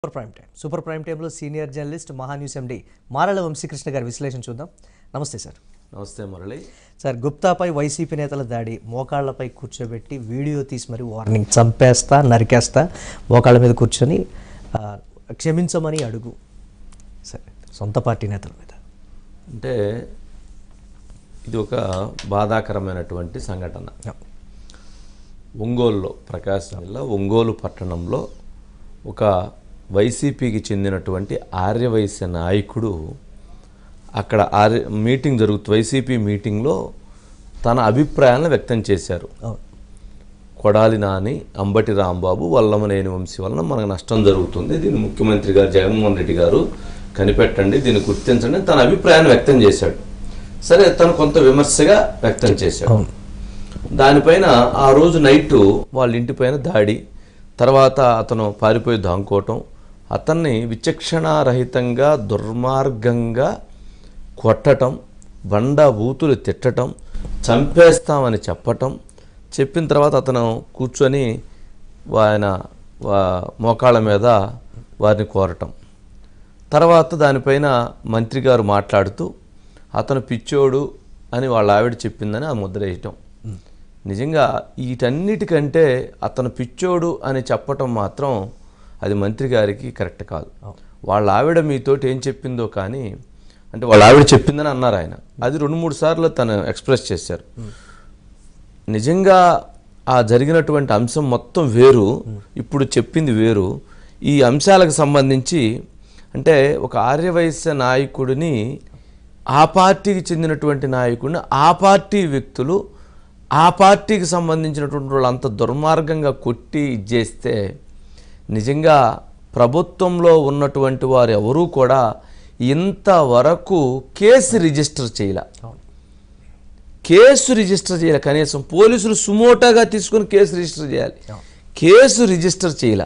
Super prime time super prime టైంలో senior journalist Mahaa News MD Marla Vamsi Krishna గారి విశ్లేషణ చూద్దాం నమస్తే సార్ నమస్తే మురళి సార్ గుప్తాపై వైసీపీ నేతల దాడి మోకాళ్లపై కూర్చోబెట్టి వీడియో తీసి మరి వార్నింగ్ చంపేస్తా నరికేస్తా మోకాళ్ళ మీద కూర్చొని ఆ, క్షమించమని అడుగు సరే సొంత పార్టీ నేతల మీద అంటే ఇది ఒక బాధాకరమైనటువంటి సంఘటన ఒంగోలులో ప్రకాశం జిల్లా ఒంగోలు పట్టణంలో ఒక వైసీపీకి చెందినటువంటి ఆర్యవైశ్య నాయకుడు అక్కడ ఆర్య మీటింగ్ జరుగుతుంది వైసీపీ మీటింగ్లో తన అభిప్రాయాలను వ్యక్తం చేశారు అవును కొడాలి నాని అంబటి రాంబాబు వల్లమనేని వంశీ వలన మనకు నష్టం జరుగుతుంది దీన్ని ముఖ్యమంత్రి గారు జగన్మోహన్ రెడ్డి గారు కనిపెట్టండి దీన్ని గుర్తించండి అని తన అభిప్రాయాన్ని వ్యక్తం చేశాడు సరే తను కొంత విమర్శగా వ్యక్తం చేశాడు అవును దానిపైన ఆ రోజు నైట్ వాళ్ళ ఇంటిపైన దాడి తర్వాత అతను పారిపోయి దాంకోవటం అతన్ని విచక్షణారహితంగా దుర్మార్గంగా కొట్టటం బండ బూతులు తిట్టటం చంపేస్తామని చెప్పటం చెప్పిన తర్వాత అతను కూర్చొని ఆయన వా- మోకాళ్ళ మీద వారిని కోరటం తర్వాత దానిపైన మంత్రి గారు మాట్లాడుతూ అతను పిచ్చోడు అని వాళ్ళ ఆవిడ చెప్పిందని ఆ ముద్ర వేయటం నిజంగా వీటన్నిటికంటే అతను పిచ్చోడు అని చెప్పటం మాత్రం అది మంత్రి గారికి కరెక్ట్ కాదు వాళ్ళ ఆవిడ మీతోటి ఏం చెప్పిందో కానీ అంటే వాళ్ళ ఆవిడ చెప్పిందని అన్నారు ఆయన అది రెండు మూడు సార్లు తను ఎక్స్ప్రెస్ చేశారు నిజంగా ఆ జరిగినటువంటి అంశం మొత్తం వేరు ఇప్పుడు చెప్పింది వేరు ఈ అంశాలకు సంబంధించి అంటే ఒక ఆర్యవైశ్య నాయకుడిని ఆ పార్టీకి చెందినటువంటి నాయకుడిని ఆ పార్టీ వ్యక్తులు ఆ పార్టీకి సంబంధించినటువంటి వాళ్ళు అంత దుర్మార్గంగా కొట్టి ఇచ్చేస్తే నిజంగా ప్రభుత్వంలో ఉన్నటువంటి వారు ఎవరూ కూడా ఇంతవరకు కేసు రిజిస్టర్ చేయలే అవును కేసు రిజిస్టర్ చేయాలి కనీసం పోలీసులు సుమోటాగా తీసుకుని కేసు రిజిస్టర్ చేయాలి కేసు రిజిస్టర్ చేయాల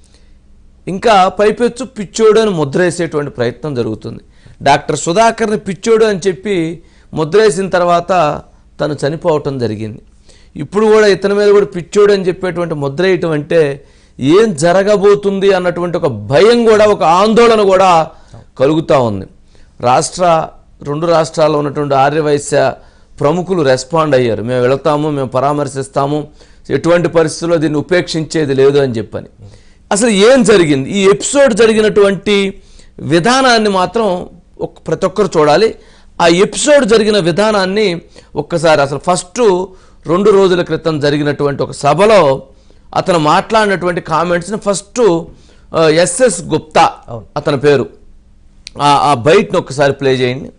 ఇంకా పైపెచ్చు పిచ్చోడు అని ముద్రేసేటువంటి ప్రయత్నం జరుగుతుంది డాక్టర్ సుధాకర్ని పిచ్చోడు అని చెప్పి ముద్రేసిన తర్వాత తను చనిపోవటం జరిగింది ఇప్పుడు కూడా ఇతని మీద కూడా పిచ్చోడు అని చెప్పేటువంటి ముద్ర వేయటం అంటే ఏం జరగబోతుంది అన్నటువంటి ఒక భయం కూడా ఒక ఆందోళన కూడా కలుగుతూ ఉంది రాష్ట్ర రెండు రాష్ట్రాల్లో ఉన్నటువంటి ఆర్యవైశ్య ప్రముఖులు రెస్పాండ్ అయ్యారు మేము వెళతాము మేము పరామర్శిస్తాము ఎటువంటి పరిస్థితుల్లో దీన్ని ఉపేక్షించేది లేదు అని చెప్పని అసలు ఏం జరిగింది ఈ ఎపిసోడ్ జరిగినటువంటి విధానాన్ని మాత్రం ఒక్- ప్రతి ఒక్కరు చూడాలి ఆ ఎపిసోడ్ జరిగిన విధానాన్ని ఒక్కసారి అసలు ఫస్ట్ రెండు రోజుల క్రితం జరిగినటువంటి ఒక సభలో అతను మాట్లాడినటువంటి కామెంట్స్ని ఫస్ట్ ఎస్ఎస్ గుప్తా అతని పేరు ఆ- ఆ బయటను ఒక్కసారి ప్లే చేయండి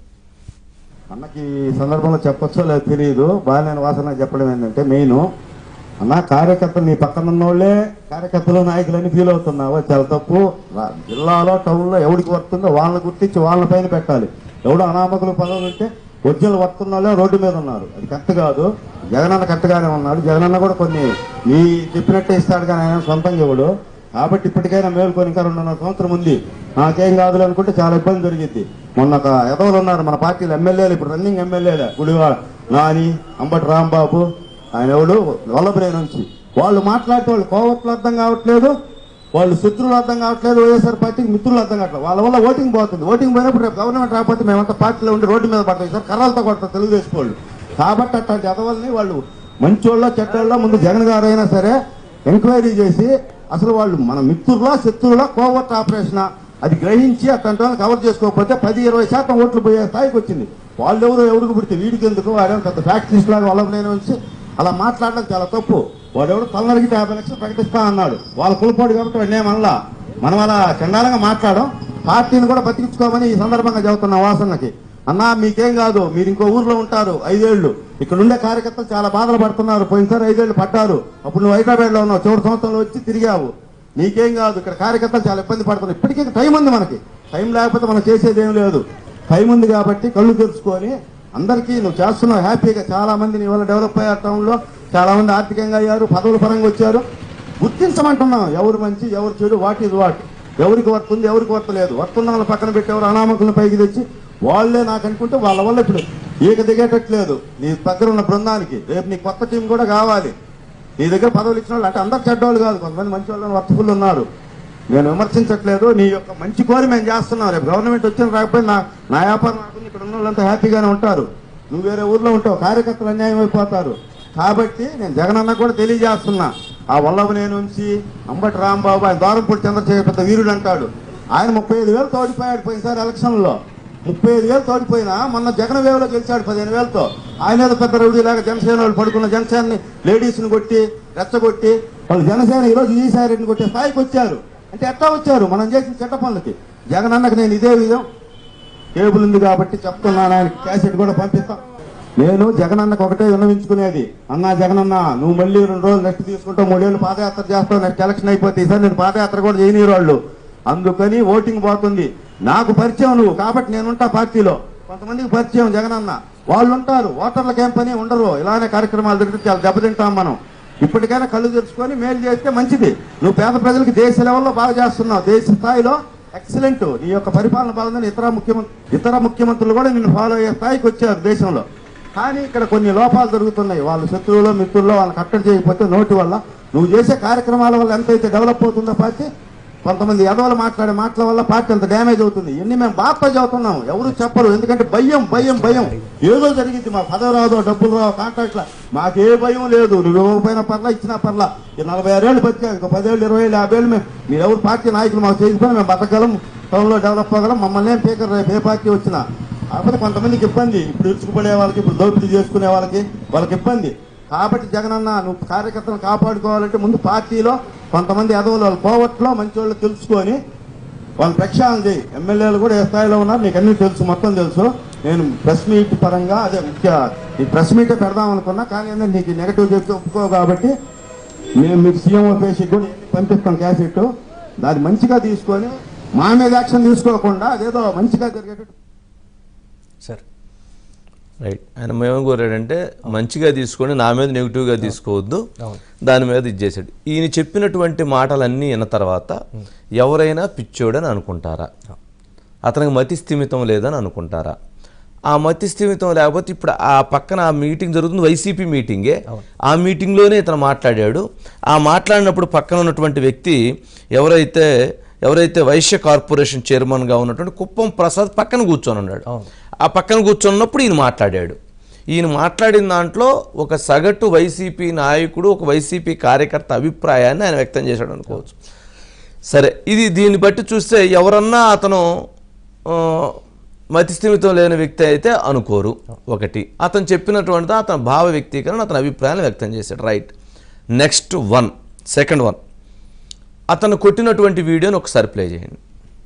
అన్నకి ఈ సందర్భంలో చెప్పొచ్చో లేదో తెలియదు బాలినేని వాసన చెప్పడం ఏంటంటే మెయిన్ అన్న కార్యకర్తలు నీ పక్కన ఉన్నోళ్ళే కార్యకర్తలు నాయకులని ఫీల్ అవుతున్నావు చాలా తప్పు రా- జిల్లాలో టౌన్లో ఎవరికి వస్తుందో వాళ్ళని గుర్తించి వాళ్ళ పైన పెట్టాలి ఎవడు అనామకులు పదవులు ఉంటే ఒరిజినల్ వస్తున్న వాళ్ళే రోడ్డు మీద ఉన్నారు అది కరెక్ట్ కాదు జగనన్న కరెక్ట్గానే ఉన్నాడు జగనన్న కూడా కొన్ని నీ చెప్పినట్టే ఇస్తాడు కానీ ఆయన సొంతంగా ఇవ్వడు కాబట్టి ఇప్పటికైనా మేల్కొని ఇంకా రెండున్నర సంవత్సరం ఉంది నాకేం కాదులే అనుకుంటే చాలా ఇబ్బంది జరిగింది మొన్న ఒక ఎదవలు ఉన్నారు మన పార్టీలో ఎమ్మెల్యేలు ఇప్పుడు రన్నింగ్ ఎమ్మెల్యేలే గుడివాడ నాని అంబటి రాంబాబు ఆయన ఎవడు వల్లభరే నుంచి వాళ్ళు మాట్లాడితే వాళ్ళు కోవట్లు అర్థం కావట్లేదు వాళ్ళు శత్రువులు అర్థం కావట్లేదు వైఎస్ఆర్ పార్టీకి మిత్రులు అర్థం కావట్లేదు వాళ్ళ వల్ల ఓటింగ్ పోతుంది ఓటింగ్ పోయినప్పుడు రేపు గవర్నమెంట్ రాకపోతే మేమంతా పార్టీలో ఉండి రోడ్డు మీద పడతాం సార్ కర్రలతో కొడతాం తెలుగుదేశం వాళ్ళు కాబట్టి అట్లాంటి ఎదవల్ని వాళ్ళు మంచోళ్ళో చెడ్డోళ్ళో ముందు జగన్ గారు అయినా సరే ఎంక్వైరీ చేసి అసలు వాళ్ళు మన మిత్రులా శత్రువులా కోవర్ట్ ఆపరేషన్ అది గ్రహించి అట్లాంటి వాళ్ళని కవర్ చేసుకోకపోతే పది ఇరవై శాతం ఓట్లు పోయే స్థాయికి వచ్చింది వాళ్ళు ఎవరు ఎవరికి పుడితే వీడికి ఎందుకు వాడేమో పెద్ద ఫ్యాక్టరీస్ లాగా వాళ్ళ నేను వచ్చి అలా మాట్లాడడం చాలా తప్పు వాడెవడు తలనరిగితే యాభై లక్షలు ప్రకటిస్తా అన్నాడు వాళ్ళ కులపోడు కాబట్టి వాడిని ఏమనలా మనం అలా చండాలంగా మాట్లాడడం పార్టీని కూడా బతికించుకోమని ఈ సందర్భంగా చెబుతున్నా వాసనకి అన్నా మీకేం కాదు మీరు ఇంకో ఊర్లో ఉంటారు ఐదేళ్లు ఇక్కడ ఉండే కార్యకర్తలు చాలా బాధలు పడుతున్నారు పోయినసారి ఐదేళ్లు పడ్డారు అప్పుడు నువ్వు హైదరాబాద్ లో ఉన్నావు చివరి సంవత్సరంలో వచ్చి తిరిగావు నీకేం కాదు ఇక్కడ కార్యకర్తలు చాలా ఇబ్బంది పడుతున్నారు ఇప్పటికీ టైం ఉంది మనకి టైం లేకపోతే మనం చేసేది ఏం లేదు టైం ఉంది కాబట్టి కళ్ళు తెరుచుకొని అందరికీ నువ్వు చేస్తున్నావు హ్యాపీగా చాలా మంది నీ వల్ల డెవలప్ అయ్యారు టౌన్లో చాలా మంది ఆర్థికంగా అయ్యారు పదవుల పరంగా వచ్చారు గుర్తించమంటున్నాం ఎవరు మంచి ఎవరు చెడు వాట్ ఈజ్ వాట్ ఎవరికి వర్త్ ఉంది ఎవరికి వర్త్ లేదు వర్త్ ఉన్న వాళ్ళని పక్కన పెట్టి ఎవరు అనామకులను పైకి తెచ్చి వాళ్ళే నాకు అనుకుంటే వాళ్ళ వల్ల ఇప్పుడు ఈక దిగేటట్లేదు నీ దగ్గర ఉన్న బృందానికి రేపు నీ కొత్త టీం కూడా కావాలి నీ దగ్గర పదవులు ఇచ్చిన వాళ్ళు అంటే అందరు చెడ్డవాళ్ళు కాదు కొంతమంది మంచి వాళ్ళు వర్తఫుల్ ఉన్నారు నేను విమర్శించట్లేదు నీ యొక్క మంచి కోరి మేము చేస్తున్నాం రేపు గవర్నమెంట్ వచ్చిన రాకపోయినా నా నా వ్యాపారం నాకు ఇక్కడ ఉన్న వాళ్ళంతా హ్యాపీగానే ఉంటారు నువ్వు వేరే ఊర్లో ఉంటావు కార్యకర్తలు అన్యాయం అయిపోతారు కాబట్టి నేను జగనన్న కూడా తెలియజేస్తున్నా ఆ వల్లభనేని నుంచి అంబటి రాంబాబు ఆయన ద్వారంపూడి చంద్రశేఖర్ పెద్ద వీరుడు అంటాడు ఆయన ముప్పై ఐదు వేలు తోడిపోయాడు పోయినసారి ఎలక్షన్లో ముప్పై ఐదు వేలు తోడిపోయినా మొన్న జగన్ వేవలో గెలిచాడు పదిహేను వేలతో ఆయన ఏదో పెద్ద రౌడీలాగా జనసేన వాళ్ళు పడుకున్న జనసేనని లేడీస్ని కొట్టి రెచ్చగొట్టి వాళ్ళు జనసేన ఈరోజు ఈసారి రెడ్డిని కొట్టే స్థాయికి వచ్చారు అంటే ఎట్లా వచ్చారు మనం చేసిన చెడ్డ పనులకి జగన్ అన్నకు నేను ఇదే విధం కేబుల్ ఉంది కాబట్టి చెప్తున్నాను ఆయన క్యాసెట్ కూడా పంపిస్తాం నేను జగన్ అన్నకు ఒకటే విన్నవించుకునేది అన్నా జగన్ అన్న నువ్వు మళ్ళీ రెండు రోజులు నెక్స్ట్ తీసుకుంటావు మూడేళ్ళు పాదయాత్ర చేస్తావు నెక్స్ట్ ఎలక్షన్ అయిపోతే ఈసారి నేను పాదయాత్ర కూడా చేయని వాళ్ళు అందుకని ఓటింగ్ పోతుంది నాకు పరిచయం నువ్వు కాబట్టి నేనుంటా పార్టీలో కొంతమందికి పరిచయం జగన్ అన్న వాళ్ళు ఉంటారు ఓటర్లకు ఏం పని ఉండరు ఇలానే కార్యక్రమాలు జరిగితే చాలా దెబ్బతింటాం మనం ఇప్పటికైనా కళ్ళు తెరుచుకొని మేలు చేస్తే మంచిది నువ్వు పేద ప్రజలకి దేశ లెవెల్లో బాగా చేస్తున్నావు దేశ స్థాయిలో ఎక్సలెంట్ నీ యొక్క పరిపాలన బాగుందని ఇతర ముఖ్యమంత్రి ఇతర ముఖ్యమంత్రులు కూడా నిన్ను ఫాలో అయ్యే స్థాయికి వచ్చారు దేశంలో కానీ ఇక్కడ కొన్ని లోపాలు జరుగుతున్నాయి వాళ్ళ శత్రువులు మిత్రుల్లో వాళ్ళని కట్టడి చేయకపోతే నోటి వల్ల నువ్వు చేసే కార్యక్రమాల వల్ల ఎంతైతే డెవలప్ అవుతుందో పార్టీ కొంతమంది ఎదవలు మాట్లాడే మాటల వల్ల పార్టీ అంత డ్యామేజ్ అవుతుంది ఇన్ని మేము బాగా చదువుతున్నాం ఎవరు చెప్పరు ఎందుకంటే భయం భయం భయం ఏదో జరిగింది మా పదవి రాదో డబ్బులు రావు కాంట్రాక్ట్ల మాకే భయం లేదు నువ్వు ఇవ్వకపోయినా పర్లా ఇచ్చినా పర్లా ఈ నలభై ఆరేళ్ళు బతికా ఇంకో పదేళ్ళు ఇరవై ఏళ్ళు యాభై ఏళ్ళు మేము మీరు ఎవరు పార్టీ నాయకులు మాకు చేసిపోయినా మేము బతకగలం టౌన్లో డెవలప్ అవ్వగలం మమ్మల్ని ఏం పీకర్ రేపు ఏ పార్టీ వచ్చినా కాకపోతే కొంతమందికి ఇబ్బంది ఇప్పుడు ఇరుచుకుపడే వాళ్ళకి ఇప్పుడు దోపిడీ చేసుకునే వాళ్ళకి వాళ్ళకి ఇబ్బంది కాబట్టి జగనన్న నువ్వు కార్యకర్తలను కాపాడుకోవాలంటే ముందు పార్టీలో కొంతమంది ఎదవలు వాళ్ళు పోవట్లో మంచి వాళ్ళు తెలుసుకొని వాళ్ళని ప్రక్షాళన చేయి ఎమ్మెల్యేలు కూడా ఏ స్థాయిలో ఉన్నారు నీకు అన్ని తెలుసు మొత్తం తెలుసు నేను ప్రెస్ మీట్ పరంగా అదే ముఖ్య ఈ ప్రెస్ మీటే పెడదాం అనుకున్నా కానీ ఏంటంటే నీకు నెగటివ్ చెప్తే ఒప్పుకో కాబట్టి మేము మీకు సీఎం పేషి కూడా పంపిస్తాం క్యాసెట్ దాన్ని మంచిగా తీసుకొని మా మీద యాక్షన్ తీసుకోకుండా అదేదో మంచిగా జరిగేటట్టు సార్ రైట్ ఆయన మేము కోరాడంటే మంచిగా తీసుకొని నా మీద నెగిటివ్గా తీసుకోవద్దు అవును. దాని మీద ఇది చేశాడు ఈయన చెప్పినటువంటి మాటలన్నీ విన్న తర్వాత ఎవరైనా పిచ్చోడని అనుకుంటారా అతనికి మతి స్థిమితం లేదని అనుకుంటారా ఆ మతి స్థిమితం లేకపోతే ఇప్పుడు ఆ పక్కన ఆ మీటింగ్ జరుగుతుంది వైసీపీ మీటింగే ఆ మీటింగ్లోనే ఇతను మాట్లాడాడు ఆ మాట్లాడినప్పుడు పక్కన ఉన్నటువంటి వ్యక్తి ఎవరైతే ఎవరైతే వైశ్య కార్పొరేషన్ చైర్మన్గా ఉన్నటువంటి కుప్పం ప్రసాద్ పక్కన కూర్చొని ఉన్నాడు ఆ పక్కన కూర్చున్నప్పుడు ఈయన మాట్లాడాడు ఈయన మాట్లాడిన దాంట్లో ఒక సగటు వైసీపీ నాయకుడు ఒక వైసీపీ కార్యకర్త అభిప్రాయాన్ని ఆయన వ్యక్తం చేశాడు అనుకోవచ్చు సరే ఇది దీన్ని బట్టి చూస్తే ఎవరన్నా అతను ఆ, మతిస్థిమితం లేని వ్యక్తి అయితే అనుకోరు ఒకటి అతను చెప్పినటువంటి అతని భావ వ్యక్తీకరణ అతని అభిప్రాయాన్ని వ్యక్తం చేశాడు right next one second one అతను కొట్టినటువంటి వీడియోని ఒకసారి ప్లే చేయండి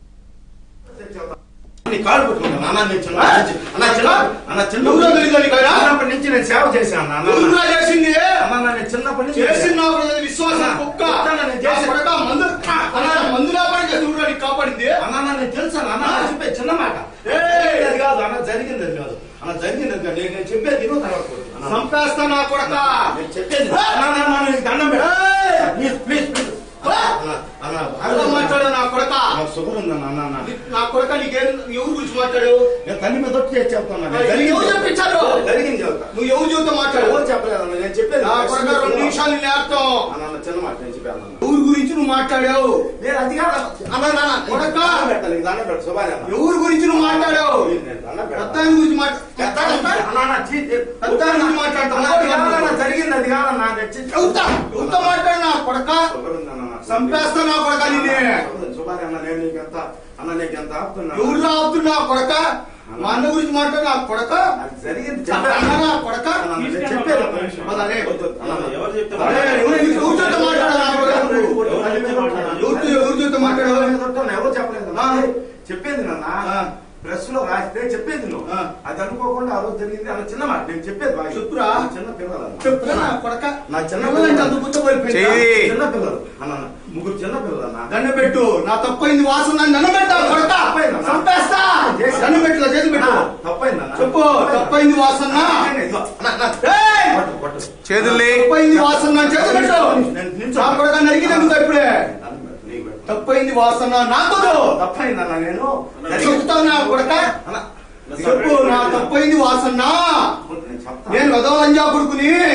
నీ కాళ్ళు పట్టుకుంటాను అన్న నేను చిన్న అన్న చిన్న అన్న చిన్న ఎవరో తెలీదా నీకు ఆయన? చిన్నప్పటి నుంచి నేను సేవ చేశాను అన్న ఎవరురా చేసింది అన్న నేను చిన్నప్పటి నుంచి చేసిన విశ్వాసం కుక్క అన్న, నేను చేశాను. ఆ కొడక మందు అన్న మందు లేకపోతే ఎవరురా నీకు కాపాడింది అన్న అన్న, నేను తెలుసాను అన్న ఆ. నేను చెప్పేది చిన్న మాట ఏయ్. అది కాదు అన్న జరిగింది అది కాదు అన్న జరిగింది అది కాదు నేను నేను చెప్పేది విను తర్వాత కొడు. అన్న, చంపేస్తా నా కొడక నేను చెప్పేది అన్న అన్న, అన్న నీకు దండం పెట్టు. ప్లీజ్ ప్లీజ్ ప్లీజ్ అన్న అన్న అర్థం మాట్లాడు నా కొడక నాకు షుగర్ ఉందన్న అన్న అన్న నా కొడక నీకేం ఎవరి గురించి మాట్లాడు నేను తల్లి మీద ఒట్టి చేసి చెప్తాను అన్న. ఏయ్, జరిగింది ఎవరు చెప్పించారు? జరిగింది చెప్తా నువ్వు ఎవరి జీవితం మాట్లాడు ఎవరు చెప్పలేదు అన్న నేను చెప్పేది నా కొడక రెండు నిమిషాలు నేర్తాం అన్న అన్న చిన్న మాట నేను చెప్పాను అన్న ఎవరి గురించి నువ్వు మాట్లాడావు నేను అది కాదు అన్న నాన్న కొడక దండం పెట్టాలి నీకు దండం పెట్టు శుభాని అన్న ఎవరి గురించి నువ్వు మాట్లాడావు నేను దండం పెట్టాలి. పెద్దాయన గురించి అన్న, మాట్లాడు అన్న, చీ- పెద్దాయన గురించి మాట్లాడతావు అన్న, అది కాదన్న, జరిగింది అది కాదన్న నేను చీ- ఎవరితో ఎవరితో మాట్లాడు నా కొడక షుగర్ ఉందన్న నాకు. చంపేస్తా నా కొడక నిన్నే శుభాని అన్న నేను నీకు ఎంత అన్న నీకు ఎంత ఆపుతున్నా ఎవరు ఆపుతున్నా కొడక మా అన్న గురించి మాట్లాడు నా కొడక అది జరిగింది అన్న నా కొడక అన్న, నేను చెప్పేది ఒక నిమిషం. అదే. వద్దు, అన్న, ఎవరు చెప్తే అరే, ఎవరు నీకు ఎవరితో మాట్లాడు నా కొడక ఎవరితో ఎవరితో మాట్లాడు ఎవరు చెప్పలేదు అన్న. చెప్పేది నాన్న ఆ. ప్రెస్ లో రాస్తే చెప్పేది నువ్వు ఆ. అది అనుకోకుండా ఆ రోజు జరిగింది అన్న చిన్న మాట నేను చెప్పేది బాగా. చెప్పురా. నా చిన్న పిల్లలు అన్న. చెప్పురా నా కొడక నా చిన్న ఎవరంటే అంత గుర్తుపడిపోయిందా? చెయ్యి. చిన్న పిల్లలు అన్న అన్న, ముగ్గురు చిన్న పిల్లలు అన్న దండ పెట్టు నా తప్పైంది వాసన నన్ను దండ పెట్టా కొడక తప్పైందా? చంపేస్తా చేసి- దండ పెట్టు చేసి పెట్టు తప్పైందన్న చెప్పు తప్పైంది వాసన ఇదిగో, అన్న, అన్న, ఏయ్! పట్టు, పట్టు. చేతుల్ని తప్పైంది వాసన చేతి పెట్టు నేను నిల్చో. నా కొడక నరికినందుకు ఇప్పుడే దండం పెట్టు, నీకు పెట్టు. తప్పైంది వాసన నాకు తప్పైందన్న నేను చెప్తావు నా కొడక అన్న, చెప్పు నా తప్పైంది వాసన నేను చెప్తాను. నేను వదవలంజా కొడుకుని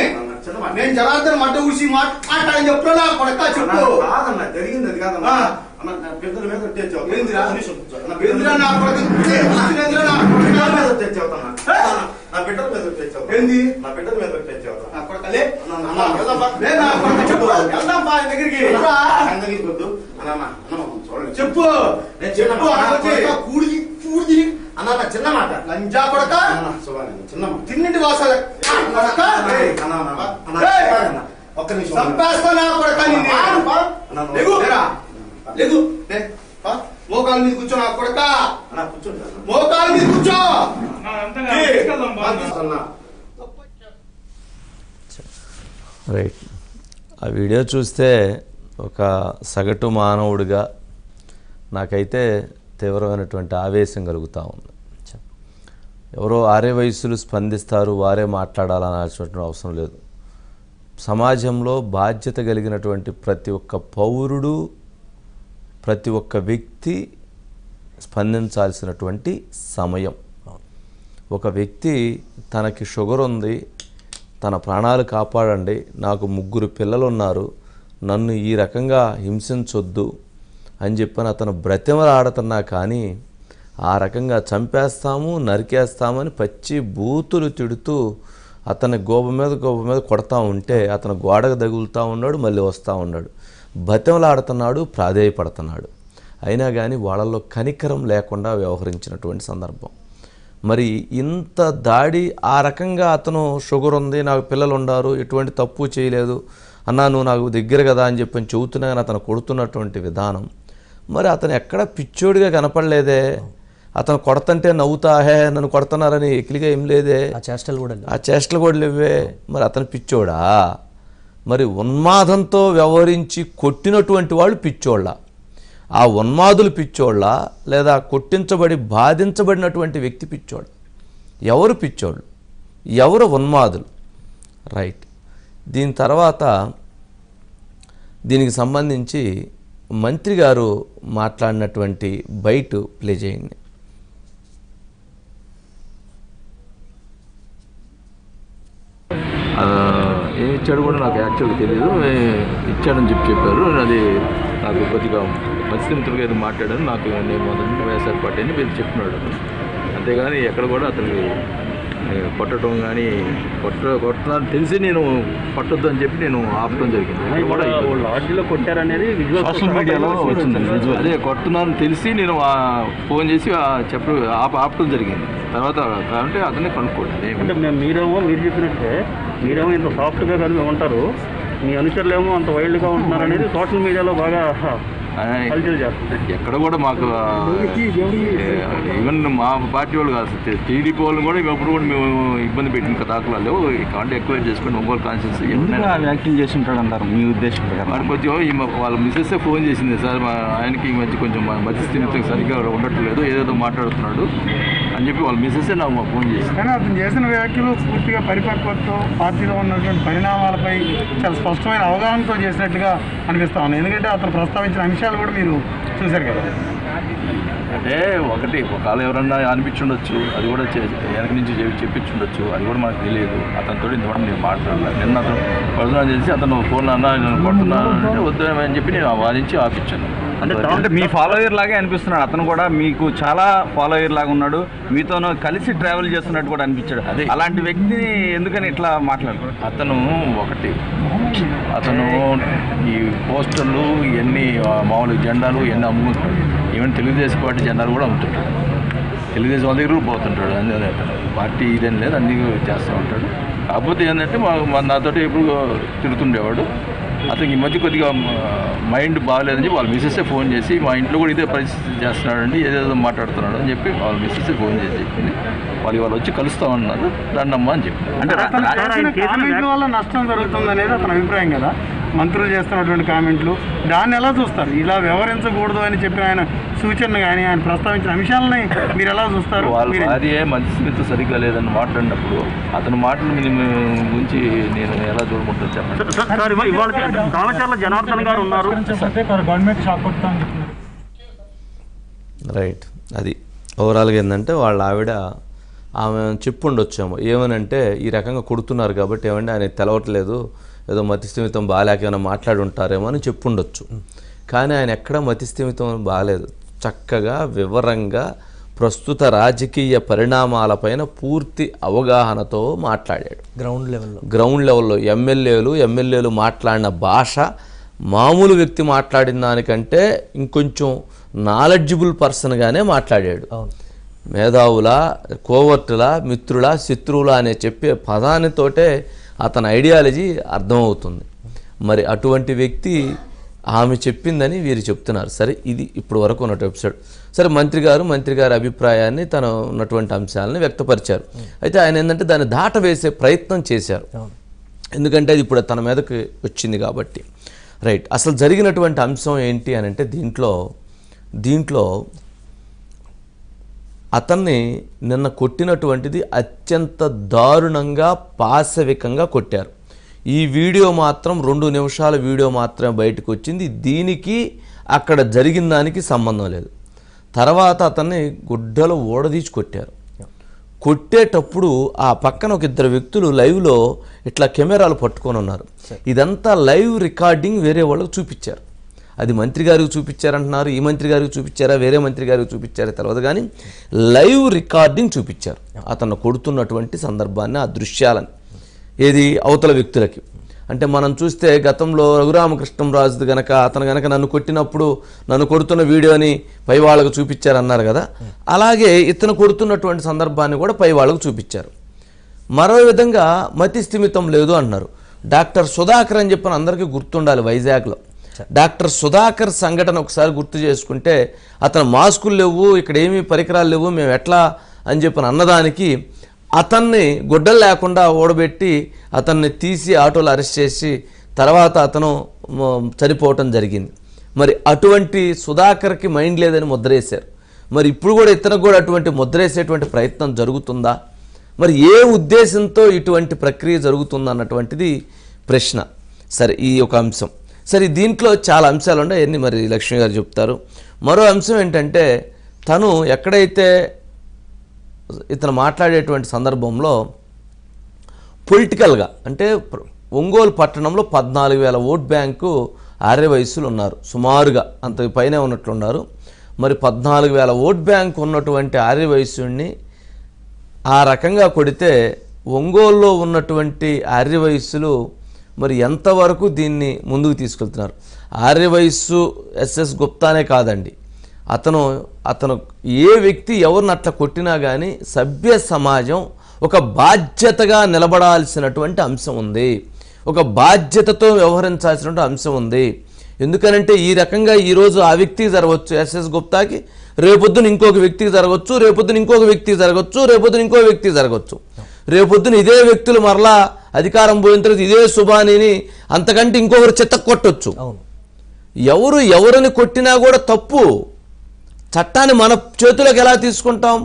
చిన్న మాట నేను జనార్దన్ మట్ట ఊసి మాట్లాడని చెప్తున్నా కొడక చెప్పు కాదన్న జరిగింది అది కాదన్న ఆ. అన్న నా పెద్దల మీద తెచ్చావు ఏందిరా? నా బిడ్డల ఎందురా నా కొడక ఎందురా నా బిడ్డల కొడక మీద తెచ్చావుతానా నా బిడ్డల మీద తెచ్చావు ఏంది? నా బిడ్డల మీద తెచ్చావు నా కొడకలే అన్న, అన్న, వెళ్దాం బా. లే నా కొడక చెప్పు వెళ్దాం బా ఆయన దగ్గరికి రా. ఆయన దగ్గరికి వద్దు. అన్న, అన్న, అన్న, చూడండి. చెప్పు నేను చిన్న చెప్పు మాట. అనొచ్చి. కొడక, కూడి కూడి అన్న నా చిన్న మాట లంజా కొడక అన్న, శివాని, చిన్న మాట తిన్నింటి వాసాల కొడక ఏయ్, అన్న, అన్న, అన్న, అన్న, ఏయ్. శివాని అన్న, ఒక్క నిమిషం చంపేస్తా నా కొడక నిన్ను అన్న, బా. అన్న, నువ్వు- లేగు లేరా? లేగు లే పా. మోకాలు మీద కూర్చో నా కొడక అన్న, కూర్చోండి అన్న. మోకాలు మీద కూర్చో ఏ, అన్న రైట్ ఆ వీడియో చూస్తే ఒక సగటు మానవుడిగా నాకైతే తీవ్రమైనటువంటి ఆవేశం కలుగుతూ ఉంది ఎవరో ఆరే వయస్సులు స్పందిస్తారు వారే మాట్లాడాలనాల్సినటువంటి అవసరం లేదు సమాజంలో బాధ్యత కలిగినటువంటి ప్రతి ఒక్క పౌరుడు ప్రతి ఒక్క వ్యక్తి స్పందించాల్సినటువంటి సమయం ఒక వ్యక్తి తనకి షుగర్ ఉంది తన ప్రాణాలు కాపాడండి నాకు ముగ్గురు పిల్లలు ఉన్నారు నన్ను ఈ రకంగా హింసించొద్దు అని చెప్పని అతను బ్రతిమలాడుతున్నా కానీ ఆ రకంగా చంపేస్తాము నరికేస్తామని పచ్చి బూతులు తిడుతూ అతని గోప మీద గోప మీద కొడతా ఉంటే అతను గోడకు తగులుతూ ఉన్నాడు మళ్ళీ వస్తూ ఉన్నాడు బతిమలాడుతున్నాడు ప్రాధేయపడుతున్నాడు అయినా కానీ వాళ్ళల్లో కనికరం లేకుండా వ్యవహరించినటువంటి సందర్భం మరి ఇంత దాడి ఆ రకంగా అతను షుగర్ ఉంది నాకు పిల్లలు ఉండారు ఎటువంటి తప్పు చేయలేదు అన్నా నువ్వు నాకు దగ్గర కదా అని చెప్పని చెబుతున్నా కానీ అతను కొడుతున్నటువంటి విధానం మరి అతను ఎక్కడ పిచ్చోడిగా కనపడలేదే అతను కొడతంటే నవ్వుతా హే నన్ను కొడుతున్నారని ఎకిలిగా ఏం లేదే ఆ చేష్టలు కూడా లేవు. ఆ చేష్టలు కూడా లేవే మరి అతను పిచ్చోడా మరి ఉన్మాదంతో వ్యవహరించి కొట్టినటువంటి వాళ్ళు పిచ్చోళ్ళ ఆ ఉన్మాదులు పిచ్చోళ్ళ లేదా కొట్టించబడి బాధించబడినటువంటి వ్యక్తి పిచ్చోడు ఎవరు పిచ్చోళ్ళు ఎవరు ఉన్మాదులు రైట్ దీని తర్వాత దీనికి సంబంధించి మంత్రి గారు మాట్లాడినటువంటి బయట ప్లే చేయండి ఆ, ఏం ఇచ్చాడు కూడా నాకు యాక్చువల్గా తెలియదు ఏ- ఇచ్చాడని చెప్పి చెప్పారు అది నాకు కొద్దిగా మత్స్యమిత్రులుగా ఏదో మాట్లాడాను నాకు నేను మొదటి వైఎస్ఆర్ పార్టీ అని వీళ్ళు చెప్తున్నాడు అంతేగాని ఎక్కడ కూడా అతనికి ఏ, కొట్టడం కానీ కొట్ట కొడుతున్నాను తెలిసి నేను కొట్టొద్దు అని చెప్పి నేను ఆపడం జరిగింది ఇక్కడ కూడా లాడ్జ్లో కొట్టారనేది సోషల్ మీడియాలో వచ్చింది అదే కొడుతున్నాను తెలిసి నేను ఆ ఫోన్ చేసి ఆ చెప్ప ఆప ఆపడం జరిగింది తర్వాత అంటే అతనే కనుక్కోండి అంటే అదేమి మేము మీరేమో మీరు చెప్పినట్టే మీరేమో ఇంత సాఫ్ట్గా కానీ ఉంటారు మీ అనుచరులేమో అంత వైల్డ్గా ఉంటున్నారు అనేది సోషల్ మీడియాలో బాగా ఆయన- కల్చర్ చేస్తుంది ఎక్కడ కూడా మాకు ఆ, ఈవెన్ మా పార్టీ వాళ్ళు కాదు టీడీపీ వాళ్ళు కూడా ఎప్పుడు కూడా మేము ఇబ్బంది పెట్టిన దాఖలా లేవు కాంటే ఎక్కువ చేసుకుని ఒంగోలు కాన్షియన్స్ వ్యాఖ్యలు చేసి ఉంటాడు అంటారు మీ ఉద్దేశం మరి కొంచెం ఈ మ- వాళ్ళ మిస్సెస్ ఫోన్ చేసింది సార్ మా ఆయనకి ఈ మధ్య కొంచెం మ- మధ్య స్థితి సరిగ్గా ఉండట్లేదు ఏదేదో మాట్లాడుతున్నాడు అని చెప్పి వాళ్ళ మిస్సెస్ నాకు మాకు ఫోన్ చేసింది కానీ అతను చేసిన వ్యాఖ్యలు పూర్తిగా పరిపక్వతతో పార్టీలో ఉన్నటువంటి పరిణామాలపై చాలా స్పష్టమైన అవగాహనతో చేసినట్టుగా అనిపిస్తా ఉంది ఎందుకంటే అతను ప్రస్తావించిన అంశాలు కూడా మీరు చూశారు కదా అంటే ఒకటి ఒకవేళ ఎవరన్నా అనిపించుండొచ్చు అది కూడా చే- వెనక నుంచి చెప్పి చెప్పించుండొచ్చు అది కూడా మనకు తెలియదు అతనితో ఇంతవరకు నేను మాట్లాడలేదు నిన్న అతను పడుతున్నా చేసి అతను ఫోన్ అన్నా నేను కొడుతున్నాను అంటే వద్దు అని చెప్పి నేను వాదించి ఆపించాను అంటే అంటే మీ ఫాలోయర్ లాగే అనిపిస్తున్నాడు అతను కూడా మీకు చాలా ఫాలోయర్ లాగా ఉన్నాడు మీతోనూ కలిసి ట్రావెల్ చేస్తున్నట్టు కూడా అనిపించాడు అదే. అలాంటి వ్యక్తిని ఎందుకని ఇట్లా మాట్లాడు అతను ఒకటి అతను ఈ పోస్టర్లు ఇవన్నీ ఆ, మామూలు జెండాలు ఇవన్నీ అమ్ముకుంటాడు ఈవెన్ తెలుగుదేశం పార్టీ జెండాలు కూడా అమ్ముతుంటాడు తెలుగుదేశం వాళ్ళ దగ్గర కూడా పోతుంటాడు అన్ని అదే అతను. పార్టీ ఇదేం లేదు అన్ని చేస్తూ ఉంటాడు కాకపోతే ఏంటంటే మా మా నాతోటి ఎప్పుడు తిరుగుతుండేవాడు అతనికి ఈ మధ్య కొద్దిగా మైండ్ బాగాలేదని చెప్పి వాళ్ళ మిస్సెస్సే ఫోన్ చేసి మా ఇంట్లో కూడా ఇదే పరిస్థితి చేస్తున్నాడండి ఏదేదో మాట్లాడుతున్నాడు అని చెప్పి వాళ్ళ మిస్సెస్సే ఫోన్ చేసి చెప్పింది వాళ్ళు ఇవాళ వచ్చి కలుస్తామన్నారు రండమ్మా అని చెప్పి అంటే రా- అతను చేసిన కామెంట్ల వల్ల నష్టం జరుగుతుంది అనేది అతని అభిప్రాయం కదా మంత్రులు చేస్తున్నటువంటి కామెంట్లు దాన్ని ఎలా చూస్తారు ఇలా వ్యవహరించకూడదు అని చెప్పిన ఆయన సూచనలు కానీ ఆయన ప్రస్తావించిన అంశాలని మీరు ఎలా చూస్తారు వాళ్ళ మీరు భార్య మంచి సరిగ్గా లేదని మాట్లాడినప్పుడు అతని మాటలు మీ- గురించి నేను ఎలా చూడమంటాను చెప్పండి సార్ ఇవాళ ఇవాళ దామచర్ల జనార్దన్ గారు ఉన్నారు గవర్నమెంట్ షాక్ కొడతా రైట్ అది ఓవరాల్గా ఏంటంటే వాళ్ళ ఆవిడ ఆమె చెప్పుండొచ్చేమో ఏమనంటే ఈ రకంగా కొడుతున్నారు కాబట్టి ఏమంటే ఆయన తెలవట్లేదు ఏదో మతిస్థిమితం బాగాలేక ఏమైనా మాట్లాడి ఉంటారేమో అని చెప్పుండొచ్చు కానీ ఆయన ఎక్కడా మతిస్థిమితం బాగాలేదు చక్కగా వివరంగా ప్రస్తుత రాజకీయ పరిణామాలపైన పూర్తి అవగాహనతో మాట్లాడాడు గ్రౌండ్ లెవెల్లో గ్రౌండ్ లెవెల్లో ఎమ్మెల్యేలు ఎమ్మెల్యేలు మాట్లాడిన భాష మామూలు వ్యక్తి మాట్లాడిన దానికంటే ఇంకొంచెం నాలెడ్జిబుల్ పర్సన్గానే మాట్లాడాడు అవును మేధావుల కోవర్టుల మిత్రుల శత్రువుల అనే చెప్పే పదానితోటే అతని ఐడియాలజీ అర్థమవుతుంది మరి అటువంటి వ్యక్తి ఆమె చెప్పిందని వీరు చెప్తున్నారు సరే ఇది ఇప్పుడు వరకు ఉన్నట్టు ఎపిసోడ్ సరే మంత్రి గారు మంత్రి గారి అభిప్రాయాన్ని తన ఉన్నటువంటి అంశాలను వ్యక్తపరిచారు అయితే ఆయన ఏంటంటే దాన్ని దాట వేసే ప్రయత్నం చేశారు అవును ఎందుకంటే అది ఇప్పుడు తన మీదకి వచ్చింది కాబట్టి రైట్ అసలు జరిగినటువంటి అంశం ఏంటి అని అంటే దీంట్లో దీంట్లో అతన్ని నిన్న కొట్టినటువంటిది అత్యంత దారుణంగా పాశవికంగా కొట్టారు ఈ వీడియో మాత్రం రెండు నిమిషాల వీడియో మాత్రమే బయటకు వచ్చింది దీనికి అక్కడ జరిగిన దానికి సంబంధం లేదు తర్వాత అతన్ని గుడ్డలో ఓడదీసి కొట్టారు కొట్టేటప్పుడు ఆ పక్కన ఒక ఇద్దరు వ్యక్తులు లైవ్లో ఇట్లా కెమెరాలు పట్టుకొని ఉన్నారు ఇదంతా లైవ్ రికార్డింగ్ వేరే వాళ్ళకు చూపించారు అది మంత్రి గారికి చూపించారంటున్నారు ఈ మంత్రి గారికి చూపించారా వేరే మంత్రి గారికి చూపించారా తెలియదు కానీ లైవ్ రికార్డింగ్ చూపించారు అతను కొడుతున్నటువంటి సందర్భాన్ని ఆ దృశ్యాలని ఏది అవతల వ్యక్తులకి అంటే మనం చూస్తే గతంలో రఘురామకృష్ణంరాజు గనక అతను గనక నన్ను కొట్టినప్పుడు నన్ను కొడుతున్న వీడియోని పై వాళ్ళకు చూపించారన్నారు కదా అలాగే ఇతను కొడుతున్నటువంటి సందర్భాన్ని కూడా పై వాళ్ళకు చూపించారు మరో విధంగా మతి స్థిమితం లేదు అంటున్నారు డాక్టర్ సుధాకర్ అని చెప్పిన అందరికీ గుర్తుండాలి వైజాగ్లో డాక్టర్ సుధాకర్ సంఘటన ఒకసారి గుర్తు చేసుకుంటే అతను మాస్కులు లేవు ఇక్కడ ఏమీ పరికరాలు లేవు మేము ఎట్లా అని చెప్పిన అన్నదానికి అతన్ని గుడ్డలు లేకుండా ఓడబెట్టి అతన్ని తీసి ఆటోలో అరెస్ట్ చేసి తర్వాత అతను మ, చనిపోవటం జరిగింది మరి అటువంటి సుధాకర్కి మైండ్ లేదని ముద్రేశారు మరి ఇప్పుడు కూడా ఇతనికి కూడా అటువంటి ముద్రేసేటువంటి ప్రయత్నం జరుగుతుందా మరి ఏ ఉద్దేశంతో ఇటువంటి ప్రక్రియ జరుగుతుంది అన్నటువంటిది ప్రశ్న సరే ఈ ఒక అంశం సరే దీంట్లో చాలా అంశాలు ఉన్నాయి అన్ని మరి లక్ష్మి గారు చెప్తారు మరో అంశం ఏంటంటే తను ఎక్కడైతే ఇతను మాట్లాడేటువంటి సందర్భంలో పొలిటికల్గా అంటే ప్ర- ఒంగోలు పట్టణంలో పద్నాలుగు వేల ఓట్ బ్యాంకు ఆర్య వయస్సులు ఉన్నారు సుమారుగా అంత పైనే ఉన్నట్లున్నారు మరి పద్నాలుగు వేల ఓట్ బ్యాంక్ ఉన్నటువంటి ఆర్య వయస్సుని ఆ రకంగా కొడితే ఒంగోలులో ఉన్నటువంటి ఆర్య వయస్సులు మరి ఎంతవరకు దీన్ని ముందుకు తీసుకెళ్తున్నారు ఆర్య వయస్సు ఎస్ఎస్ గుప్తానే కాదండి అతను అతను ఏ వ్యక్తి ఎవరిని అట్లా కొట్టినా కానీ సభ్య సమాజం ఒక బాధ్యతగా నిలబడాల్సినటువంటి అంశం ఉంది ఒక బాధ్యతతో వ్యవహరించాల్సినటువంటి అంశం ఉంది ఎందుకనంటే ఈ రకంగా ఈరోజు ఆ వ్యక్తికి జరగవచ్చు ఎస్ఎస్ గుప్తాకి రేపొద్దున ఇంకొక వ్యక్తికి జరగవచ్చు రేపొద్దున ఇంకొక వ్యక్తికి జరగవచ్చు రేపొద్దున ఇంకో వ్యక్తికి జరగవచ్చు రేపొద్దున ఇదే వ్యక్తులు మరలా అధికారం పోయిన తర్వాత ఇదే సుబానిని అంతకంటే ఇంకొకరు చెత్త కొట్టొచ్చు అవును ఎవరు ఎవరిని కొట్టినా కూడా తప్పు చట్టాన్ని మన చేతులకు ఎలా తీసుకుంటాం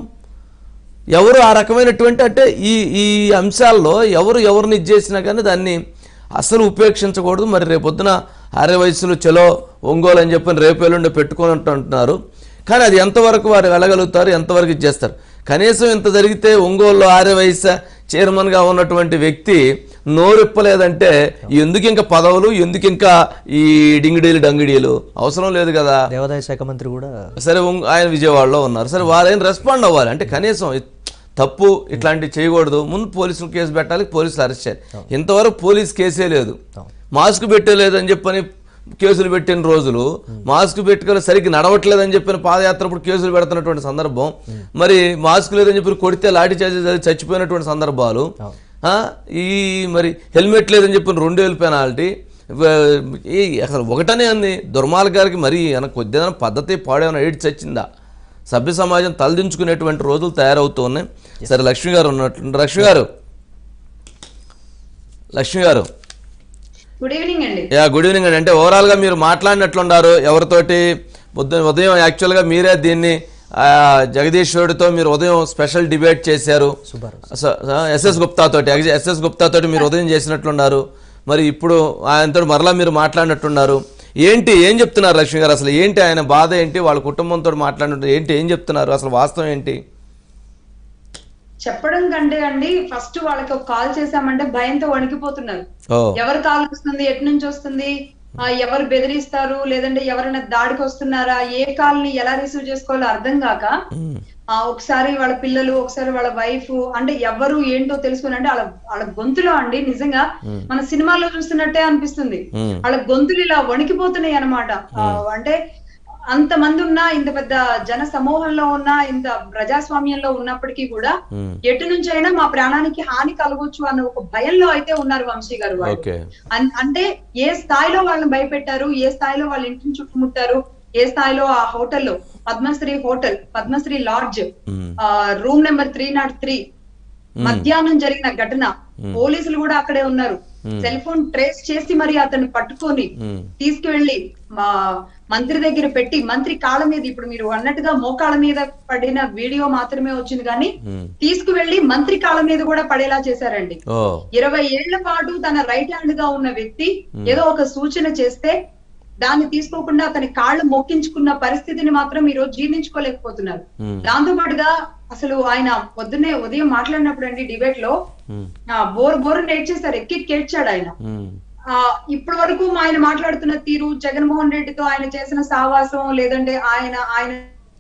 ఎవరు ఆ రకమైనటువంటి అంటే ఈ ఈ అంశాల్లో ఎవరు ఎవరిని ఇది చేసినా కానీ దాన్ని అసలు ఉపేక్షించకూడదు మరి రేపొద్దున అరే వయసులో చలో ఒంగోలు అని చెప్పని రేపు ఎల్లుండి పెట్టుకొని అంటున్నారు కానీ అది ఎంతవరకు వారు వెళ్ళగలుగుతారు ఎంతవరకు ఇది చేస్తారు కనీసం ఇంత జరిగితే ఒంగోలులో ఆర్య వయసు చైర్మన్గా ఉన్నటువంటి వ్యక్తి నోరిప్పలేదంటే ఎందుకు ఇంకా పదవులు ఎందుకు ఇంకా ఈ డింగిడీలు డంగిడీలు అవసరం లేదు కదా దేవాదాయ శాఖ మంత్రి కూడా సరే ఉం- ఆయన విజయవాడలో ఉన్నారు సరే వారైనా రెస్పాండ్ అవ్వాలి అంటే కనీసం ఇ- తప్పు ఇట్లాంటివి చేయకూడదు ముందు పోలీసులు కేసు పెట్టాలి పోలీసులు అరెస్ట్ చేయాలి ఇంతవరకు పోలీస్ కేసే లేదు మాస్క్ పెట్టలేదు అని చెప్పని కేసులు పెట్టిన రోజులు మాస్క్ పెట్టుకొని సరిగ్గా నడవట్లేదని చెప్పిన పాదయాత్ర ఇప్పుడు కేసులు పెడుతున్నటువంటి సందర్భం మరి మాస్క్ లేదని చెప్పి కొడితే లాఠీ చార్జీ జరిగి చచ్చిపోయినటువంటి సందర్భాలు ఆ, ఈ మరి హెల్మెట్ లేదని చెప్పిన రెండు వేలు పెనాల్టీ వ- ఈ అసలు ఒకటనే అంది దుర్మార్గారికి మరి వెనక కొద్దిగా పద్ధతి పాడేమైనా ఏడ్చి చచ్చిందా సభ్య సమాజం తలదించుకునేటువంటి రోజులు తయారవుతూ ఉన్నాయి సరే లక్ష్మి గారు ఉన్నట్లు లక్ష్మి గారు లక్ష్మి గారు గుడ్ ఈవినింగ్ అండి యా గుడ్ ఈవినింగ్ అండి అంటే ఓవరాల్గా మీరు మాట్లాడినట్లున్నారు ఎవరితోటి ఉదయం ఉదయం యాక్చువల్గా మీరే దీన్ని ఆ, జగదీశ్వరుడితో మీరు ఉదయం స్పెషల్ డిబేట్ చేశారు ఎస్ఎస్ గుప్తా తోటి ఎస్ఎస్ గుప్తా తోటి మీరు ఉదయం చేసినట్లున్నారు మరి ఇప్పుడు ఆయనతో మరలా మీరు మాట్లాడినట్టున్నారు ఏంటి ఏం చెప్తున్నారు లక్ష్మి గారు అసలు ఏంటి ఆయన బాధ ఏంటి వాళ్ళ కుటుంబంతో మాట్లాడినట్టు ఏంటి ఏం చెప్తున్నారు అసలు వాస్తవం ఏంటి చెప్పడం కంటే అండి ఫస్ట్ వాళ్ళకి ఒక కాల్ చేశామంటే భయంతో వణికిపోతున్నారు ఓ ఎవరు కాల్ వస్తుంది ఎటు నుంచి వస్తుంది ఆ, ఎవరు బెదిరిస్తారు లేదంటే ఎవరైనా దాడికి వస్తున్నారా ఏ కాల్ ని ఎలా రిసీవ్ చేసుకోవాలో అర్థం కాక ఆ ఒకసారి వాళ్ళ పిల్లలు ఒకసారి వాళ్ళ వైఫ్ అంటే ఎవరు ఏంటో తెలుసుకుని అంటే వాళ్ళ వాళ్ళ గొంతులో అండి నిజంగా మన సినిమాలో చూస్తున్నట్టే అనిపిస్తుంది మ్మ్. వాళ్ళ గొంతులు ఇలా వణికిపోతున్నాయి అనమాట అంటే అంత మంది ఉన్నా ఇంత పెద్ద జన సమూహంలో ఉన్నా ఇంత ప్రజాస్వామ్యంలో ఉన్నప్పటికీ కూడా మ్మ్. ఎటు నుంచి అయినా మా ప్రాణానికి హాని కలగొచ్చు అన్న ఒక భయంలో అయితే ఉన్నారు వంశీ గారు వాళ్ళు. ఓకే అన్- అంటే ఏ స్థాయిలో వాళ్ళని భయపెట్టారు ఏ స్థాయిలో వాళ్ళ ఇంటిని చుట్టుముట్టారు ఏ స్థాయిలో ఆ హోటల్లో పద్మశ్రీ హోటల్ పద్మశ్రీ లాడ్జ్ మ్మ్. ఆ room number three not three మధ్యాహ్నం జరిగిన ఘటన పోలీసులు కూడా అక్కడే ఉన్నారు సెల్ ఫోన్ ట్రేస్ చేసి మరి అతన్ని పట్టుకొని మ్మ్. తీసుకువెళ్ళి మా మంత్రి దగ్గర పెట్టి మంత్రి కాళ్ళ మీద ఇప్పుడు మీరు అన్నట్టుగా మోకాళ్ళ మీద పడిన వీడియో మాత్రమే వచ్చింది కానీ మ్మ్. తీసుకువెళ్ళి మంత్రి కాళ్ళ మీద కూడా పడేలా చేశారండి ఓ ఇరవై ఏళ్ల పాటు తన రైట్ హ్యాండ్ గా ఉన్న వ్యక్తి ఏదో ఒక సూచన చేస్తే దాన్ని తీసుకోకుండా అతని కాళ్ళు మొక్కించుకున్న పరిస్థితిని మాత్రం ఈ రోజు జీర్ణించుకోలేకపోతున్నారు మ్మ్. దాంతో పాటుగా అసలు ఆయన పొద్దున్నే ఉదయం మాట్లాడినప్పుడు అండి డిబేట్ లో మ్మ్. ఆ, బోరు బోరు నేర్చేశారు ఎక్కి ఏడ్చాడు ఆయన మ్మ్. ఆ ఇప్పటి వరకు ఆయన మాట్లాడుతున్న తీరు జగన్మోహన్ రెడ్డితో ఆయన చేసిన సావాసం లేదంటే ఆయన ఆయన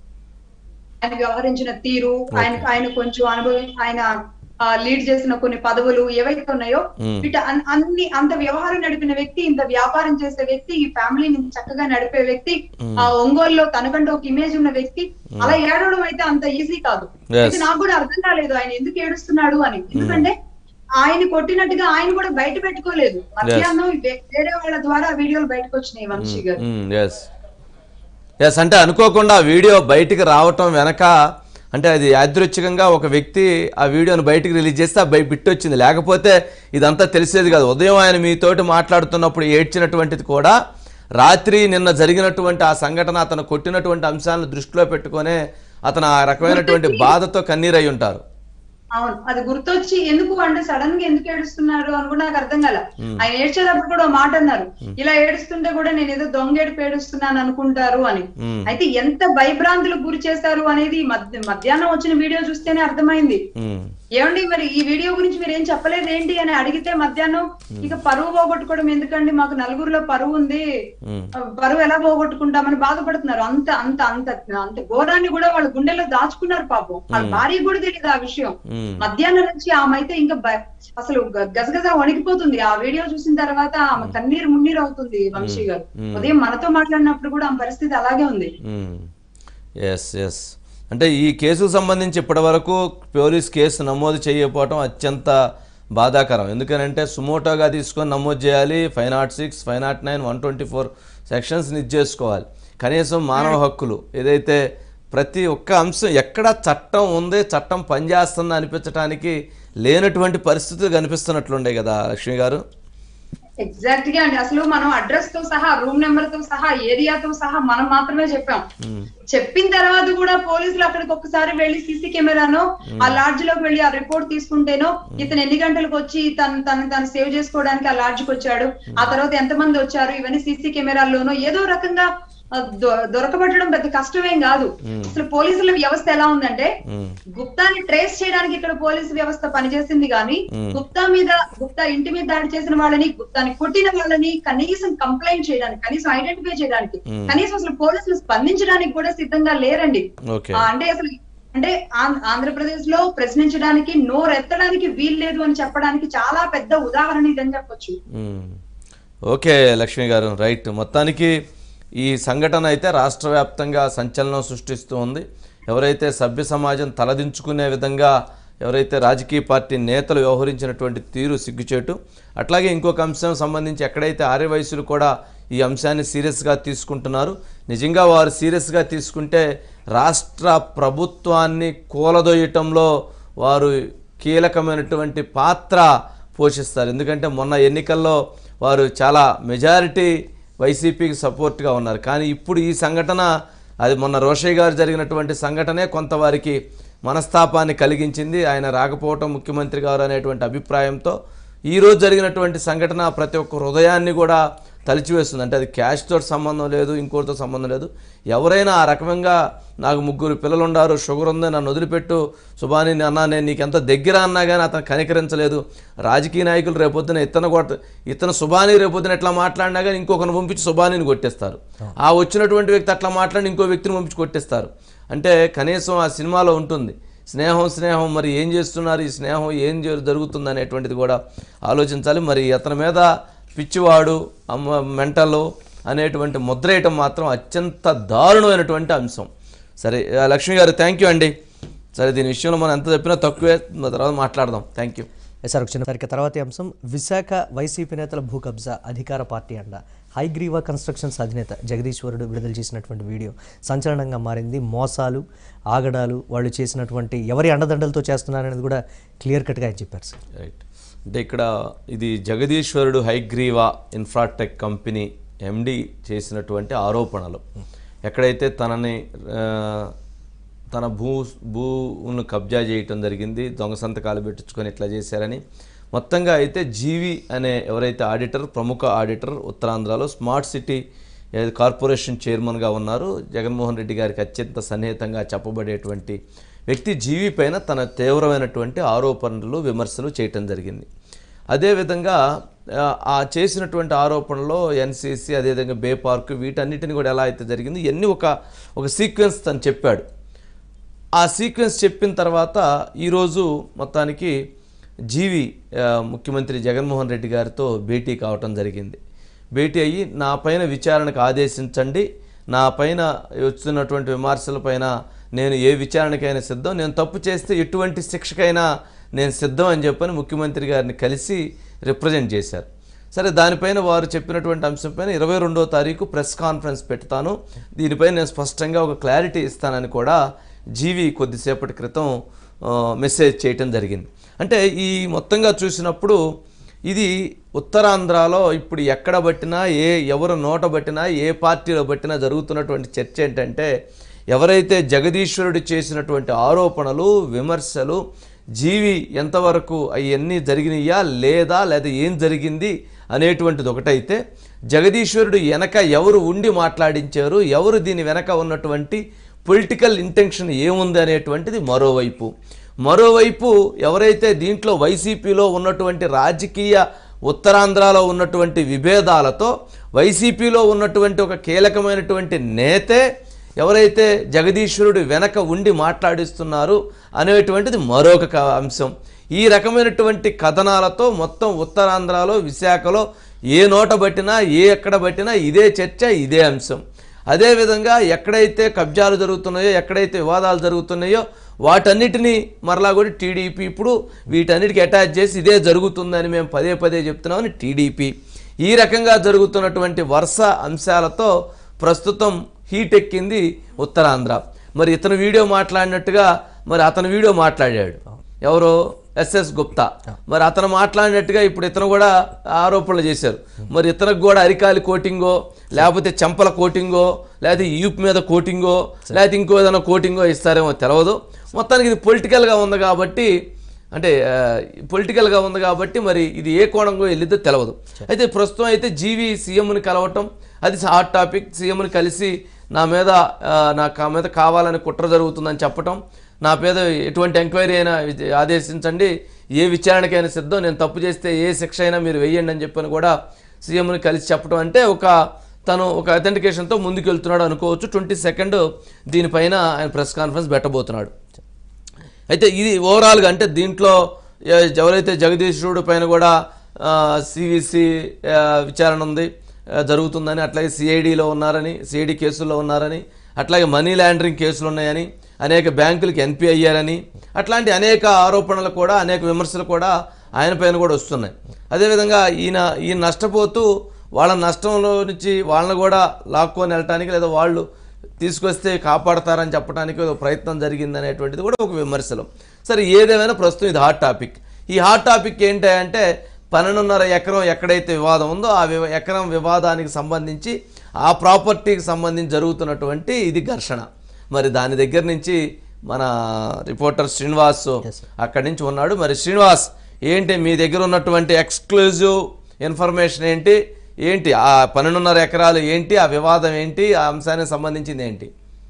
ఆయన వ్యవహరించిన తీరు ఆయన ఆయన కొంచెం అనుభవం ఆయన లీడ్ చేసిన కొన్ని పదవులు ఏవైతే ఉన్నాయో Hmm. వీట అన్- అన్ని అంత వ్యవహారం నడిపిన వ్యక్తి ఇంత వ్యాపారం చేసే వ్యక్తి ఈ ఫ్యామిలీని చక్కగా నడిపే వ్యక్తి ఆ ఒంగోలులో తనకంటూ ఒక ఇమేజ్ ఉన్న వ్యక్తి అలా ఏడవడం అయితే అంత ఈజీ కాదు Yes. అయితే నాకు కూడా అర్థం కాలేదు ఆయన ఎందుకు ఏడుస్తున్నాడు అని ఎందుకంటే ఆయన కొట్టినట్టుగా ఆయన కూడా బయట పెట్టుకోలేదు మధ్యాహ్నం వే- వేరే వాళ్ళ ద్వారా వీడియోలు బయటకు వచ్చినాయి వంశీ గారు ఎస్ ఎస్ అంటే అనుకోకుండా ఆ వీడియో బయటికి రావటం వెనక అంటే అది యాదృచ్ఛికంగా ఒక వ్యక్తి ఆ వీడియోను బయటికి రిలీజ్ చేస్తే ఆ బై బిట్ వచ్చింది లేకపోతే ఇదంతా తెలిసేది కాదు ఉదయం ఆయన మీతోటి మాట్లాడుతున్నప్పుడు ఏడ్చినటువంటిది కూడా రాత్రి నిన్న జరిగినటువంటి ఆ సంఘటన అతను కొట్టినటువంటి అంశాలను దృష్టిలో పెట్టుకొనే అతను ఆ రకమైనటువంటి బాధతో కన్నీరై ఉంటారు అవును అది గుర్తొచ్చి ఎందుకు అంటే సడన్ గా ఎందుకు ఏడుస్తున్నారు అని కూడా నాకు అర్థం కాల ఆయన ఏడ్చేటప్పుడు కూడా ఒక మాట అన్నారు ఇలా ఏడుస్తుంటే కూడా నేను ఏదో దొంగ ఏడుపు ఏడుస్తున్నాను అనుకుంటారు అని మ్మ్. అయితే ఎంత భయభ్రాంతులకు గురి చేశారు అనేది మధ్య- మధ్యాహ్నం వచ్చిన వీడియో చూస్తేనే అర్థమైంది మ్మ్. ఏమండి మరి ఈ వీడియో గురించి మీరు ఏం చెప్పలేదు ఏంటి అని అడిగితే మధ్యాహ్నం ఇక పరువు పోగొట్టుకోవడం ఎందుకండి మాకు నలుగురిలో పరువు ఉంది మ్మ్. ఆ, పరువు ఎలా పోగొట్టుకుంటామని బాధపడుతున్నారు అంత అంత అంత అంత ఘోరాన్ని కూడా వాళ్ళ గుండెల్లో దాచుకున్నారు పాపం వాళ్ళ భార్య కూడా తెలియదు ఆ విషయం మ్మ్. మధ్యాహ్నం నుంచి ఆమె అయితే ఇంకా భ- అసలు గ- గజగజ వణికిపోతుంది ఆ వీడియో చూసిన తర్వాత ఆమె కన్నీరు మున్నీరు అవుతుంది వంశీ గారు ఉదయం మనతో మాట్లాడినప్పుడు కూడా ఆమె పరిస్థితి అలాగే ఉంది ఎస్ ఎస్ అంటే ఈ కేసుకు సంబంధించి ఇప్పటివరకు పోలీస్ కేసు నమోదు చేయకపోవడం అత్యంత బాధాకరం ఎందుకనంటే సుమోటోగా తీసుకొని నమోదు చేయాలి five not six five not nine one twenty four సెక్షన్స్ని ఇది చేసుకోవాలి కనీసం మానవ హక్కులు ఏదైతే ప్రతి ఒక్క అంశం ఎక్కడ చట్టం ఉంది చట్టం పనిచేస్తుందా అనిపించడానికి లేనటువంటి పరిస్థితులు కనిపిస్తున్నట్లుండే కదా లక్ష్మి గారు ఎగ్జాక్ట్ గా అండి అసలు మనం అడ్రస్ తో సహా రూమ్ నెంబర్ తో సహా ఏరియాతో సహా మనం మాత్రమే చెప్పాం చెప్పిన తర్వాత కూడా పోలీసులు అక్కడికి ఒక్కసారి వెళ్ళి సీసీ కెమెరాను ఆ లాడ్జ్ లోకి వెళ్ళి ఆ రిపోర్ట్ తీసుకుంటేనో ఇతను ఎన్ని గంటలకు వచ్చి తను తను తను సేవ్ చేసుకోవడానికి ఆ లాడ్జ్ కి వచ్చాడు ఆ తర్వాత ఎంత మంది వచ్చారు ఇవన్నీ సీసీ కెమెరాల్లోనో ఏదో రకంగా ఆ, దొ- దొరకబట్టడం పెద్ద కష్టమేం కాదు అసలు పోలీసుల వ్యవస్థ ఎలా ఉందంటే గుప్తాని ట్రేస్ చేయడానికి ఇక్కడ పోలీసు వ్యవస్థ పనిచేసింది కానీ గుప్తా మీద గుప్తా ఇంటి మీద దాడి చేసిన వాళ్ళని గుప్తాని కొట్టిన వాళ్ళని కనీసం కంప్లైంట్ చేయడానికి కనీసం ఐడెంటిఫై చేయడానికి కనీసం అసలు పోలీసులు స్పందించడానికి కూడా సిద్ధంగా లేరండి ఓకే ఆ, అంటే అసలు అంటే ఆం- ఆంధ్రప్రదేశ్ లో ప్రశ్నించడానికి నోరెత్తడానికి వీల్లేదు అని చెప్పడానికి చాలా పెద్ద ఉదాహరణ ఇదని చెప్పొచ్చు మ్మ్. ఓకే లక్ష్మి గారు రైట్ మొత్తానికి ఈ సంఘటన అయితే రాష్ట్ర వ్యాప్తంగా సంచలనం సృష్టిస్తూ ఉంది ఎవరైతే సభ్య సమాజం తలదించుకునే విధంగా ఎవరైతే రాజకీయ పార్టీ నేతలు వ్యవహరించినటువంటి తీరు సిగ్గుచేటు అట్లాగే ఇంకొక అంశం సంబంధించి ఎక్కడైతే ఆర్య వయసులు కూడా ఈ అంశాన్ని సీరియస్గా తీసుకుంటున్నారు నిజంగా వారు సీరియస్గా తీసుకుంటే రాష్ట్ర ప్రభుత్వాన్ని కూలదోయటంలో వారు కీలకమైనటువంటి పాత్ర పోషిస్తారు ఎందుకంటే మొన్న ఎన్నికల్లో వారు చాలా మెజారిటీ వైసీపీకి సపోర్ట్గా ఉన్నారు కానీ ఇప్పుడు ఈ సంఘటన అది మొన్న రోషయ్య గారు జరిగినటువంటి సంఘటనే కొంత వారికి మనస్తాపాన్ని కలిగించింది ఆయన రాకపోవటం ముఖ్యమంత్రి గారు అనేటువంటి అభిప్రాయంతో ఈరోజు జరిగినటువంటి సంఘటన ప్రతి ఒక్క హృదయాన్ని కూడా తలిచివేస్తుంది అంటే అది క్యాష్తో సంబంధం లేదు ఇంకోటితో సంబంధం లేదు ఎవరైనా ఆ రకంగా నాకు ముగ్గురు పిల్లలు ఉన్నారు షుగర్ ఉంది నన్ను వదిలిపెట్టు సుభాని అన్నా నేను నీకు ఎంత దగ్గర అన్నా కానీ అతను కనికరించలేదు రాజకీయ నాయకులు రేపొద్దున ఇతను కొట్ట ఇతను సుభాని రేపొద్దున ఎట్లా మాట్లాడినా కానీ ఇంకొకరిని పంపించి సుభానిని కొట్టేస్తారు ఆ వచ్చినటువంటి వ్యక్తి అట్లా మాట్లాడి ఇంకో వ్యక్తిని పంపించి కొట్టేస్తారు అంటే కనీసం ఆ సినిమాలో ఉంటుంది స్నేహం స్నేహం మరి ఏం చేస్తున్నారు ఈ స్నేహం ఏం జరు- జరుగుతుంది అనేటువంటిది కూడా ఆలోచించాలి మరి అతని మీద పిచ్చివాడు అమ్మ మెంటలు అనేటువంటి ముద్ర వేయటం మాత్రం అత్యంత దారుణమైనటువంటి అంశం సరే ఆ, లక్ష్మి గారు థ్యాంక్ యూ అండి సరే దీని విషయంలో మనం ఎంత చెప్పినా తక్కువే తర్వాత మాట్లాడదాం థ్యాంక్ యూ సార్ ఒక చిన్న సరికి తర్వాతి అంశం విశాఖ వైసీపీ నేతల భూ కబ్జా అధికార పార్టీ అండ హైగ్రీవా కన్స్ట్రక్షన్స్ అధినేత జగదీశ్వరుడు విడుదల చేసినటువంటి వీడియో సంచలనంగా మారింది మోసాలు ఆగడాలు వాళ్ళు చేసినటువంటి ఎవరి అండదండలతో చేస్తున్నారనేది కూడా క్లియర్ కట్గా ఆయన చెప్పారు సార్ రైట్ అంటే ఇక్కడ ఇది జగదీశ్వరుడు హైగ్రీవా ఇన్ఫ్రాటెక్ కంపెనీ ఎండి చేసినటువంటి ఆరోపణలు ఎక్కడైతే తనని ఆ, తన భూ భూను కబ్జా చేయటం జరిగింది దొంగ సంతకాలు పెట్టించుకొని ఇట్లా చేశారని మొత్తంగా అయితే జీవి అనే ఎవరైతే ఆడిటర్ ప్రముఖ ఆడిటర్ ఉత్తరాంధ్రలో స్మార్ట్ సిటీ ఏది కార్పొరేషన్ చైర్మన్గా ఉన్నారు జగన్మోహన్ రెడ్డి గారికి అత్యంత సన్నిహితంగా చెప్పబడేటువంటి వ్యక్తి జీవి పైన తన తీవ్రమైనటువంటి ఆరోపణలు విమర్శలు చేయటం జరిగింది అదేవిధంగా ఆ, ఆ చేసినటువంటి ఆరోపణలో ఎన్సీసీ అదేవిధంగా బే పార్క్ వీటన్నిటిని కూడా ఎలా అయితే జరిగింది ఇవన్నీ ఒక ఒక సీక్వెన్స్ తను చెప్పాడు ఆ సీక్వెన్స్ చెప్పిన తర్వాత ఈరోజు మొత్తానికి జీవి ఆ, ముఖ్యమంత్రి జగన్మోహన్ రెడ్డి గారితో భేటీ కావటం జరిగింది భేటీ అయ్యి నా పైన విచారణకు ఆదేశించండి నా పైన వస్తున్నటువంటి విమర్శల పైన నేను ఏ విచారణకైనా సిద్ధం నేను తప్పు చేస్తే ఎటువంటి శిక్షకైనా నేను సిద్ధం అని చెప్పని ముఖ్యమంత్రి గారిని కలిసి రిప్రజెంట్ చేశారు సరే దానిపైన వారు చెప్పినటువంటి అంశంపైన ఇరవై రెండో తారీఖు ప్రెస్ కాన్ఫరెన్స్ పెడతాను దీనిపైన నేను స్పష్టంగా ఒక క్లారిటీ ఇస్తానని కూడా జీవి కొద్దిసేపటి క్రితం ఆ, మెసేజ్ చేయటం జరిగింది అంటే ఈ మొత్తంగా చూసినప్పుడు ఇది ఉత్తరాంధ్రలో ఇప్పుడు ఎక్కడ బట్టినా ఏ ఎవరు నోట బట్టినా ఏ పార్టీలో బట్టినా జరుగుతున్నటువంటి చర్చ ఏంటంటే ఎవరైతే జగదీశ్వరుడు చేసినటువంటి ఆరోపణలు విమర్శలు జీవి ఎంతవరకు అవన్నీ జరిగినాయా లేదా లేదా ఏం జరిగింది అనేటువంటిది ఒకటైతే జగదీశ్వరుడు వెనక ఎవరు ఉండి మాట్లాడించారు ఎవరు దీని వెనక ఉన్నటువంటి పొలిటికల్ ఇంటెన్షన్ ఏముంది అనేటువంటిది మరోవైపు మరోవైపు ఎవరైతే దీంట్లో వైసీపీలో ఉన్నటువంటి రాజకీయ ఉత్తరాంధ్రలో ఉన్నటువంటి విభేదాలతో వైసీపీలో ఉన్నటువంటి ఒక కీలకమైనటువంటి నేతే ఎవరైతే జగదీశ్వరుడు వెనక ఉండి మాట్లాడిస్తున్నారు అనేటువంటిది మరొక క- అంశం ఈ రకమైనటువంటి కథనాలతో మొత్తం ఉత్తరాంధ్రలో విశాఖలో ఏ నోట బట్టినా ఏ ఎక్కడ బట్టినా ఇదే చర్చ ఇదే అంశం అదేవిధంగా ఎక్కడైతే కబ్జాలు జరుగుతున్నాయో ఎక్కడైతే వివాదాలు జరుగుతున్నాయో వాటన్నిటినీ మరలా కూడా టీడీపీ ఇప్పుడు వీటన్నిటికి అటాచ్ చేసి ఇదే జరుగుతుందని మేము పదే పదే చెప్తున్నామని టీడీపీ ఈ రకంగా జరుగుతున్నటువంటి వరుస అంశాలతో ప్రస్తుతం హీట్ ఎక్కింది ఉత్తరాంధ్ర మరి ఇతను వీడియో మాట్లాడినట్టుగా మరి అతను వీడియో మాట్లాడాడు ఎవరు ఎస్ఎస్ గుప్తా మరి అతను మాట్లాడినట్టుగా ఇప్పుడు ఇతను కూడా ఆరోపణలు చేశారు మరి ఇతనికి కూడా అరికాలి కోటింగో లేకపోతే చెంపల కోటింగో లేకపోతే ఈపు మీద కోటింగో లేకపోతే ఇంకో ఏదైనా కోటింగో ఇస్తారేమో తెలియదు మొత్తానికి ఇది పొలిటికల్గా ఉంది కాబట్టి అంటే పొలిటికల్గా ఉంది కాబట్టి మరి ఇది ఏ కోణంలో వెళ్ళిద్దో తెలియదు అయితే ప్రస్తుతం అయితే జీవి సీఎంని కలవటం అది హాట్ టాపిక్ సీఎంని కలిసి నా మీద ఆ, నాకు ఆ మీద కావాలని కుట్ర జరుగుతుందని చెప్పటం నా మీద ఎటువంటి ఎంక్వైరీ అయినా విచ- ఆదేశించండి ఏ విచారణకైనా సిద్ధం నేను తప్పు చేస్తే ఏ శిక్ష అయినా మీరు వెయ్యండి అని చెప్పని కూడా సీఎంని కలిసి చెప్పడం అంటే ఒక తను ఒక అథెంటికేషన్తో ముందుకు వెళ్తున్నాడు అనుకోవచ్చు ట్వంటీ సెకండ్ దీనిపైన ఆయన ప్రెస్ కాన్ఫరెన్స్ పెట్టబోతున్నాడు అయితే ఇది ఓవరాల్గా అంటే దీంట్లో ఎ- ఎవరైతే జగదీశ్వరుడు పైన కూడా సివిసి విచారణ ఉంది ఆ, జరుగుతుందని అట్లాగే సిఐడిలో ఉన్నారని సిఐడి కేసుల్లో ఉన్నారని అట్లాగే మనీ లాండరింగ్ కేసులు ఉన్నాయని అనేక బ్యాంకులకి ఎన్పి అయ్యారని అట్లాంటి అనేక ఆరోపణలు కూడా అనేక విమర్శలు కూడా ఆయన పైన కూడా వస్తున్నాయి అదేవిధంగా ఈయన ఈయన నష్టపోతూ వాళ్ళ నష్టంలో నుంచి వాళ్ళని కూడా లాక్కొని వెళ్ళటానికి లేదా వాళ్ళు తీసుకొస్తే కాపాడతారని చెప్పడానికి ఒక ప్రయత్నం జరిగింది అనేటువంటిది కూడా ఒక విమర్శలు సరే ఏదేమైనా ప్రస్తుతం ఇది హాట్ టాపిక్ ఈ హాట్ టాపిక్ ఏంటి అంటే పన్నెండున్నర ఎకరం ఎక్కడైతే వివాదం ఉందో ఆ వివ ఎకరం వివాదానికి సంబంధించి ఆ ప్రాపర్టీకి సంబంధించి జరుగుతున్నటువంటి ఇది ఘర్షణ మరి దాని దగ్గర నుంచి మన రిపోర్టర్ శ్రీనివాస్ అక్కడి నుంచి ఉన్నాడు మరి శ్రీనివాస్ ఏంటి మీ దగ్గర ఉన్నటువంటి ఎక్స్క్లూజివ్ ఇన్ఫర్మేషన్ ఏంటి ఏంటి ఆ పన్నెండున్నర ఎకరాలు ఏంటి ఆ వివాదం ఏంటి ఆ అంశానికి సంబంధించింది ఏంటి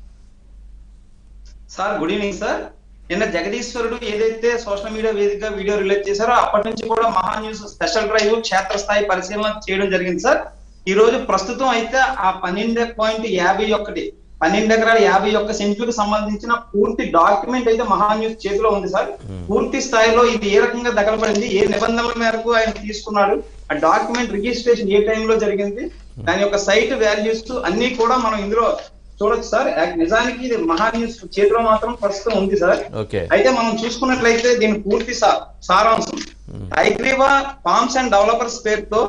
సార్ గుడ్ ఈవినింగ్ సార్ నిన్న జగదీశ్వరుడు ఏదైతే సోషల్ మీడియా వేదికగా వీడియో రిలీజ్ చేశారో అప్పటి నుంచి కూడా మహా న్యూస్ స్పెషల్ డ్రైవ్ క్షేత్రస్థాయి పరిశీలన చేయడం జరిగింది సార్ ఈ రోజు ప్రస్తుతం అయితే ఆ పన్నెండు పాయింట్ యాభై ఒకటి పన్నెండు ఎకరాల యాభై ఒక్క సెంచులకు సంబంధించిన పూర్తి డాక్యుమెంట్ అయితే మహా న్యూస్ చేతిలో ఉంది సార్ పూర్తి స్థాయిలో ఇది ఏ రకంగా దగలపడింది ఏ నిబంధనల మేరకు ఆయన తీసుకున్నాడు ఆ డాక్యుమెంట్ రిజిస్ట్రేషన్ ఏ టైంలో జరిగింది దాని యొక్క సైట్ వాల్యూస్ అన్ని కూడా మనం ఇందులో చూడొచ్చు సార్ యాక్- నిజానికి ఇది మహా న్యూస్ చేతిలో మాత్రం ప్రస్తుతం ఉంది సార్ ఓకే అయితే మనం చూసుకున్నట్లయితే దీని పూర్తి సా- సారాంశం ఐగ్రీవా ఫార్మ్స్ అండ్ డెవలపర్స్ పేరుతో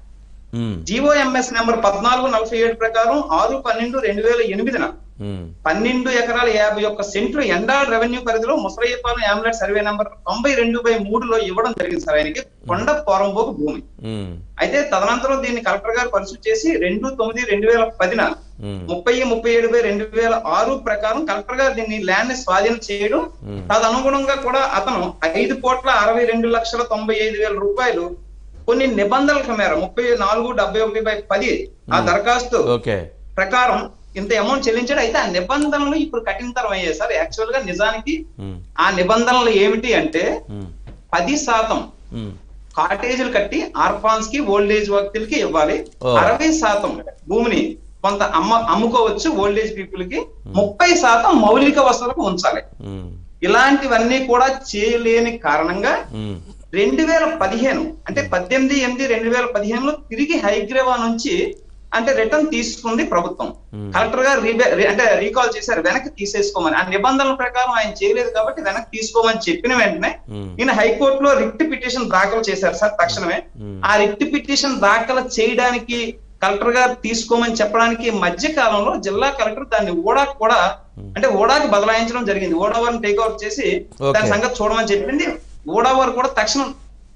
ఉమ్, జిఓఎంఎస్ నెంబర్ పద్నాలుగు నలభై ఏడు ప్రకారం ఆరు పన్నెండు రెండు వేల ఎనిమిదిన ఉమ్, పన్నెండు ఎకరాల యాభై ఒక్క సెంట్లు ఎండాల్ రెవెన్యూ పరిధిలో ముసరయ్యపాలెం యామ్లెట్ సర్వే నెంబర్ తొంభై రెండు బై మూడులో ఇవ్వడం జరిగింది సార్ ఆయనకి కొండ పోరంబోకు భూమి ఉమ్, అయితే తదనంతరం దీన్ని కలెక్టర్ గారు పరిశీలి చేసి రెండు తొమ్మిది రెండు వేల పదిన ఉమ్, ముప్పై ముప్పై ఏడు బై రెండు వేల ఆరు ప్రకారం కలెక్టర్ గారు దీన్ని ల్యాండ్ ని స్వాధీనం చేయడం Hmm. తదనుగుణంగా కూడా అతను ఐదు కోట్ల అరవై రెండు లక్షల తొంభై ఐదు వేల రూపాయలు కొన్ని నిబంధనల మేర ముప్పై నాలుగు డెబ్బై ఒకటి బై పది ఆ దరఖాస్తు ఓకే ప్రకారం ఇంత అమౌంట్ చెల్లించాడు అయితే ఆ నిబంధనలు ఇప్పుడు కఠినతరం అయ్యాయి సార్ యాక్చువల్ గా నిజానికి ఉమ్, ఆ నిబంధనలు ఏమిటి అంటే ఉమ్, పది శాతం ఉమ్, కాటేజీలు కట్టి ఆర్ఫాన్స్ కి ఓల్డ్ ఏజ్ వ్యక్తులకి ఇవ్వాలి ఓ. అరవై శాతం భూమిని కొంత అమ్మ అమ్ముకోవచ్చు ఓల్డ్ ఏజ్ పీపుల్ కి ముప్పై శాతం మౌలిక వసతులకు ఉంచాలి ఉమ్, ఇలాంటివన్నీ కూడా చేయలేని కారణంగా ఉమ్, రెండు వేల పదిహేను అంటే పద్దెనిమిది ఎనిమిది రెండు వేల పదిహేనులో తిరిగి హైగ్రేవా నుంచి అంటే రిటర్న్ తీసుకుంది ప్రభుత్వం Hmm. కలెక్టర్ గారు రీబే రి- అంటే రీకాల్ చేశారు వెనక్కి తీసేసుకోమని ఆ నిబంధనల ప్రకారం ఆయన చేయలేదు కాబట్టి వెనక్కి తీసుకోమని చెప్పిన వెంటనే ఉమ్, ఈయన హైకోర్టులో రిట్ పిటిషన్ దాఖలు చేశారు సార్ తక్షణమే Hmm. ఆ రిట్ పిటిషన్ దాఖలు చేయడానికి కలెక్టర్ గారు తీసుకోమని చెప్పడానికి మధ్య కాలంలో జిల్లా కలెక్టర్ దాన్ని ఓడాకు కూడా అంటే ఓడాకి బదలాయించడం జరిగింది ఓడావారిని టేక్ ఓవర్ చేసి Okay. దాని సంగతి చూడమని చెప్పింది ఓడావారు కూడా తక్షణం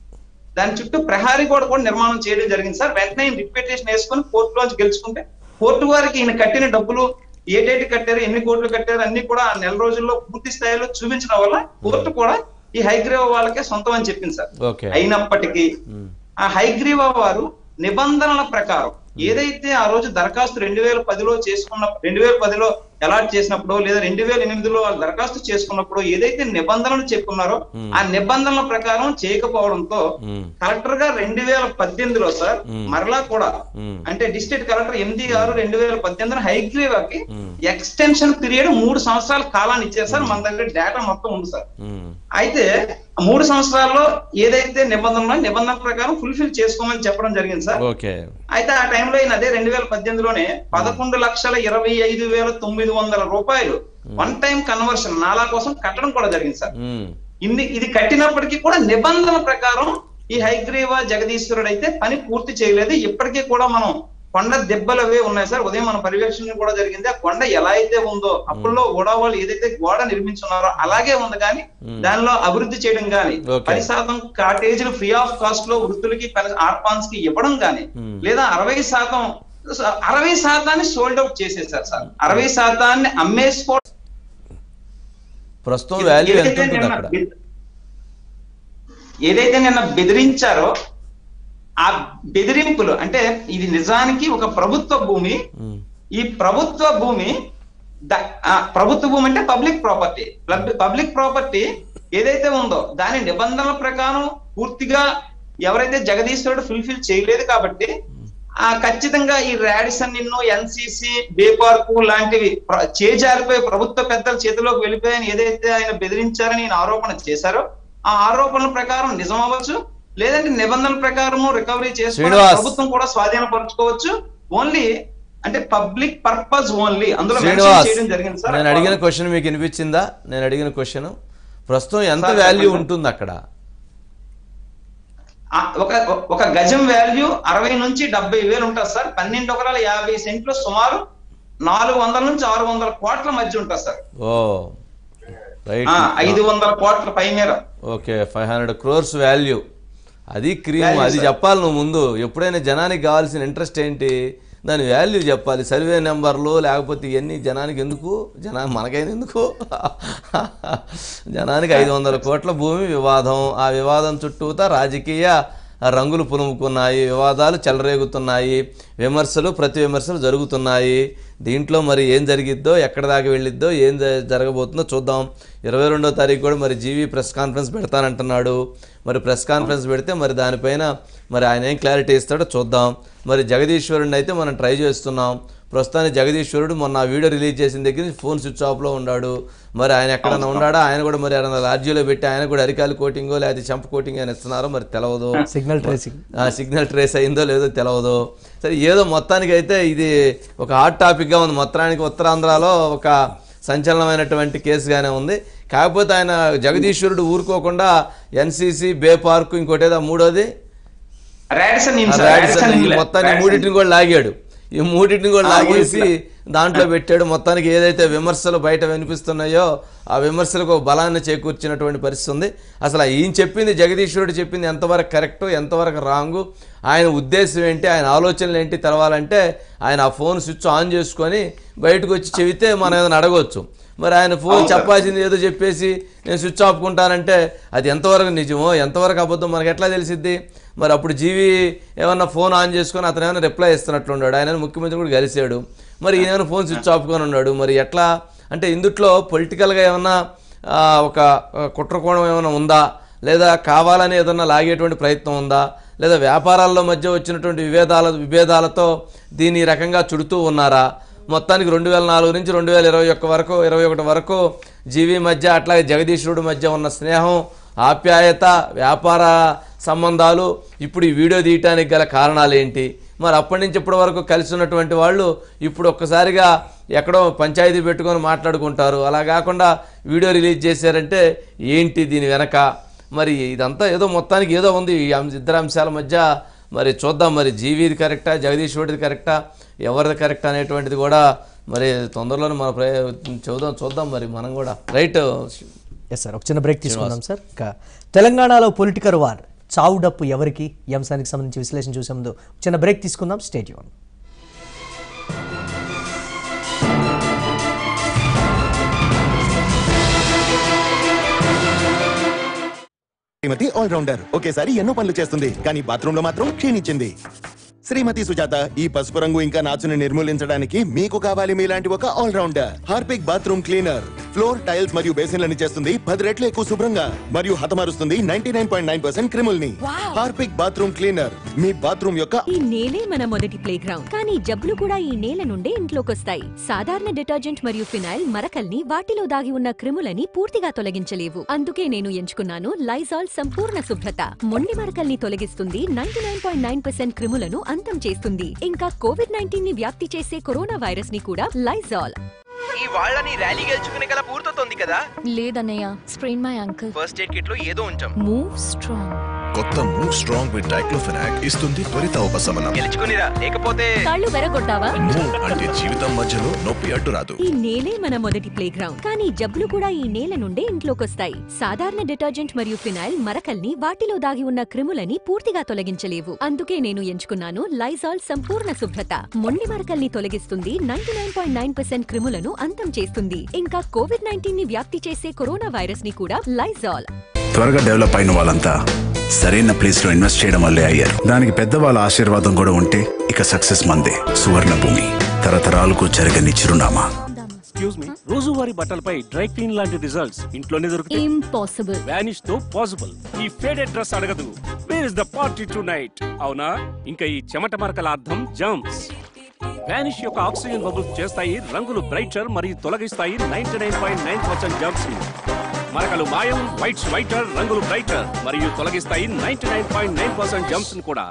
దాని చుట్టూ ప్రహారీ గోడ కూడా నిర్మాణం చేయడం జరిగింది సార్ వెంటనే రిట్ పిటిషన్ వేసుకొని కోర్టులోంచి గెలుచుకుంటే కోర్టు వారికి ఈయన కట్టిన డబ్బులు ఏ డేట్ కట్టారు ఎన్ని కోట్లు కట్టారు అన్ని కూడా ఆ నెల రోజుల్లో పూర్తి స్థాయిలో చూపించడం వల్ల కోర్టు కూడా ఈ హైగ్రేవ వాళ్ళకే సొంతం అని చెప్పింది సార్ ఓకే అయినప్పటికీ ఉమ్, ఆ హైగ్రీవా వారు నిబంధనల ప్రకారం ఏదైతే ఆ రోజు దరఖాస్తు రెండు వేల పదిలో చేసుకున్న రెండు వేల పదిలో అలాట్ చేసినప్పుడు లేదా రెండు వేల ఎనిమిదిలో వాళ్ళు దరఖాస్తు చేసుకున్నప్పుడు ఏదైతే నిబంధనలు చెప్పుకున్నారో Hmm. ఆ నిబంధనల ప్రకారం చేయకపోవడంతో ఉమ్, కలెక్టర్ గారు రెండు వేల పద్దెనిమిదిలో సార్ Hmm. మరలా కూడా ఉమ్, అంటే డిస్ట్రిక్ట్ కలెక్టర్ ఎనిమిది ఆరు రెండు వేల పద్దెనిమిది హైగ్రీవాకి Hmm. ఎక్స్టెన్షన్ పీరియడ్ మూడు సంవత్సరాల కాలాన్ని ఇచ్చారు సార్ మన దగ్గర డేటా మొత్తం ఉంది సార్ ఉమ్, అయితే ఆ మూడు సంవత్సరాల్లో ఏదైతే నిబంధనలు నిబంధనల ప్రకారం ఫుల్ఫిల్ చేసుకోమని చెప్పడం జరిగింది సార్ ఓకే అయితే ఆ టైంలో ఈయన అదే రెండు వేల పద్దెనిమిదిలోనే పదకొండు లక్షల ఇరవై ఐదు వేల తొమ్మిది వందల రూపాయలు వన్ టైం కన్వర్షన్ నాలా కోసం కట్టడం కూడా జరిగింది సార్ ఉమ్, ఇన్ని ఇది కట్టినప్పటికీ కూడా నిబంధనల ప్రకారం ఈ హైగ్రీవ జగదీశ్వరుడు అయితే పని పూర్తి చేయలేదు ఇప్పటికీ కూడా మనం కొండ దెబ్బలు అవే ఉన్నాయి సార్ ఉదయం మన పర్యవేక్షణ కూడా జరిగింది ఆ కొండ ఎలా అయితే ఉందో అప్పుల్లో ఓడావాళ్ళు ఏదైతే గోడ నిర్మించున్నారో అలాగే ఉంది కానీ దానిలో అభివృద్ధి చేయడం కానీ Okay. పది శాతం కాటేజీలు ఫ్రీ ఆఫ్ కాస్ట్ లో వృత్తులకి ఆర్పాన్స్ కి ఇవ్వడం కానీ Hmm. లేదా అరవై శాతం అరవై శాతాన్ని సోల్డ్ అవుట్ చేసేసారు సార్ అరవై శాతాన్ని అమ్మేసుకో ప్రస్తుతం వాల్యూ ఎంత ఏదైతే ఉంటుంది నిన్న అక్కడ బె- ఏదైతే నిన్న బెదిరించారో ఆ బెదిరింపులు అంటే ఇది నిజానికి ఒక ప్రభుత్వ భూమి ఉమ్, ఈ ప్రభుత్వ భూమి ద- ఆ ప్రభుత్వ భూమి అంటే పబ్లిక్ ప్రాపర్టీ పబ్లిక్ ప్రాపర్టీ ఏదైతే ఉందో దాని నిబంధనల ప్రకారం పూర్తిగా ఎవరైతే జగదీశ్వరుడు ఫుల్ఫిల్ చేయలేదు కాబట్టి ఆ ఖచ్చితంగా ఈ రాడిసన్ నిన్ను ఎన్సిసి బే పార్కు లాంటివి ప్ర- చేజారిపోయి ప్రభుత్వ పెద్దల చేతిలోకి వెళ్ళిపోయాయని ఏదైతే ఆయన బెదిరించారని ఈయన ఆరోపణ చేశారో ఆ ఆరోపణల ప్రకారం నిజం అవ్వచ్చు లేదంటే నిబంధనల ప్రకారము రికవరీ చేసుకుని శ్రీనివాస్. ప్రభుత్వం కూడా స్వాధీనపరచుకోవచ్చు ఓన్లీ అంటే పబ్లిక్ పర్పస్ ఓన్లీ అందులో mention శ్రీనివాస్ చేయడం జరిగింది సార్ నేను అడిగిన క్వశ్చన్ మీకు వినిపించిందా నేను అడిగిన క్వశ్చన్ ప్రస్తుతం ఎంత సార్, వాల్యూ చెప్పండి. ఉంటుంది అక్కడ ఆ, ఒక ఒక గజం వాల్యూ అరవై నుంచి డెబ్బై వేలు ఉంటుంది సార్ పన్నెండు ఎకరాల యాభై సెంట్లు సుమారు నాలుగు వందల నుంచి ఆరు వందల కోట్ల మధ్య ఉంటుంది సార్ ఓ రైట్ ఆ, ఐదు వందల కోట్ల పై మేర okay five hundred crores value అది క్రీమ్ Value, అది sir. చెప్పాలి నువ్వు ముందు ఎప్పుడైనా జనానికి కావాల్సిన ఇంట్రెస్ట్ ఏంటి దాని వాల్యూ చెప్పాలి సర్వే నెంబర్లు లేకపోతే ఇవన్నీ జనానికి ఎందుకు జనా మనకైనా ఎందుకు జనానికి ఐదు వందల కోట్ల భూమి వివాదం ఆ వివాదం చుట్టూతా రాజకీయ ఆ రంగులు పులుముకున్నాయి వివాదాలు చెలరేగుతున్నాయి విమర్శలు ప్రతి విమర్శలు జరుగుతున్నాయి దీంట్లో మరి ఏం జరిగిద్దో ఎక్కడ దాకా వెళ్ళిద్దో ఏం జ- జరగబోతుందో చూద్దాం ఇరవై రెండో తారీఖు కూడా మరి జీవీ ప్రెస్ కాన్ఫరెన్స్ పెడతానంటున్నాడు మరి ప్రెస్ కాన్ఫరెన్స్ పెడితే మరి దానిపైన మరి ఆయన ఏం క్లారిటీ ఇస్తాడో చూద్దాం మరి జగదీశ్వరుడిని అయితే మనం ట్రై చేస్తున్నాం ప్రస్తుతానికి జగదీశ్వరుడు మొన్న ఆ వీడియో రిలీజ్ చేసిన దగ్గర నుంచి ఫోన్ స్విచ్ ఆఫ్లో ఉన్నాడు మరి ఆయన ఎక్కడన్నా ఉన్నాడా ఆయన కూడా మరి ఏదైనా లాడ్జీలో పెట్టి ఆయన కూడా అరికాలు కోటింగో లేకపోతే చెంప కోటింగ్ అని ఇస్తున్నారో మరి తెలవదు సిగ్నల్ ట్రేసింగ్ ఆ సిగ్నల్ ట్రేస్ అయిందో లేదో తెలియదు సరే ఏదో మొత్తానికి అయితే ఇది ఒక హాట్ టాపిక్గా ఉంది మొత్తానికి ఉత్తరాంధ్రలో ఒక సంచలనమైనటువంటి కేసుగానే ఉంది కాకపోతే ఆయన జగదీశ్వరుడు ఊరుకోకుండా ఎన్సీసీ బే పార్క్ ఇంకోటి ఏదో మూడోది రాడిసన్ ఆ హింస, రాడిసన్ రాడిసన్ ఈ హింస, మొత్తాన్ని రాడిసన్. మూడింటిని కూడా లాగాడు ఈ మూడింటిని కూడా ఆ, లాగేసి మూడింటిని. దాంట్లో పెట్టాడు మొత్తానికి ఏదైతే విమర్శలు బయట వినిపిస్తున్నాయో ఆ విమర్శలకు ఒక బలాన్ని చేకూర్చినటువంటి పరిస్థితి ఉంది అసలు ఈయన చెప్పింది జగదీశ్వరుడు చెప్పింది ఎంతవరకు కరెక్ట్ ఎంతవరకు రాంగు ఆయన ఉద్దేశం ఏంటి ఆయన ఆలోచనలు ఏంటి తెలవాలంటే ఆయన ఆ ఫోన్ స్విచ్ ఆన్ చేసుకొని బయటకు వచ్చి చెబితే మనం ఏదైనా అడగవచ్చు మరి ఆయన ఫోన్ అవును సార్. చెప్పాల్సింది ఏదో చెప్పేసి నేను స్విచ్ ఆపుకుంటానంటే అది ఎంతవరకు నిజమో ఎంతవరకు అబద్ధం మనకి ఎట్లా తెలిసిద్ది మరి అప్పుడు జీవి ఏమన్నా ఫోన్ ఆన్ చేసుకొని అతను ఏమైనా రిప్లై ఇస్తున్నట్లున్నాడు ఆయన ముఖ్యమంత్రి కూడా కలిశాడు మరి ఈయన ఏమైనా ఫోన్ స్విచ్ ఆపుకొని ఉన్నాడు మరి ఎట్లా అంటే ఇందుట్లో పొలిటికల్గా ఏమన్నా ఆ, ఒక ఆ, కుట్రకోణం ఏమైనా ఉందా లేదా కావాలని ఏదన్నా లాగేటువంటి ప్రయత్నం ఉందా లేదా వ్యాపారాల్లో మధ్య వచ్చినటువంటి విభేదాల విభేదాలతో దీన్ని ఈ రకంగా చుడుతూ ఉన్నారా మొత్తానికి రెండు వేల నాలుగు నుంచి రెండు వేల ఇరవై ఒక్క వరకు ఇరవై ఒకటి వరకు జీవి మధ్య అట్లాగే జగదీశ్వరుడు మధ్య ఉన్న స్నేహం ఆప్యాయత వ్యాపార సంబంధాలు ఇప్పుడు ఈ వీడియో తీయటానికి గల కారణాలు ఏంటి మరి అప్పటి నుంచి ఇప్పటి వరకు కలిసి ఉన్నటువంటి వాళ్ళు ఇప్పుడు ఒక్కసారిగా ఎక్కడో పంచాయతీ పెట్టుకొని మాట్లాడుకుంటారు అలా కాకుండా వీడియో రిలీజ్ చేశారంటే ఏంటి దీని వెనక మరి ఇదంతా ఏదో మొత్తానికి ఏదో ఉంది ఈ అంశ- ఇద్దరు అంశాల మధ్య మరి చూద్దాం మరి జీవీది కరెక్టా జగదీశ్వరుడిది కరెక్టా ఎవరిది కరెక్ట్ అనేటువంటిది కూడా మరి తొందరలోనే మన ప్రయ చూద్దాం చూద్దాం మరి మనం కూడా రైట్ ఎస్ సార్ ఒక చిన్న బ్రేక్ తీసుకుందాం సార్ ఇక తెలంగాణలో పొలిటికల్ వార్ చావు డప్పు ఎవరికి ఈ అంశానికి సంబంధించి విశ్లేషణ చూసే ముందు చిన్న బ్రేక్ తీసుకుందాం స్టేట్ యూన్ శ్రీమతి ఆల్రౌండర్ ఒకేసారి ఎన్నో పనులు చేస్తుంది కానీ బాత్రూమ్ లో మాత్రం క్షీణించింది శ్రీమతి సుజాత ఈ పసుపు రంగు ఇంకా నాచుని నిర్మూలించడానికి మీకు కావాలి మీలాంటి ఒక allrounder Harpic bathroom cleaner floor tiles మరియు బేసిన్లని చేస్తుంది పది రెట్లు ఎక్కువ శుభ్రంగా మరియు హతమారుస్తుంది ninety nine point nine percent క్రిముల్ని హార్పిక్ బాత్రూమ్ క్లీనర్ మీ బాత్రూమ్ యొక్క ఈ నేలే మన మొదటి ప్లే గ్రౌండ్ కానీ జబ్బులు కూడా ఈ నేల నుండే ఇంట్లోకొస్తాయి సాధారణ డిటర్జెంట్ మరియు ఫినాయిల్ మరకల్ని వాటిలో దాగి ఉన్న క్రిములని పూర్తిగా తొలగించలేవు అందుకే నేను ఎంచుకున్నాను లైజాల్ సంపూర్ణ శుభ్రత మొండి మరకల్ని తొలగిస్తుంది ninety nine point nine percent క్రిములను అంతం చేస్తుంది ఇంకా కోవిడ్ నైన్టీన్ ని వ్యాప్తి చేసే కరోనా వైరస్ ని కూడా లైజాల్ ఈ వాళ్ళని ర్యాలీ గెలుచుకునే గల పూర్తవుతోంది కదా లేదన్నయ్య sprain my uncle first aid kit లో ఏదో ఉంచాం మూవ్ స్ట్రాంగ్ కొత్త మూవ్ స్ట్రాంగ్ విత్ డైక్లోఫెనాక్ ఇస్తుంది త్వరిత ఉపశమనం గెలుచుకునిరా లేకపోతే కాళ్ళు వెరగొట్టావా మూవ్ అంటే జీవితం మధ్యలో నొప్పి అడ్డు రాదు ఈ నేలే మన మొదటి ప్లే గ్రౌండ్ కానీ జబ్బులు కూడా ఈ నేల నుండే ఇంట్లోకొస్తాయి సాధారణ డిటర్జెంట్ మరియు ఫినాయిల్ మరకల్ని వాటిలో దాగి ఉన్న క్రిములని పూర్తిగా తొలగించలేవు అందుకే నేను ఎంచుకున్నాను లైజాల్ సంపూర్ణ శుభ్రత మొండి మరకల్ని తొలగిస్తుంది ninety nine point nine percent క్రిములను అంతం చేస్తుంది ఇంకా కోవిడ్ నైన్టీన్ ని వ్యాప్తి చేసే కరోనా వైరస్ ని కూడా లైజాల్ త్వరగా డెవలప్ అయిన వాళ్ళంతా సరైన ప్లేస్ లో ఇన్వెస్ట్ చేయడం వల్లే అయ్యారు దానికి పెద్దవాళ్ళ ఆశీర్వాదం కూడా ఉంటే ఇక సక్సెస్ మందే సువర్ణ భూమి తరతరాలకు జరగని చిరునామా ఎక్స్క్యూజ్ మీ రోజువారీ బట్టలపై డ్రై క్లీన్ లాంటి రిజల్ట్స్ ఇంట్లోనే దొరుకుతాయి ఇంపాసిబుల్ వానిష్ తో పాసిబుల్ ఈ ఫేడెడ్ డ్రెస్ అడగదు where is the party tonight అవునా ఇంకా ఈ చెమట మరకల అర్థం జంప్స్ వానిష్ యొక్క ఆక్సిజన్ బబుల్స్ చేస్తాయి రంగులు బ్రైటర్ మరియు తొలగిస్తాయి ninety nine point nine percent jumps మరకలు మాయం వైట్స్ వైటర్ రంగులు బ్రైటర్ మరియు తొలగిస్తాయి ninety nine point nine percent jumps కూడా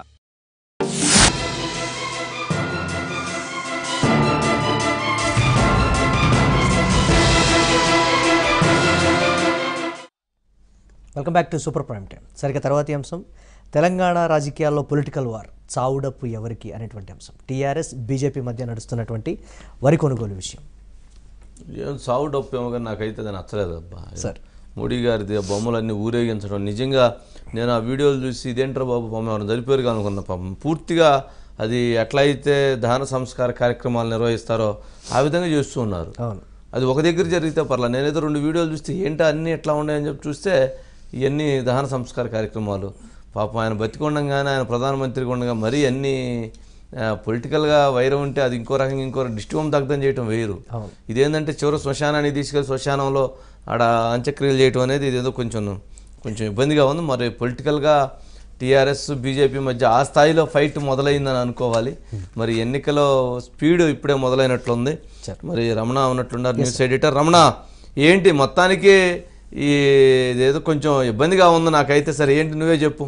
welcome back to super prime time సరిగ్గా తర్వాతి అంశం తెలంగాణ రాజకీయాల్లో పొలిటికల్ వార్ చావుడప్పు ఎవరికి అనేటువంటి అంశం టీఆర్ఎస్ బీజేపీ మధ్య నడుస్తున్నటువంటి వరి కొనుగోలు విషయం ఏం సావు డప్పు ఏమో కానీ నాకైతే అది నచ్చలేదు అబ్బా సార్. మోడీ గారిది ఆ బొమ్మలన్నీ ఊరేగించడం నిజంగా నేను ఆ వీడియోలు చూసి ఇదేంట్రా బాబు బొమ్మ ఎవరైనా జరిపారు అనుకున్న పాపం పూర్తిగా అది ఎట్లయితే దహన సంస్కార కార్యక్రమాలు నిర్వహిస్తారో ఆ విధంగా చేస్తూ ఉన్నారు అవును అది ఒక దగ్గర జరిగితే పర్లా నేనైతే రెండు వీడియోలు చూస్తే ఏంటో అన్నీ ఎట్లా ఉన్నాయని చెప్పి చూస్తే ఇవన్నీ దహన సంస్కార కార్యక్రమాలు పాపం ఆయన బతికొండంగానే ఆయన ప్రధానమంత్రిగా ఉండగా మరీ అన్ని పొలిటికల్గా వైరం ఉంటే అది ఇంకో రకంగా ఇంకో దిష్టిబొమ్మ దగ్ధం చేయటం వేరు ఇదేంటంటే చివరి శ్మశానానికి తీసుకెళ్ళి శ్మశానంలో ఆడ అంత్యక్రియలు చేయటం అనేది ఇదేదో కొంచెం కొంచెం ఇబ్బందిగా ఉంది మరి పొలిటికల్గా టీఆర్ఎస్ బీజేపీ మధ్య ఆ స్థాయిలో ఫైట్ మొదలైందని అనుకోవాలి మరి ఎన్నికలో స్పీడ్ ఇప్పుడే మొదలైనట్లుంది మరి రమణ ఉన్నట్లున్నారు న్యూస్ ఎడిటర్ రమణ ఏంటి మొత్తానికి ఈ ఇదేదో కొంచెం ఇబ్బందిగా ఉంది నాకైతే సరే ఏంటి నువ్వే చెప్పు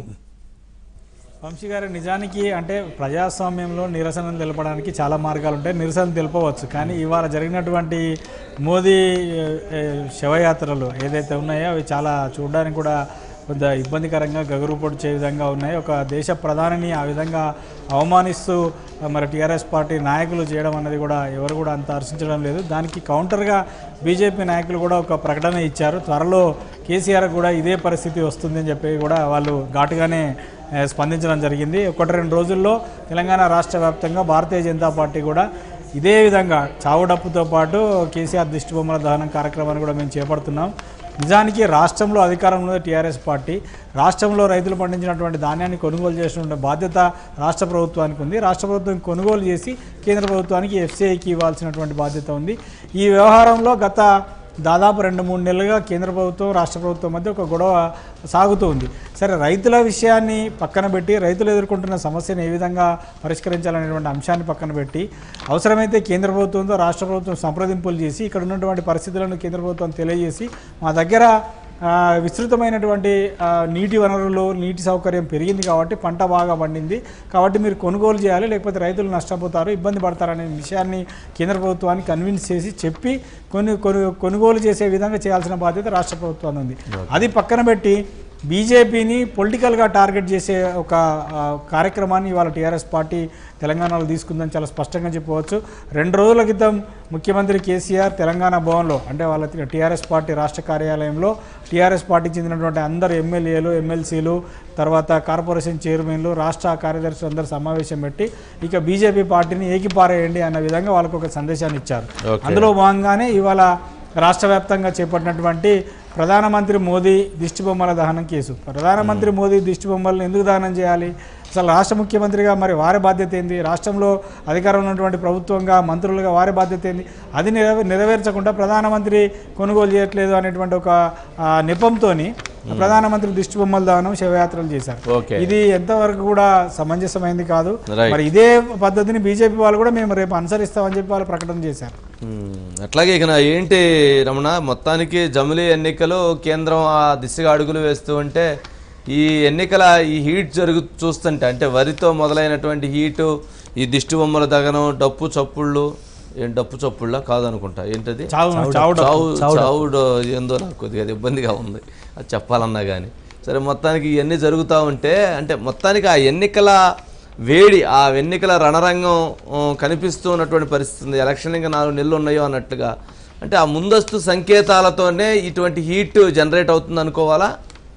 వంశీ గారు నిజానికి అంటే ప్రజాస్వామ్యంలో నిరసన తెలపడానికి చాలా మార్గాలు ఉంటాయి నిరసన తెలపవచ్చు కానీ ఇవాళ జరిగినటువంటి మోదీ ఏ, ఏ, శవయాత్రలు ఏదైతే ఉన్నాయో అవి చాలా చూడడానికి కూడా కొంత ఇబ్బందికరంగా గగురుపొడి చే విధంగా ఉన్నాయి ఒక దేశ ప్రధానిని ఆ విధంగా అవమానిస్తూ ఆ, మరి టీఆర్ఎస్ పార్టీ నాయకులు చేయడం అనేది కూడా ఎవరు కూడా అంత హర్షించడం లేదు దానికి కౌంటర్గా బీజేపీ నాయకులు కూడా ఒక ప్రకటన ఇచ్చారు త్వరలో కేసీఆర్ కూడా ఇదే పరిస్థితి వస్తుందని చెప్పి కూడా వాళ్ళు ఘాటుగానే ఏ, స్పందించడం జరిగింది ఒకటి రెండు రోజుల్లో తెలంగాణ రాష్ట్ర వ్యాప్తంగా భారతీయ జనతా పార్టీ కూడా ఇదే విధంగా చావుడప్పుతో పాటు కేసీఆర్ దిష్టిబొమ్మల దహనం కార్యక్రమాన్ని కూడా మేము చేపడుతున్నాం నిజానికి రాష్ట్రంలో అధికారంలో టీఆర్ఎస్ పార్టీ రాష్ట్రంలో రైతులు పండించినటువంటి ధాన్యాన్ని కొనుగోలు చేసినటువంటి బాధ్యత రాష్ట్ర ప్రభుత్వానికి ఉంది రాష్ట్ర ప్రభుత్వం కొనుగోలు చేసి కేంద్ర ప్రభుత్వానికి ఎఫ్సీఐకి ఇవ్వాల్సినటువంటి బాధ్యత ఉంది ఈ వ్యవహారంలో గత దాదాపు రెండు మూడు నెలలుగా కేంద్ర ప్రభుత్వం రాష్ట్ర ప్రభుత్వం మధ్య ఒక గొడవ సాగుతూ ఉంది సరే రైతుల విషయాన్ని పక్కన పెట్టి రైతులు ఎదుర్కొంటున్న సమస్యను ఏ విధంగా పరిష్కరించాలనేటువంటి అంశాన్ని పక్కన పెట్టి అవసరమైతే కేంద్ర ప్రభుత్వంతో రాష్ట్ర ప్రభుత్వం సంప్రదింపులు చేసి ఇక్కడ ఉన్నటువంటి పరిస్థితులను కేంద్ర ప్రభుత్వం తెలియజేసి మా దగ్గర ఆ, విస్తృతమైనటువంటి ఆ, నీటి వనరులు నీటి సౌకర్యం పెరిగింది కాబట్టి పంట బాగా పండింది కాబట్టి మీరు కొనుగోలు చేయాలి లేకపోతే రైతులు నష్టపోతారు ఇబ్బంది పడతారనే విషయాన్ని కేంద్ర ప్రభుత్వాన్ని కన్విన్స్ చేసి చెప్పి కొన్ని కొను కొనుగోలు చేసే విధంగా చేయాల్సిన బాధ్యత రాష్ట్ర ప్రభుత్వాన్ని ఉంది అది పక్కన పెట్టి బీజేపీని పొలిటికల్గా టార్గెట్ చేసే ఒక ఆ, కార్యక్రమాన్ని ఇవాళ టీఆర్ఎస్ పార్టీ తెలంగాణలో తీసుకుందని చాలా స్పష్టంగా చెప్పవచ్చు రెండు రోజుల క్రితం ముఖ్యమంత్రి కేసీఆర్ తెలంగాణ భవన్లో అంటే వాళ్ళ టీఆర్ఎస్ పార్టీ రాష్ట్ర కార్యాలయంలో టీఆర్ఎస్ పార్టీకి చెందినటువంటి అందరు ఎమ్మెల్యేలు ఎమ్మెల్సీలు తర్వాత కార్పొరేషన్ చైర్మన్లు రాష్ట్ర కార్యదర్శులు అందరూ సమావేశం పెట్టి ఇక బీజేపీ పార్టీని ఏకిపారేయండి అన్న విధంగా వాళ్ళకు ఒక సందేశాన్ని ఇచ్చారు Okay. అందులో భాగంగానే ఇవాళ రాష్ట్ర వ్యాప్తంగా చేపట్టినటువంటి ప్రధానమంత్రి మోదీ దిష్టిబొమ్మల దహనం కేసు ప్రధానమంత్రి మోదీ దిష్టిబొమ్మలను ఎందుకు దహనం చేయాలి అసలు రాష్ట్ర ముఖ్యమంత్రిగా మరి వారి బాధ్యత ఏంది రాష్ట్రంలో అధికారంలో ఉన్నటువంటి ప్రభుత్వంగా మంత్రులుగా వారి బాధ్యత ఏంది అది నెరవే నెరవేర్చకుండా ప్రధానమంత్రి కొనుగోలు చేయట్లేదు అనేటువంటి ఒక ఆ, నెపంతోని ప్రధానమంత్రి దిష్టిబొమ్మల దహనం శవయాత్రలు చేశారు Okay. ఇది ఎంతవరకు కూడా సమంజసమైంది కాదు Right. మరి ఇదే పద్ధతిని బీజేపీ వాళ్ళు కూడా మేము రేపు అనుసరిస్తామని చెప్పి వాళ్ళు ప్రకటన చేశారు మ్మ్. అట్లాగే ఇక నా ఏంటి రమణ మొత్తానికి జమిలీ ఎన్నికలు కేంద్రం ఆ దిశగా అడుగులు వేస్తూ ఉంటే ఈ ఎన్నికల ఈ హీట్ జరుగు చూస్తుంటే అంటే వరితో మొదలైనటువంటి హీటు ఈ దిష్టి బొమ్మల దగనం డప్పు చప్పుళ్ళు ఏం డప్పు చప్పుళ్ళ కాదనుకుంటా ఏంటది చావు- చావు చావు డప్పు. చావు చావు డప్పు. చావుడు ఏందో నాకు కొద్దిగా అది ఇబ్బందిగా ఉంది అది చెప్పాలన్నా కానీ సరే మొత్తానికి ఇవన్నీ జరుగుతూ ఉంటే అంటే మొత్తానికి ఆ ఎన్నికల వేడి ఆ ఎన్నికల రణరంగం ఆ, కనిపిస్తూ ఉన్నటువంటి పరిస్థితి ఉంది ఎలక్షన్ ఇంకా నాలుగు నెలలు ఉన్నాయో అన్నట్టుగా అంటే ఆ ముందస్తు సంకేతాలతోనే ఇటువంటి హీట్ జనరేట్ అవుతుంది అనుకోవాలా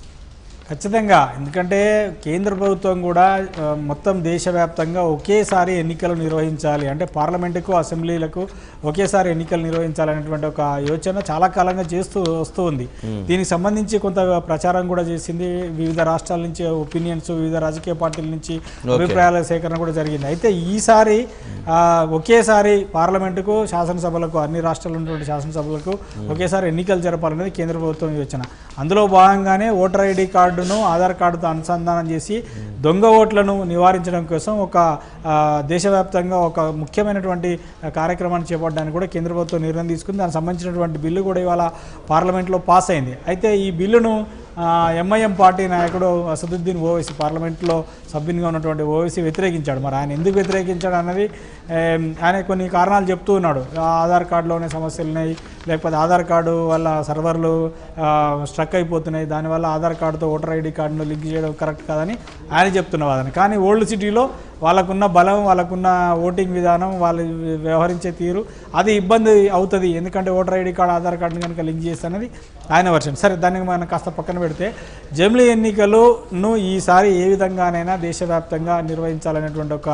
ఖచ్చితంగా ఎందుకంటే కేంద్ర ప్రభుత్వం కూడా ఆ, మొత్తం దేశవ్యాప్తంగా ఒకేసారి ఎన్నికలు నిర్వహించాలి అంటే పార్లమెంటుకు అసెంబ్లీలకు ఒకేసారి ఎన్నికలు నిర్వహించాలనేటువంటి ఒక యోచన చాలా కాలంగా చేస్తూ వస్తూ ఉంది Hmm. దీనికి సంబంధించి కొంత ప్రచారం కూడా చేసింది వివిధ రాష్ట్రాల నుంచి ఒపీనియన్స్ వివిధ రాజకీయ పార్టీల నుంచి Okay. అభిప్రాయాల సేకరణ కూడా జరిగింది అయితే ఈసారి ఆ, ఒకేసారి పార్లమెంటుకు శాసనసభలకు అన్ని రాష్ట్రాల్లో ఉన్నటువంటి శాసనసభలకు ఒకేసారి ఎన్నికలు జరపాలనేది కేంద్ర ప్రభుత్వం యోచన అందులో భాగంగానే ఓటర్ ఐడి కార్డును ఆధార్ కార్డుతో అనుసంధానం చేసి దొంగ ఓట్లను నివారించడం కోసం ఒక ఆ, దేశవ్యాప్తంగా ఒక ముఖ్యమైనటువంటి కార్యక్రమాన్ని చేపట్టడానికి కూడా కేంద్ర ప్రభుత్వం నిర్ణయం తీసుకుంది దానికి సంబంధించినటువంటి బిల్లు కూడా ఇవాళ పార్లమెంట్లో పాస్ అయింది అయితే ఈ బిల్లును ఆ, ఎంఐఎం పార్టీ నాయకుడు అసదుద్దీన్ ఓవైసీ పార్లమెంట్లో సభ్యునిగా ఉన్నటువంటి ఓవైసీ వ్యతిరేకించాడు మరి ఆయన ఎందుకు వ్యతిరేకించాడు అన్నది ఏం, ఆయన కొన్ని కారణాలు చెప్తూ ఉన్నాడు ఆ ఆధార్ కార్డులోనే సమస్యలు ఉన్నాయి లేకపోతే ఆధార్ కార్డు వల్ల సర్వర్లు స్ట్రక్ అయిపోతున్నాయి దానివల్ల ఆధార్ కార్డుతో ఓటర్ ఐడి కార్డును లింక్ చేయడం కరెక్ట్ కాదని ఆయన చెప్తున్న వాదన కానీ ఓల్డ్ సిటీలో వాళ్ళకున్న బలం వాళ్ళకున్న ఓటింగ్ విధానం వాళ్ళు వ్యవహరించే తీరు అది ఇబ్బంది అవుతుంది ఎందుకంటే ఓటర్ ఐడి కార్డు ఆధార్ కార్డుని కనుక లింక్ చేస్తే అనేది ఆయన వర్షన్ సరే దానికి మనం కాస్త పక్కన పెడితే జమిలీ ఎన్నికలను ఈసారి ఏ విధంగానైనా దేశవ్యాప్తంగా నిర్వహించాలనేటువంటి ఒక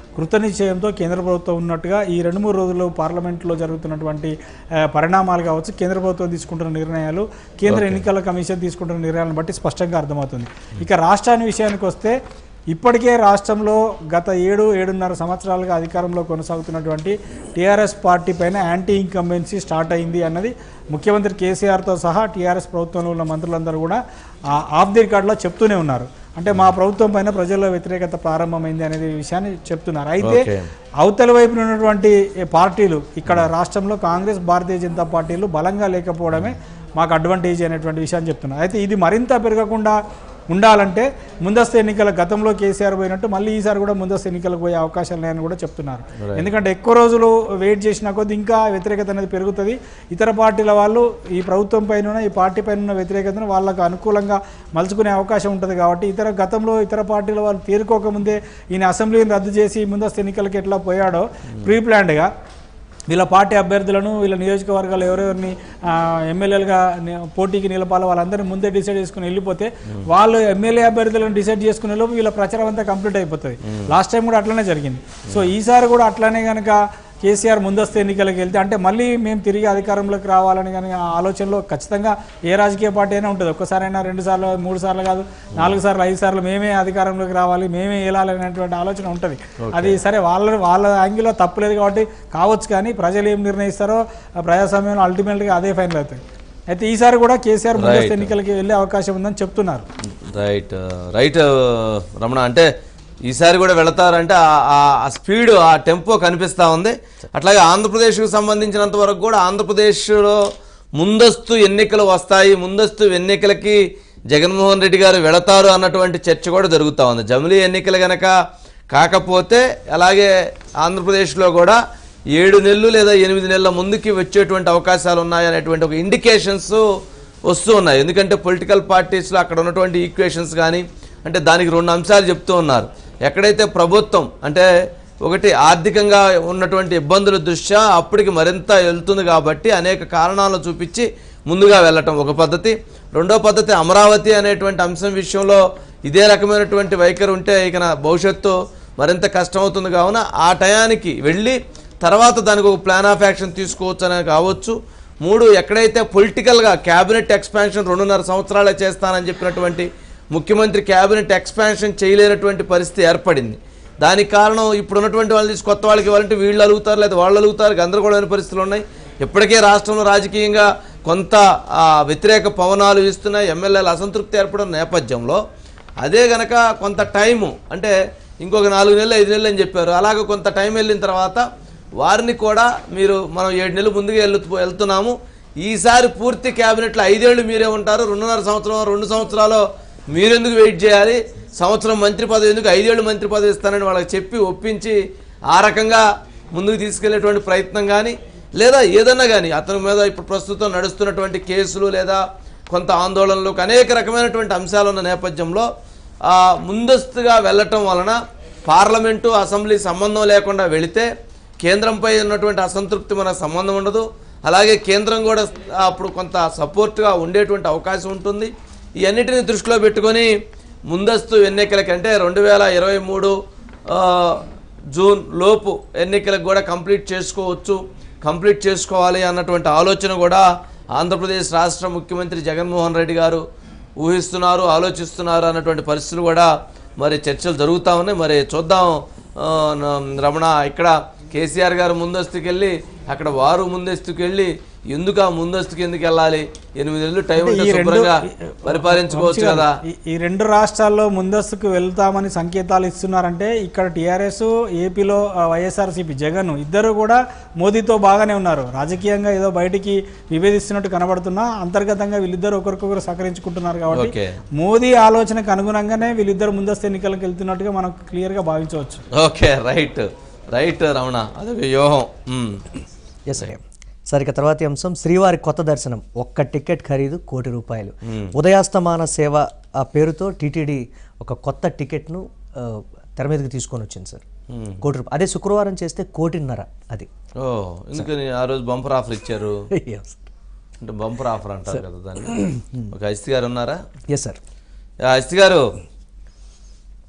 కృతనిశ్చయంతో కేంద్ర ప్రభుత్వం ఉన్నట్టుగా ఈ రెండు మూడు రోజుల్లో పార్లమెంట్లో జరుగుతున్నటువంటి ఆ, పరిణామాలు కావచ్చు కేంద్ర ప్రభుత్వం తీసుకుంటున్న నిర్ణయాలు కేంద్ర Okay. ఎన్నికల కమిషన్ తీసుకుంటున్న నిర్ణయాలను బట్టి స్పష్టంగా అర్థమవుతుంది ఇక రాష్ట్రాన్ని విషయానికి వస్తే ఇప్పటికే రాష్ట్రంలో గత ఏడు ఏడున్నర సంవత్సరాలుగా అధికారంలో కొనసాగుతున్నటువంటి టీఆర్ఎస్ పార్టీ పైన యాంటీ ఇంకంబెన్సీ స్టార్ట్ అయింది అన్నది ముఖ్యమంత్రి కేసీఆర్తో సహా టీఆర్ఎస్ ప్రభుత్వంలో ఉన్న మంత్రులందరూ కూడా ఆ ఆఫ్ ది రికార్డులో చెప్తూనే ఉన్నారు అంటే మా ప్రభుత్వం పైన ప్రజల్లో వ్యతిరేకత ప్రారంభమైంది అనేది విషయాన్ని చెప్తున్నారు అయితే Okay. అవతల వైపున ఉన్నటువంటి పార్టీలు ఇక్కడ రాష్ట్రంలో కాంగ్రెస్ భారతీయ జనతా పార్టీలు బలంగా లేకపోవడమే మాకు అడ్వాంటేజ్ అనేటువంటి విషయాన్ని చెప్తున్నారు అయితే ఇది మరింత పెరగకుండా ఉండాలంటే ముందస్తు ఎన్నికల గతంలో కేసీఆర్ పోయినట్టు మళ్ళీ ఈసారి కూడా ముందస్తు ఎన్నికలకు పోయే అవకాశాలు ఉన్నాయని కూడా చెప్తున్నారు Right. ఎందుకంటే ఎక్కువ రోజులు వెయిట్ చేసిన కొద్ది ఇంకా వ్యతిరేకత అనేది పెరుగుతుంది ఇతర పార్టీల వాళ్ళు ఈ ప్రభుత్వం పైన ఉన్న, ఈ పార్టీ పైన ఉన్న వ్యతిరేకతను వాళ్ళకు అనుకూలంగా మలుచుకునే అవకాశం ఉంటుంది కాబట్టి ఇతర గతంలో ఇతర పార్టీల వాళ్ళు తేరుకోకముందే ఈయన అసెంబ్లీని రద్దు చేసి ముందస్తు ఎన్నికలకి ఎట్లా పోయాడో ప్రీ ప్లాన్డ్గా వీళ్ళ పార్టీ అభ్యర్థులను వీళ్ళ నియోజకవర్గాలు ఎవరెవరిని ఆ, ఎమ్మెల్యేలుగా ని- పోటీకి నిలపాలో వాళ్ళందరినీ ముందే డిసైడ్ చేసుకుని వెళ్ళిపోతే వాళ్ళు ఎమ్మెల్యే అభ్యర్థులను డిసైడ్ చేసుకునే లోపు వీళ్ళ ప్రచారం అంతా కంప్లీట్ అయిపోతుంది లాస్ట్ టైం కూడా అట్లనే జరిగింది సో ఈసారి కూడా అట్లనే కనుక కేసీఆర్ ముందస్తు ఎన్నికలకు వెళ్తే అంటే మళ్ళీ మేము తిరిగి అధికారంలోకి రావాలని కానీ ఆ ఆలోచనలో ఖచ్చితంగా ఏ రాజకీయ పార్టీ అయినా ఉంటుంది ఒక్కసారైనా రెండు సార్లు మూడు సార్లు కాదు నాలుగు సార్లు ఐదు సార్లు మేమే అధికారంలోకి రావాలి మేమే వెళ్ళాలి అనేటువంటి ఆలోచన ఉంటుంది Okay. అది సరే వాళ్ళ వాళ్ళ యాంగిల్లో తప్పులేదు కాబట్టి కావచ్చు కానీ ప్రజలు ఏం నిర్ణయిస్తారో ఆ ప్రజాస్వామ్యంలో అల్టిమేట్గా అదే ఫైనల్ అవుతుంది అయితే ఈసారి కూడా కేసీఆర్ ముందస్తు Right. ఎన్నికలకి వెళ్ళే అవకాశం ఉందని చెప్తున్నారు రైట్ రైట్ రమణ అంటే ఈసారి కూడా వెళతారంటే ఆ- ఆ- ఆ స్పీడ్ ఆ టెంపో కనిపిస్తూ ఉంది అట్లాగే ఆంధ్రప్రదేశ్కు సంబంధించినంత వరకు కూడా ఆంధ్రప్రదేశ్లో ముందస్తు ఎన్నికలు వస్తాయి ముందస్తు ఎన్నికలకి జగన్మోహన్ రెడ్డి గారు వెళతారు అన్నటువంటి చర్చ కూడా జరుగుతూ ఉంది జమిలీ ఎన్నికలు గనక కాకపోతే అలాగే ఆంధ్రప్రదేశ్లో కూడా ఏడు నెలలు లేదా ఎనిమిది నెలల ముందుకి వచ్చేటువంటి అవకాశాలు ఉన్నాయనేటువంటి ఒక ఇండికేషన్స్ వస్తూ ఉన్నాయి ఎందుకంటే పొలిటికల్ పార్టీస్లో అక్కడ ఉన్నటువంటి ఈక్వేషన్స్ కానీ అంటే దానికి రెండు అంశాలు చెప్తూ ఉన్నారు ఎక్కడైతే ప్రభుత్వం అంటే ఒకటి ఆర్థికంగా ఉన్నటువంటి ఇబ్బందుల దృష్ట్యా అప్పటికి మరింత వెళ్తుంది కాబట్టి అనేక కారణాలను చూపించి ముందుగా వెళ్ళటం ఒక పద్ధతి రెండో పద్ధతి అమరావతి అనేటువంటి అంశం విషయంలో ఇదే రకమైనటువంటి వైఖరి ఉంటే ఇక నా భవిష్యత్తు మరింత కష్టమవుతుంది కావున ఆ టయానికి వెళ్ళి తర్వాత దానికి ఒక ప్లాన్ ఆఫ్ యాక్షన్ తీసుకోవచ్చు అనేది కావచ్చు మూడు ఎక్కడైతే పొలిటికల్గా క్యాబినెట్ ఎక్స్పాన్షన్ రెండున్నర సంవత్సరాలే చేస్తానని చెప్పినటువంటి ముఖ్యమంత్రి క్యాబినెట్ ఎక్స్పాన్షన్ చేయలేనటువంటి పరిస్థితి ఏర్పడింది దానికి కారణం ఇప్పుడు ఉన్నటువంటి వాళ్ళు తీసి కొత్త వాళ్ళకి ఇవ్వాలంటే వీళ్ళు అలుగుతారు లేదా వాళ్ళు అలుగుతారు గందరగోళమైన పరిస్థితులు ఉన్నాయి ఇప్పటికే రాష్ట్రంలో రాజకీయంగా కొంత ఆ, వ్యతిరేక పవనాలు ఇస్తున్నాయి ఎమ్మెల్యేల అసంతృప్తి ఏర్పడిన నేపథ్యంలో అదే గనక కొంత టైము అంటే ఇంకొక నాలుగు నెలలు ఐదు నెలలు అని చెప్పారు అలాగే కొంత టైం వెళ్ళిన తర్వాత వారిని కూడా మీరు మనం ఏడు నెలలు ముందుగా వెళ్తు వెళ్తున్నాము ఈసారి పూర్తి క్యాబినెట్లో ఐదేళ్లు మీరే ఉంటారు రెండున్నర సంవత్సరం రెండు సంవత్సరాలు మీరెందుకు వెయిట్ చేయాలి సంవత్సరం మంత్రి పదవి ఎందుకు ఐదేళ్ళు మంత్రి పదవి ఇస్తానని వాళ్ళకి చెప్పి ఒప్పించి ఆ రకంగా ముందుకు తీసుకెళ్లేటువంటి ప్రయత్నం కానీ లేదా ఏదన్నా కానీ అతని మీద ఇప్పుడు ప్రస్తుతం నడుస్తున్నటువంటి కేసులు లేదా కొంత ఆందోళనలు అనేక రకమైనటువంటి అంశాలు ఉన్న నేపథ్యంలో ఆ, ముందస్తుగా వెళ్ళటం వలన పార్లమెంటు అసెంబ్లీ సంబంధం లేకుండా వెళితే కేంద్రంపై ఉన్నటువంటి అసంతృప్తి మనకు సంబంధం ఉండదు అలాగే కేంద్రం కూడా అప్పుడు కొంత సపోర్ట్గా ఉండేటువంటి అవకాశం ఉంటుంది ఈ అన్నిటిని దృష్టిలో పెట్టుకొని ముందస్తు ఎన్నికలకి అంటే రెండు వేల ఇరవై మూడు జూన్ లోపు ఎన్నికలకు కూడా కంప్లీట్ చేసుకోవచ్చు కంప్లీట్ చేసుకోవాలి అన్నటువంటి ఆలోచన కూడా ఆంధ్రప్రదేశ్ రాష్ట్ర ముఖ్యమంత్రి జగన్మోహన్ రెడ్డి గారు ఊహిస్తున్నారు ఆలోచిస్తున్నారు అన్నటువంటి పరిస్థితులు కూడా మరి చర్చలు జరుగుతూ ఉన్నాయి మరి చూద్దాం ఆ, న- రమణ ఇక్కడ కేసీఆర్ గారు ముందస్తుకు వెళ్ళి అక్కడ వారు ముందస్తుకు వెళ్ళి ఎందుకు ఆ ముందస్తుకు ఎందుకు వెళ్ళాలి ఎనిమిది నెలలు టైం అంటే ఉంటే ఈ రెండు- శుభ్రంగా ఈ- పరిపాలించుకోవచ్చు వంశీ గారు, కదా ఈ- ఈ రెండు రాష్ట్రాల్లో ముందస్తుకు వెళ్తామని సంకేతాలు ఇస్తున్నారంటే ఇక్కడ టీఆర్ఎస్ ఏపీలో వైఎస్ఆర్సీపీ జగన్ ఇద్దరు కూడా మోదీతో బాగానే ఉన్నారు రాజకీయంగా ఏదో బయటికి విభేదిస్తున్నట్టు కనబడుతున్నా అంతర్గతంగా వీళ్ళిద్దరు ఒకరికొకరు సహకరించుకుంటున్నారు కాబట్టి ఓకే. మోదీ ఆలోచనకు అనుగుణంగానే వీళ్ళిద్దరు ముందస్తు ఎన్నికలకు వెళ్తున్నట్టుగా మనం క్లియర్గా భావించవచ్చు ఓకే రైట్ రైట్ రమణ అదొక వ్యూహం మ్మ్. ఎస్ సరే ఇక తర్వాతి అంశం శ్రీవారి కొత్త దర్శనం ఒక్క టికెట్ ఖరీదు కోటి రూపాయలు ఉదయాస్తమాన సేవ ఆ పేరుతో టీటీడీ ఒక కొత్త టికెట్ను ఆ, తెర మీదకి తీసుకొని వచ్చింది సార్ Hmm. కోటి రూపాయలు అదే శుక్రవారం చేస్తే కోటిన్నర అది ఓ ఎందుకని ఆ రోజు బంపర్ ఆఫర్ ఇచ్చారు Yes. అంటే బంపర్ ఆఫర్ అంటారు Sir. కదా దాన్ని ఒక అస్తి గారు ఉన్నారా ఎస్ సార్ అస్తి గారు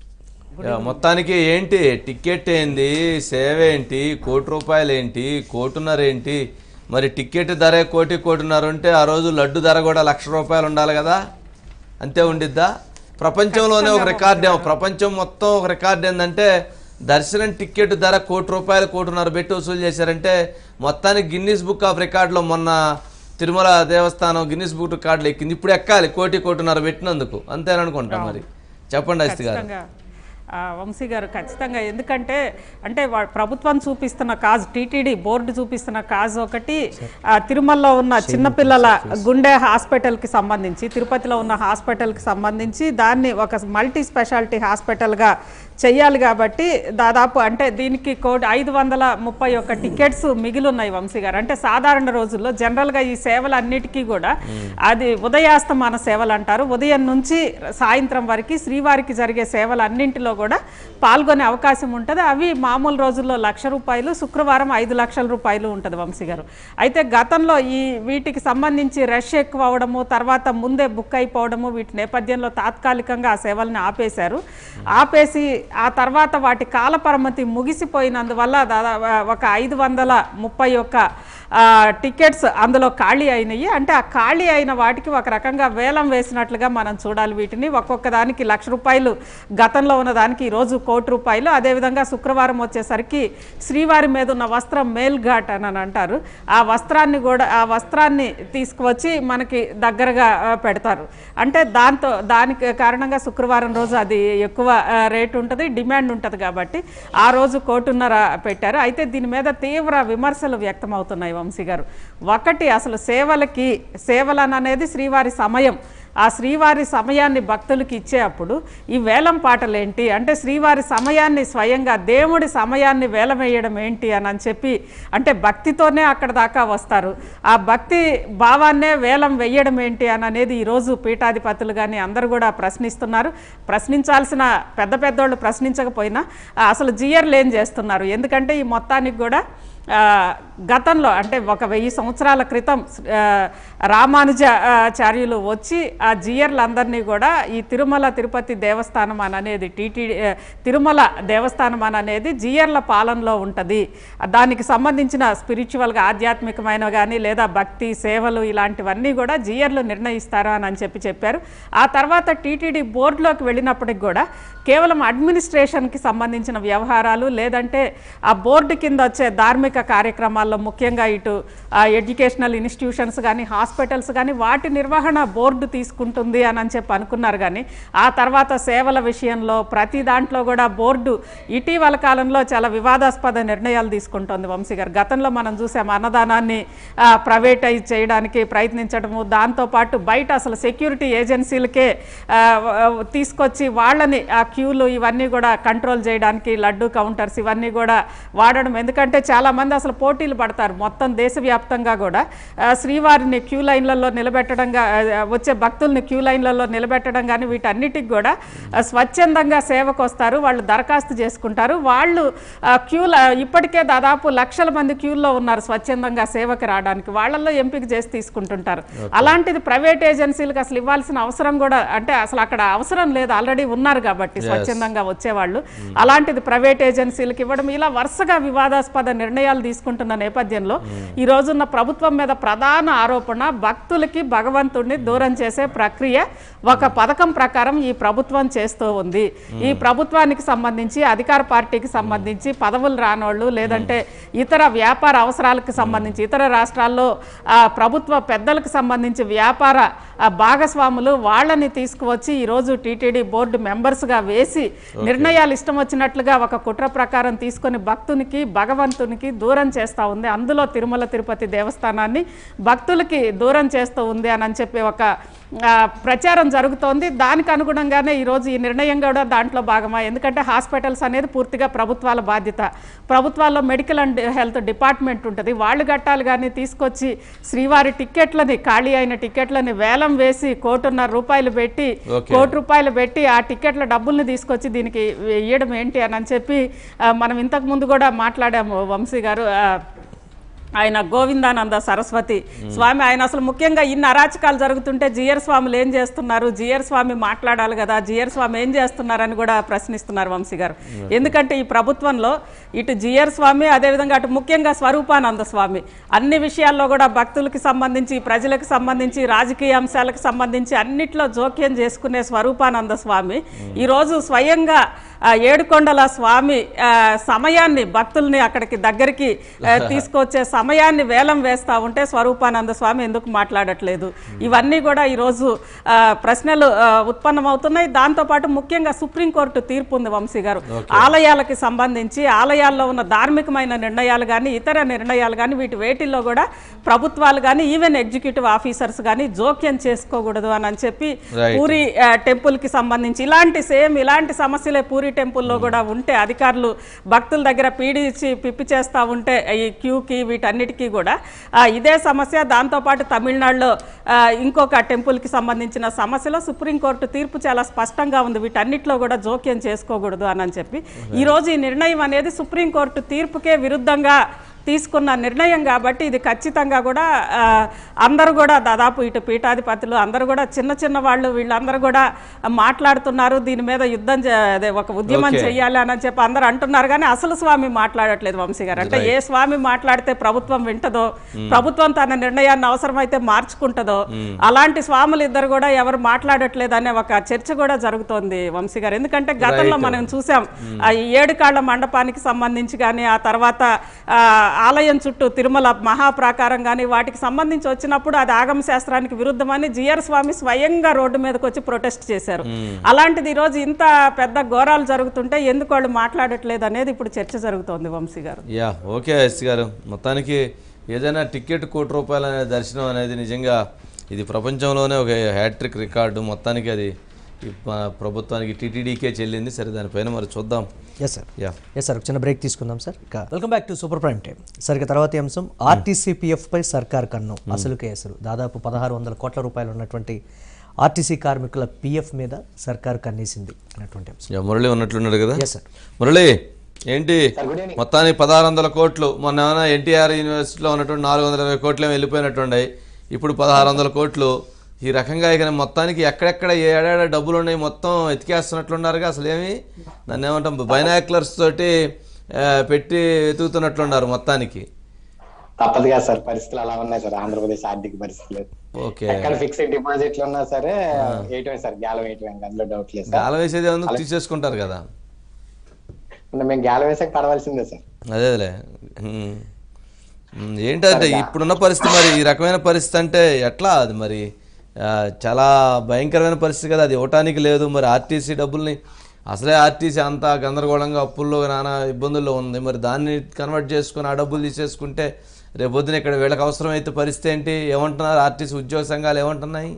యా, మొత్తానికి ఏంటి టికెట్ ఏంది సేవ ఏంటి కోటి రూపాయలు ఏంటి కోటిన్నర ఏంటి మరి టికెట్ ధరే కోటి కోటిన్నర ఉంటే ఆ రోజు లడ్డు ధర కూడా లక్ష రూపాయలు ఉండాలి కదా అంతే ఉండిద్దా ప్రపంచంలోనే ఒక రికార్డ్ ఏమో ప్రపంచం మొత్తం ఒక రికార్డ్ ఏంటంటే దర్శనం టికెట్ ధర కోటి రూపాయలు కోటిన్నర పెట్టి వసూలు చేశారంటే మొత్తానికి గిన్నీస్ బుక్ ఆఫ్ రికార్డులో మొన్న తిరుమల దేవస్థానం గిన్నీస్ బుక్ రికార్డులు ఎక్కింది ఇప్పుడు ఎక్కాలి కోటి కోటిన్నర పెట్టినందుకు అంతేననుకుంటాం మరి చెప్పండి అస్తి గారు ఖచ్చితంగా ఆ, వంశీ గారు ఖచ్చితంగా ఎందుకంటే అంటే వా- ప్రభుత్వం చూపిస్తున్న కాజ్ టీటీడీ బోర్డు చూపిస్తున్న కాజ్ ఒకటి ఆ, తిరుమలలో ఉన్న చిన్నపిల్లల గుండె హాస్పిటల్కి సంబంధించి తిరుపతిలో ఉన్న హాస్పిటల్కి సంబంధించి దాన్ని ఒక మల్టీ స్పెషాలిటీ హాస్పిటల్గా చెయ్యాలి కాబట్టి దాదాపు అంటే దీనికి కోటి ఐదు వందల ముప్పై ఒక్క టికెట్స్ మిగిలి ఉన్నాయి వంశీ గారు అంటే సాధారణ రోజుల్లో జనరల్గా ఈ సేవలు అన్నిటికీ కూడా అది ఉదయాస్తమాన సేవలు అంటారు ఉదయం నుంచి సాయంత్రం వరకు శ్రీవారికి జరిగే సేవలు అన్నింటిలో కూడా పాల్గొనే అవకాశం ఉంటుంది అవి మామూలు రోజుల్లో లక్ష రూపాయలు శుక్రవారం ఐదు లక్షల రూపాయలు ఉంటుంది వంశీ గారు అయితే గతంలో ఈ వీటికి సంబంధించి రష్ ఎక్కువ అవడము తర్వాత ముందే బుక్ అయిపోవడము వీటి నేపథ్యంలో తాత్కాలికంగా ఆ సేవల్ని ఆపేశారు ఆపేసి ఆ తర్వాత వాటి కాల పరిమితి ముగిసిపోయినందువల్ల దాదాపు ఒక ఐదు వందల ముప్పై ఒక్క ఆ, టికెట్స్ అందులో ఖాళీ అయినాయి అంటే ఆ ఖాళీ అయిన వాటికి ఒక రకంగా వేలం వేసినట్లుగా మనం చూడాలి వీటిని ఒక్కొక్క దానికి లక్ష రూపాయలు గతంలో ఉన్న దానికి ఈరోజు కోటి రూపాయలు అదేవిధంగా శుక్రవారం వచ్చేసరికి శ్రీవారి మీద ఉన్న వస్త్రం మేల్ ఘాట్ అని అని అంటారు ఆ వస్త్రాన్ని కూడా ఆ వస్త్రాన్ని తీసుకువచ్చి మనకి దగ్గరగా ఆ, పెడతారు అంటే దాంతో దానికి కారణంగా శుక్రవారం రోజు అది ఎక్కువ ఆ, రేటు ఉంటుంది డిమాండ్ ఉంటుంది కాబట్టి ఆ రోజు కోటున్నర పెట్టారు అయితే దీని మీద తీవ్ర విమర్శలు వ్యక్తమవుతున్నాయి వంశీ గారు ఒకటి అసలు సేవలకి సేవలను అనేది శ్రీవారి సమయం ఆ శ్రీవారి సమయాన్ని భక్తులకి ఇచ్చే అప్పుడు ఈ వేలం పాటలు ఏంటి అంటే శ్రీవారి సమయాన్ని స్వయంగా దేవుడి సమయాన్ని వేలం వేయడం ఏంటి అని అని చెప్పి అంటే భక్తితోనే అక్కడ దాకా వస్తారు ఆ భక్తి భావాన్నే వేలం వేయడం ఏంటి అని అనేది ఈరోజు పీఠాధిపతులు కానీ అందరూ కూడా ప్రశ్నిస్తున్నారు ప్రశ్నించాల్సిన పెద్ద పెద్దోళ్ళు ప్రశ్నించకపోయినా ఆ, అసలు జియర్లు ఏం చేస్తున్నారు ఎందుకంటే ఈ మొత్తానికి కూడా ఆ, గతంలో అంటే ఒక వెయ్యి సంవత్సరాల క్రితం ఆ, రామానుజాచార్యులు వచ్చి ఆ జియర్లందరినీ కూడా ఈ తిరుమల తిరుపతి దేవస్థానం అని అనేది టీటీడీ ఆ, తిరుమల దేవస్థానం అని అనేది జియర్ల పాలనలో ఉంటుంది దానికి సంబంధించిన స్పిరిచువల్గా ఆధ్యాత్మికమైన కానీ లేదా భక్తి సేవలు ఇలాంటివన్నీ కూడా జియర్లు నిర్ణయిస్తారు అని అని చెప్పి చెప్పారు ఆ తర్వాత టీటీడీ బోర్డులోకి వెళ్ళినప్పటికి కూడా కేవలం అడ్మినిస్ట్రేషన్కి సంబంధించిన వ్యవహారాలు లేదంటే ఆ బోర్డు కింద వచ్చే ధార్మిక కార్యక్రమాల్లో ముఖ్యంగా ఇటు ఆ, ఎడ్యుకేషనల్ ఇన్స్టిట్యూషన్స్ కానీ హాస్పిటల్స్ కానీ వాటి నిర్వహణ బోర్డు తీసుకుంటుంది అని అని చెప్పి అనుకున్నారు కానీ ఆ తర్వాత సేవల విషయంలో ప్రతి దాంట్లో కూడా బోర్డు ఇటీవల కాలంలో చాలా వివాదాస్పద నిర్ణయాలు తీసుకుంటోంది వంశీ గారు గతంలో మనం చూసాం అన్నదానాన్ని ఆ, ప్రైవేటైజ్ చేయడానికి ప్రయత్నించడము దాంతోపాటు బయట అసలు సెక్యూరిటీ ఏజెన్సీలకే ఆ, వ- తీసుకొచ్చి వాళ్ళని ఆ క్యూలు ఇవన్నీ కూడా కంట్రోల్ చేయడానికి లడ్డు కౌంటర్స్ ఇవన్నీ కూడా వాడడం ఎందుకంటే చాలామంది అసలు పోటీలు పడతారు మొత్తం దేశవ్యాప్తంగా కూడా ఆ, శ్రీవారిని క్యూ లైన్లలో నిలబెట్టడంగా ఆ, వచ్చే భక్తుల్ని క్యూ లైన్లలో నిలబెట్టడం కానీ వీటన్నిటికి కూడా ఆ, స్వచ్ఛందంగా సేవకు వస్తారు వాళ్ళు దరఖాస్తు చేసుకుంటారు వాళ్ళు ఆ, క్యూ ఇప్పటికే దాదాపు లక్షల మంది క్యూల్లో ఉన్నారు స్వచ్ఛందంగా సేవకి రావడానికి వాళ్ళల్లో ఎంపిక చేసి తీసుకుంటుంటారు అలాంటిది ప్రైవేట్ ఏజెన్సీలకు అసలు ఇవ్వాల్సిన అవసరం కూడా అంటే అసలు అక్కడ అవసరం లేదు ఆల్రెడీ ఉన్నారు కాబట్టి Yes. స్వచ్ఛందంగా వచ్చేవాళ్ళు అలాంటిది ప్రైవేట్ ఏజెన్సీలకు ఇవ్వడం ఇలా వరుసగా వివాదాస్పద నిర్ణయాలు తీసుకుంటున్న నేపథ్యంలో ఈ రోజున్న ప్రభుత్వం మీద ప్రధాన ఆరోపణ భక్తులకి భగవంతుడిని దూరం చేసే ప్రక్రియ ఒక పథకం ప్రకారం ఈ ప్రభుత్వం చేస్తూ ఉంది ఈ ప్రభుత్వానికి సంబంధించి అధికార పార్టీకి సంబంధించి పదవులు రానోళ్ళు లేదంటే ఇతర వ్యాపార అవసరాలకు సంబంధించి ఇతర రాష్ట్రాల్లో ఆ, ప్రభుత్వ పెద్దలకు సంబంధించి వ్యాపార ఆ, భాగస్వాములు వాళ్ళని తీసుకువచ్చి ఈరోజు టీటీడీ బోర్డు మెంబర్స్గా వేసి నిర్ణయాలు ఇష్టం వచ్చినట్లుగా ఒక కుట్ర ప్రకారం తీసుకొని భక్తునికి భగవంతునికి దూరం చేస్తూ ఉంది అందులో తిరుమల తిరుపతి దేవస్థానాన్ని భక్తులకి దూరం చేస్తూ ఉంది అని అని చెప్పి ఒక ఆ, ప్రచారం జరుగుతోంది దానికి అనుగుణంగానే ఈరోజు ఈ నిర్ణయం కూడా దాంట్లో భాగమా ఎందుకంటే హాస్పిటల్స్ అనేది పూర్తిగా ప్రభుత్వాల బాధ్యత ప్రభుత్వాల్లో మెడికల్ అండ్ హెల్త్ డిపార్ట్మెంట్ ఉంటుంది వాళ్ళు కట్టాలి కానీ తీసుకొచ్చి శ్రీవారి టిక్కెట్లని ఖాళీ అయిన టిక్కెట్లని వేలం వేసి కోటున్నర రూపాయలు పెట్టి Okay. కోటి రూపాయలు పెట్టి ఆ టిక్కెట్ల డబ్బుల్ని తీసుకొచ్చి దీనికి ఇవ్వడం ఏంటి అని అని చెప్పి ఆ, మనం ఇంతకు ముందు కూడా మాట్లాడాము వంశీ గారు ఆ, ఆయన గోవిందానంద సరస్వతి స్వామి ఆయన అసలు ముఖ్యంగా ఇన్ని అరాచకాలు జరుగుతుంటే జియర్ స్వాములు ఏం చేస్తున్నారు జియర్ స్వామి మాట్లాడాలి కదా జియర్ స్వామి ఏం చేస్తున్నారని కూడా ప్రశ్నిస్తున్నారు వంశీ గారు ఎందుకంటే ఈ ప్రభుత్వంలో ఇటు జియర్ స్వామి అదేవిధంగా అటు ముఖ్యంగా స్వరూపానంద స్వామి అన్ని విషయాల్లో కూడా భక్తులకి సంబంధించి ప్రజలకు సంబంధించి రాజకీయ అంశాలకు సంబంధించి అన్నిట్లో జోక్యం చేసుకునే స్వరూపానంద స్వామి ఈరోజు స్వయంగా ఆ, ఏడుకొండల స్వామి ఆ, సమయాన్ని భక్తుల్ని అక్కడికి దగ్గరికి ఆ, తీసుకొచ్చే సమయాన్ని వేలం వేస్తా ఉంటే స్వరూపానంద స్వామి ఎందుకు మాట్లాడట్లేదు ఇవన్నీ కూడా ఈరోజు ఆ, ప్రశ్నలు ఆ, ఉత్పన్నమవుతున్నాయి దాంతోపాటు ముఖ్యంగా సుప్రీంకోర్టు తీర్పు ఉంది వంశీ గారు ఆలయాలకి సంబంధించి ఆలయాల్లో ఉన్న ధార్మికమైన నిర్ణయాలు కానీ ఇతర నిర్ణయాలు కానీ వీటి వేటిల్లో కూడా ప్రభుత్వాలు కానీ ఈవెన్ ఎగ్జిక్యూటివ్ ఆఫీసర్స్ కానీ జోక్యం చేసుకోకూడదు అని అని చెప్పి Right. పూరి ఆ, టెంపుల్ కి సంబంధించి ఇలాంటి సేమ్ ఇలాంటి సమస్యలే పూరి టెంపుల్లో కూడా ఉంటే అధికారులు భక్తుల దగ్గర పీడించి పిప్పి చేస్తూ ఉంటే ఈ క్యూకి వీటన్నిటికీ కూడా ఆ, ఇదే సమస్య దాంతోపాటు తమిళనాడులో ఆ, ఇంకొక టెంపుల్కి సంబంధించిన సమస్యలో సుప్రీంకోర్టు తీర్పు చాలా స్పష్టంగా ఉంది వీటన్నిటిలో కూడా జోక్యం చేసుకోకూడదు అని అని చెప్పి ఈరోజు ఈ నిర్ణయం అనేది సుప్రీంకోర్టు తీర్పుకే విరుద్ధంగా తీసుకున్న నిర్ణయం కాబట్టి ఇది ఖచ్చితంగా కూడా ఆ, అందరూ కూడా దాదాపు ఇటు పీఠాధిపతులు అందరూ కూడా చిన్న చిన్న వాళ్ళు వీళ్ళందరూ కూడా మాట్లాడుతున్నారు దీని మీద యుద్ధం చే- అదే ఒక ఉద్యమం Okay. చేయాలి అని చెప్పి అందరూ అంటున్నారు కానీ అసలు స్వామి మాట్లాడట్లేదు వంశీ గారు అంటే ఏ స్వామి మాట్లాడితే ప్రభుత్వం వింటదో ప్రభుత్వం తన నిర్ణయాన్ని అవసరమైతే మార్చుకుంటుందో అలాంటి స్వాములు ఇద్దరు కూడా ఎవరు మాట్లాడట్లేదు అనే ఒక చర్చ కూడా జరుగుతోంది వంశీ గారు ఎందుకంటే గతంలో Right. మనం చూసాం ఆ ఈ ఏడు కాళ్ళ మండపానికి సంబంధించి కానీ ఆ తర్వాత ఆ, ఆలయం చుట్టూ తిరుమల మహాప్రాకారం కానీ వాటికి సంబంధించి వచ్చినప్పుడు అది ఆగమ శాస్త్రానికి విరుద్ధమని జిఆర్ స్వామి స్వయంగా రోడ్డు మీదకి వచ్చి ప్రొటెస్ట్ చేశారు అలాంటిది ఈరోజు ఇంత పెద్ద ఘోరాలు జరుగుతుంటే ఎందుకు వాళ్ళు మాట్లాడట్లేదు అనేది ఇప్పుడు చర్చ జరుగుతోంది వంశీ గారు యా ఓకే ఎస్ గారు మొత్తానికి ఏదైనా టికెట్ కోటి రూపాయల అనే దర్శనం అనేది నిజంగా ఇది ప్రపంచంలోనే ఒక హ్యాట్రిక్ రికార్డు మొత్తానికి అది ఈ ప- ప్రభుత్వానికి టీటీడీకే చెల్లింది సరే దానిపైన మరి చూద్దాం yes sir ya yes sir ఒక చిన్న బ్రేక్ తీసుకుందాం సార్ ఇక welcome back to super prime time sir ఇక తర్వాతి అంశం ఆర్టీసీ పిఎఫ్ పై సర్కార్ కన్ను అసలు కేసులు దాదాపు పదహారు వందల కోట్ల రూపాయలు ఉన్నటువంటి ఆర్టీసీ కార్మికుల పిఎఫ్ మీద సర్కార్ కన్నేసింది అన్నటువంటి అంశం యా, మురళి ఉన్నట్లున్నాడు కదా ఎస్ సార్ మురళి ఏంటి మొత్తానికి పదహారు వందల కోట్లు మొన్న ఏమైనా ఎన్టీఆర్ యూనివర్సిటీలో ఉన్నటువంటి నాలుగు వందల ఇరవై కోట్లు ఏమో వెళ్ళిపోయినట్టున్నాయి ఇప్పుడు పదహారు వందల కోట్లు ఈ రకంగా ఇక మొత్తానికి ఎక్కడెక్కడ ఏ ఏడాడ డబ్బులు ఉన్నాయి మొత్తం ఎతికేస్తున్నట్లున్నారుగా అసలు ఏమి దాన్ని ఏమంటాం బైనాక్లర్స్ తోటి ఆ, పెట్టి వెతుకుతున్నట్లున్నారు మొత్తానికి తప్పదు కదా సార్ పరిస్థితులు అలా ఉన్నాయి సార్ ఆంధ్రప్రదేశ్ ఆర్థిక పరిస్థితులు ఓకే ఎక్కడ ఫిక్స్డ్ డిపాజిట్లు ఉన్నా సరే వేయటమే సార్ గ్యాలం వేయటమే ఇంకా అందులో డౌట్ లేదు గాలం సార్ వేసేది ఏమన్నా తీసేసుకుంటారు కదా అంటే మేము గ్యాలం వేసాక పడవలసిందే సార్ అదేలే ఉమ్. ఉమ్, ఏంటంటే ఇప్పుడున్న పరిస్థితి మరి ఈ రకమైన పరిస్థితి అంటే ఎట్లా అది మరి ఆ, చాలా భయంకరమైన పరిస్థితి కదా అది ఇవ్వటానికి లేదు మరి ఆర్టీసీ డబ్బుల్ని అసలే ఆర్టీసీ అంతా గందరగోళంగా అప్పుల్లో నానా ఇబ్బందుల్లో ఉంది మరి దాన్ని కన్వర్ట్ చేసుకుని ఆ డబ్బులు తీసేసుకుంటే రేపొద్దున ఇక్కడ వీళ్ళకి అవసరమైతే పరిస్థితి ఏంటి ఏమంటున్నారు ఆర్టీసీ ఉద్యోగ సంఘాలు ఏమంటున్నాయి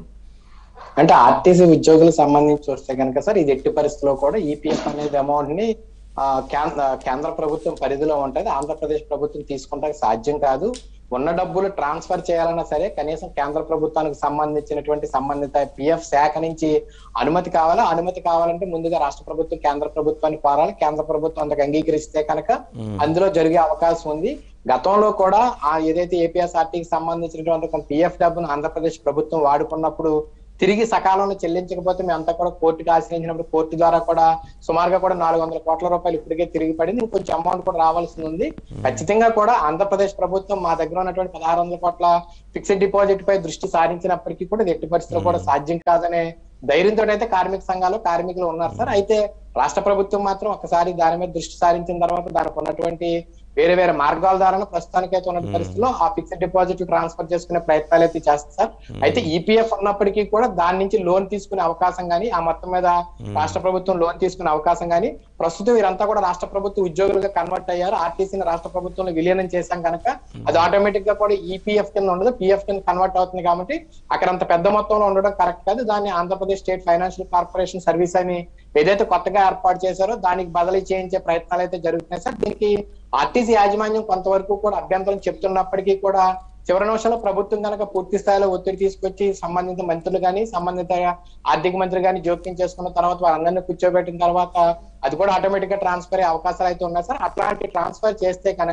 అంటే ఆర్టీసీ ఉద్యోగులకు సంబంధించి చూస్తే కనుక సార్ ఇది ఎట్టి పరిస్థితిలో కూడా ఈపీఎఫ్ అనేది అమౌంట్ ని ఆ, కేంద్ర కేంద్ర ప్రభుత్వం పరిధిలో ఉంటది ఆంధ్రప్రదేశ్ ప్రభుత్వం తీసుకుంటానికి సాధ్యం కాదు ఉన్న డబ్బులు ట్రాన్స్ఫర్ చేయాలన్నా సరే కనీసం కేంద్ర ప్రభుత్వానికి సంబంధించినటువంటి సంబంధిత పిఎఫ్ శాఖ నుంచి అనుమతి కావాలా అనుమతి కావాలంటే ముందుగా రాష్ట్ర ప్రభుత్వం కేంద్ర ప్రభుత్వాన్ని కోరాలి కేంద్ర ప్రభుత్వం అంతకు అంగీకరిస్తే కనుక అందులో జరిగే అవకాశం ఉంది గతంలో కూడా ఆ ఏదైతే ఏపీఎస్ఆర్టీకి సంబంధించినటువంటి పిఎఫ్ డబ్బును ఆంధ్రప్రదేశ్ ప్రభుత్వం వాడుకున్నప్పుడు తిరిగి సకాలంలో చెల్లించకపోతే మేమంతా కూడా కోర్టుకి ఆశ్రయించినప్పుడు కోర్టు ద్వారా కూడా సుమారుగా కూడా నాలుగు వందల కోట్ల రూపాయలు ఇప్పటికే తిరిగి పడింది ఇంకొంచెం అమౌంట్ కూడా రావాల్సి ఉంది ఖచ్చితంగా కూడా ఆంధ్రప్రదేశ్ ప్రభుత్వం మా దగ్గర ఉన్నటువంటి పదహారు వందల కోట్ల ఫిక్స్డ్ డిపాజిట్ పై దృష్టి సారించినప్పటికీ కూడా ఇది ఎట్టి పరిస్థితుల్లో కూడా సాధ్యం కాదనే ధైర్యంతో అయితే కార్మిక సంఘాలు కార్మికులు ఉన్నారు సార్ అయితే రాష్ట్ర ప్రభుత్వం మాత్రం ఒకసారి దాని మీద దృష్టి సారించిన తర్వాత దానికి ఉన్నటువంటి వేరే వేరే మార్గాల ద్వారా ప్రస్తుతానికి అయితే ఉన్న పరిస్థితిలో ఆ ఫిక్స్డ్ డిపాజిట్ ట్రాన్స్ఫర్ చేసుకునే ప్రయత్నాలు అయితే చేస్తారు సార్ అయితే ఈపీఎఫ్ ఉన్నప్పటికీ కూడా దాని నుంచి లోన్ తీసుకునే అవకాశం గానీ ఆ మొత్తం మీద రాష్ట్ర ప్రభుత్వం లోన్ తీసుకునే అవకాశం గానీ ప్రస్తుతం వీరంతా కూడా రాష్ట్ర ప్రభుత్వ ఉద్యోగులుగా కన్వర్ట్ అయ్యారు ఆర్టీసీని రాష్ట్ర ప్రభుత్వంలో విలీనం చేశాం కనుక అది ఆటోమేటిక్ గా కూడా ఈపీఎఫ్ కింద ఉండదు పిఎఫ్ కింద కన్వర్ట్ అవుతుంది కాబట్టి అక్కడ అంత పెద్ద మొత్తంలో ఉండడం కరెక్ట్ కాదు దాన్ని Andhra Pradesh state financial corporation service అని ఏదైతే కొత్తగా ఏర్పాటు చేశారో దానికి బదిలీ చేయించే ప్రయత్నాలు అయితే జరుగుతున్నాయి సార్ దీనికి ఆర్టీసీ యాజమాన్యం కొంతవరకు కూడా అభ్యంతరం చెప్తున్నప్పటికీ కూడా చివరి నిమిషంలో ప్రభుత్వం కనుక పూర్తి స్థాయిలో ఒత్తిడి తీసుకొచ్చి సంబంధిత మంత్రులు కానీ సంబంధిత ఆర్థిక మంత్రి కానీ జోక్యం చేసుకున్న తర్వాత వారందరినీ కూర్చోబెట్టిన తర్వాత అది కూడా ఆటోమేటిక్ గా ట్రాన్స్ఫర్ అయ్యే అవకాశాలు అయితే ఉన్నాయి సార్ అట్లాంటి ట్రాన్స్ఫర్ చేస్తే కనుక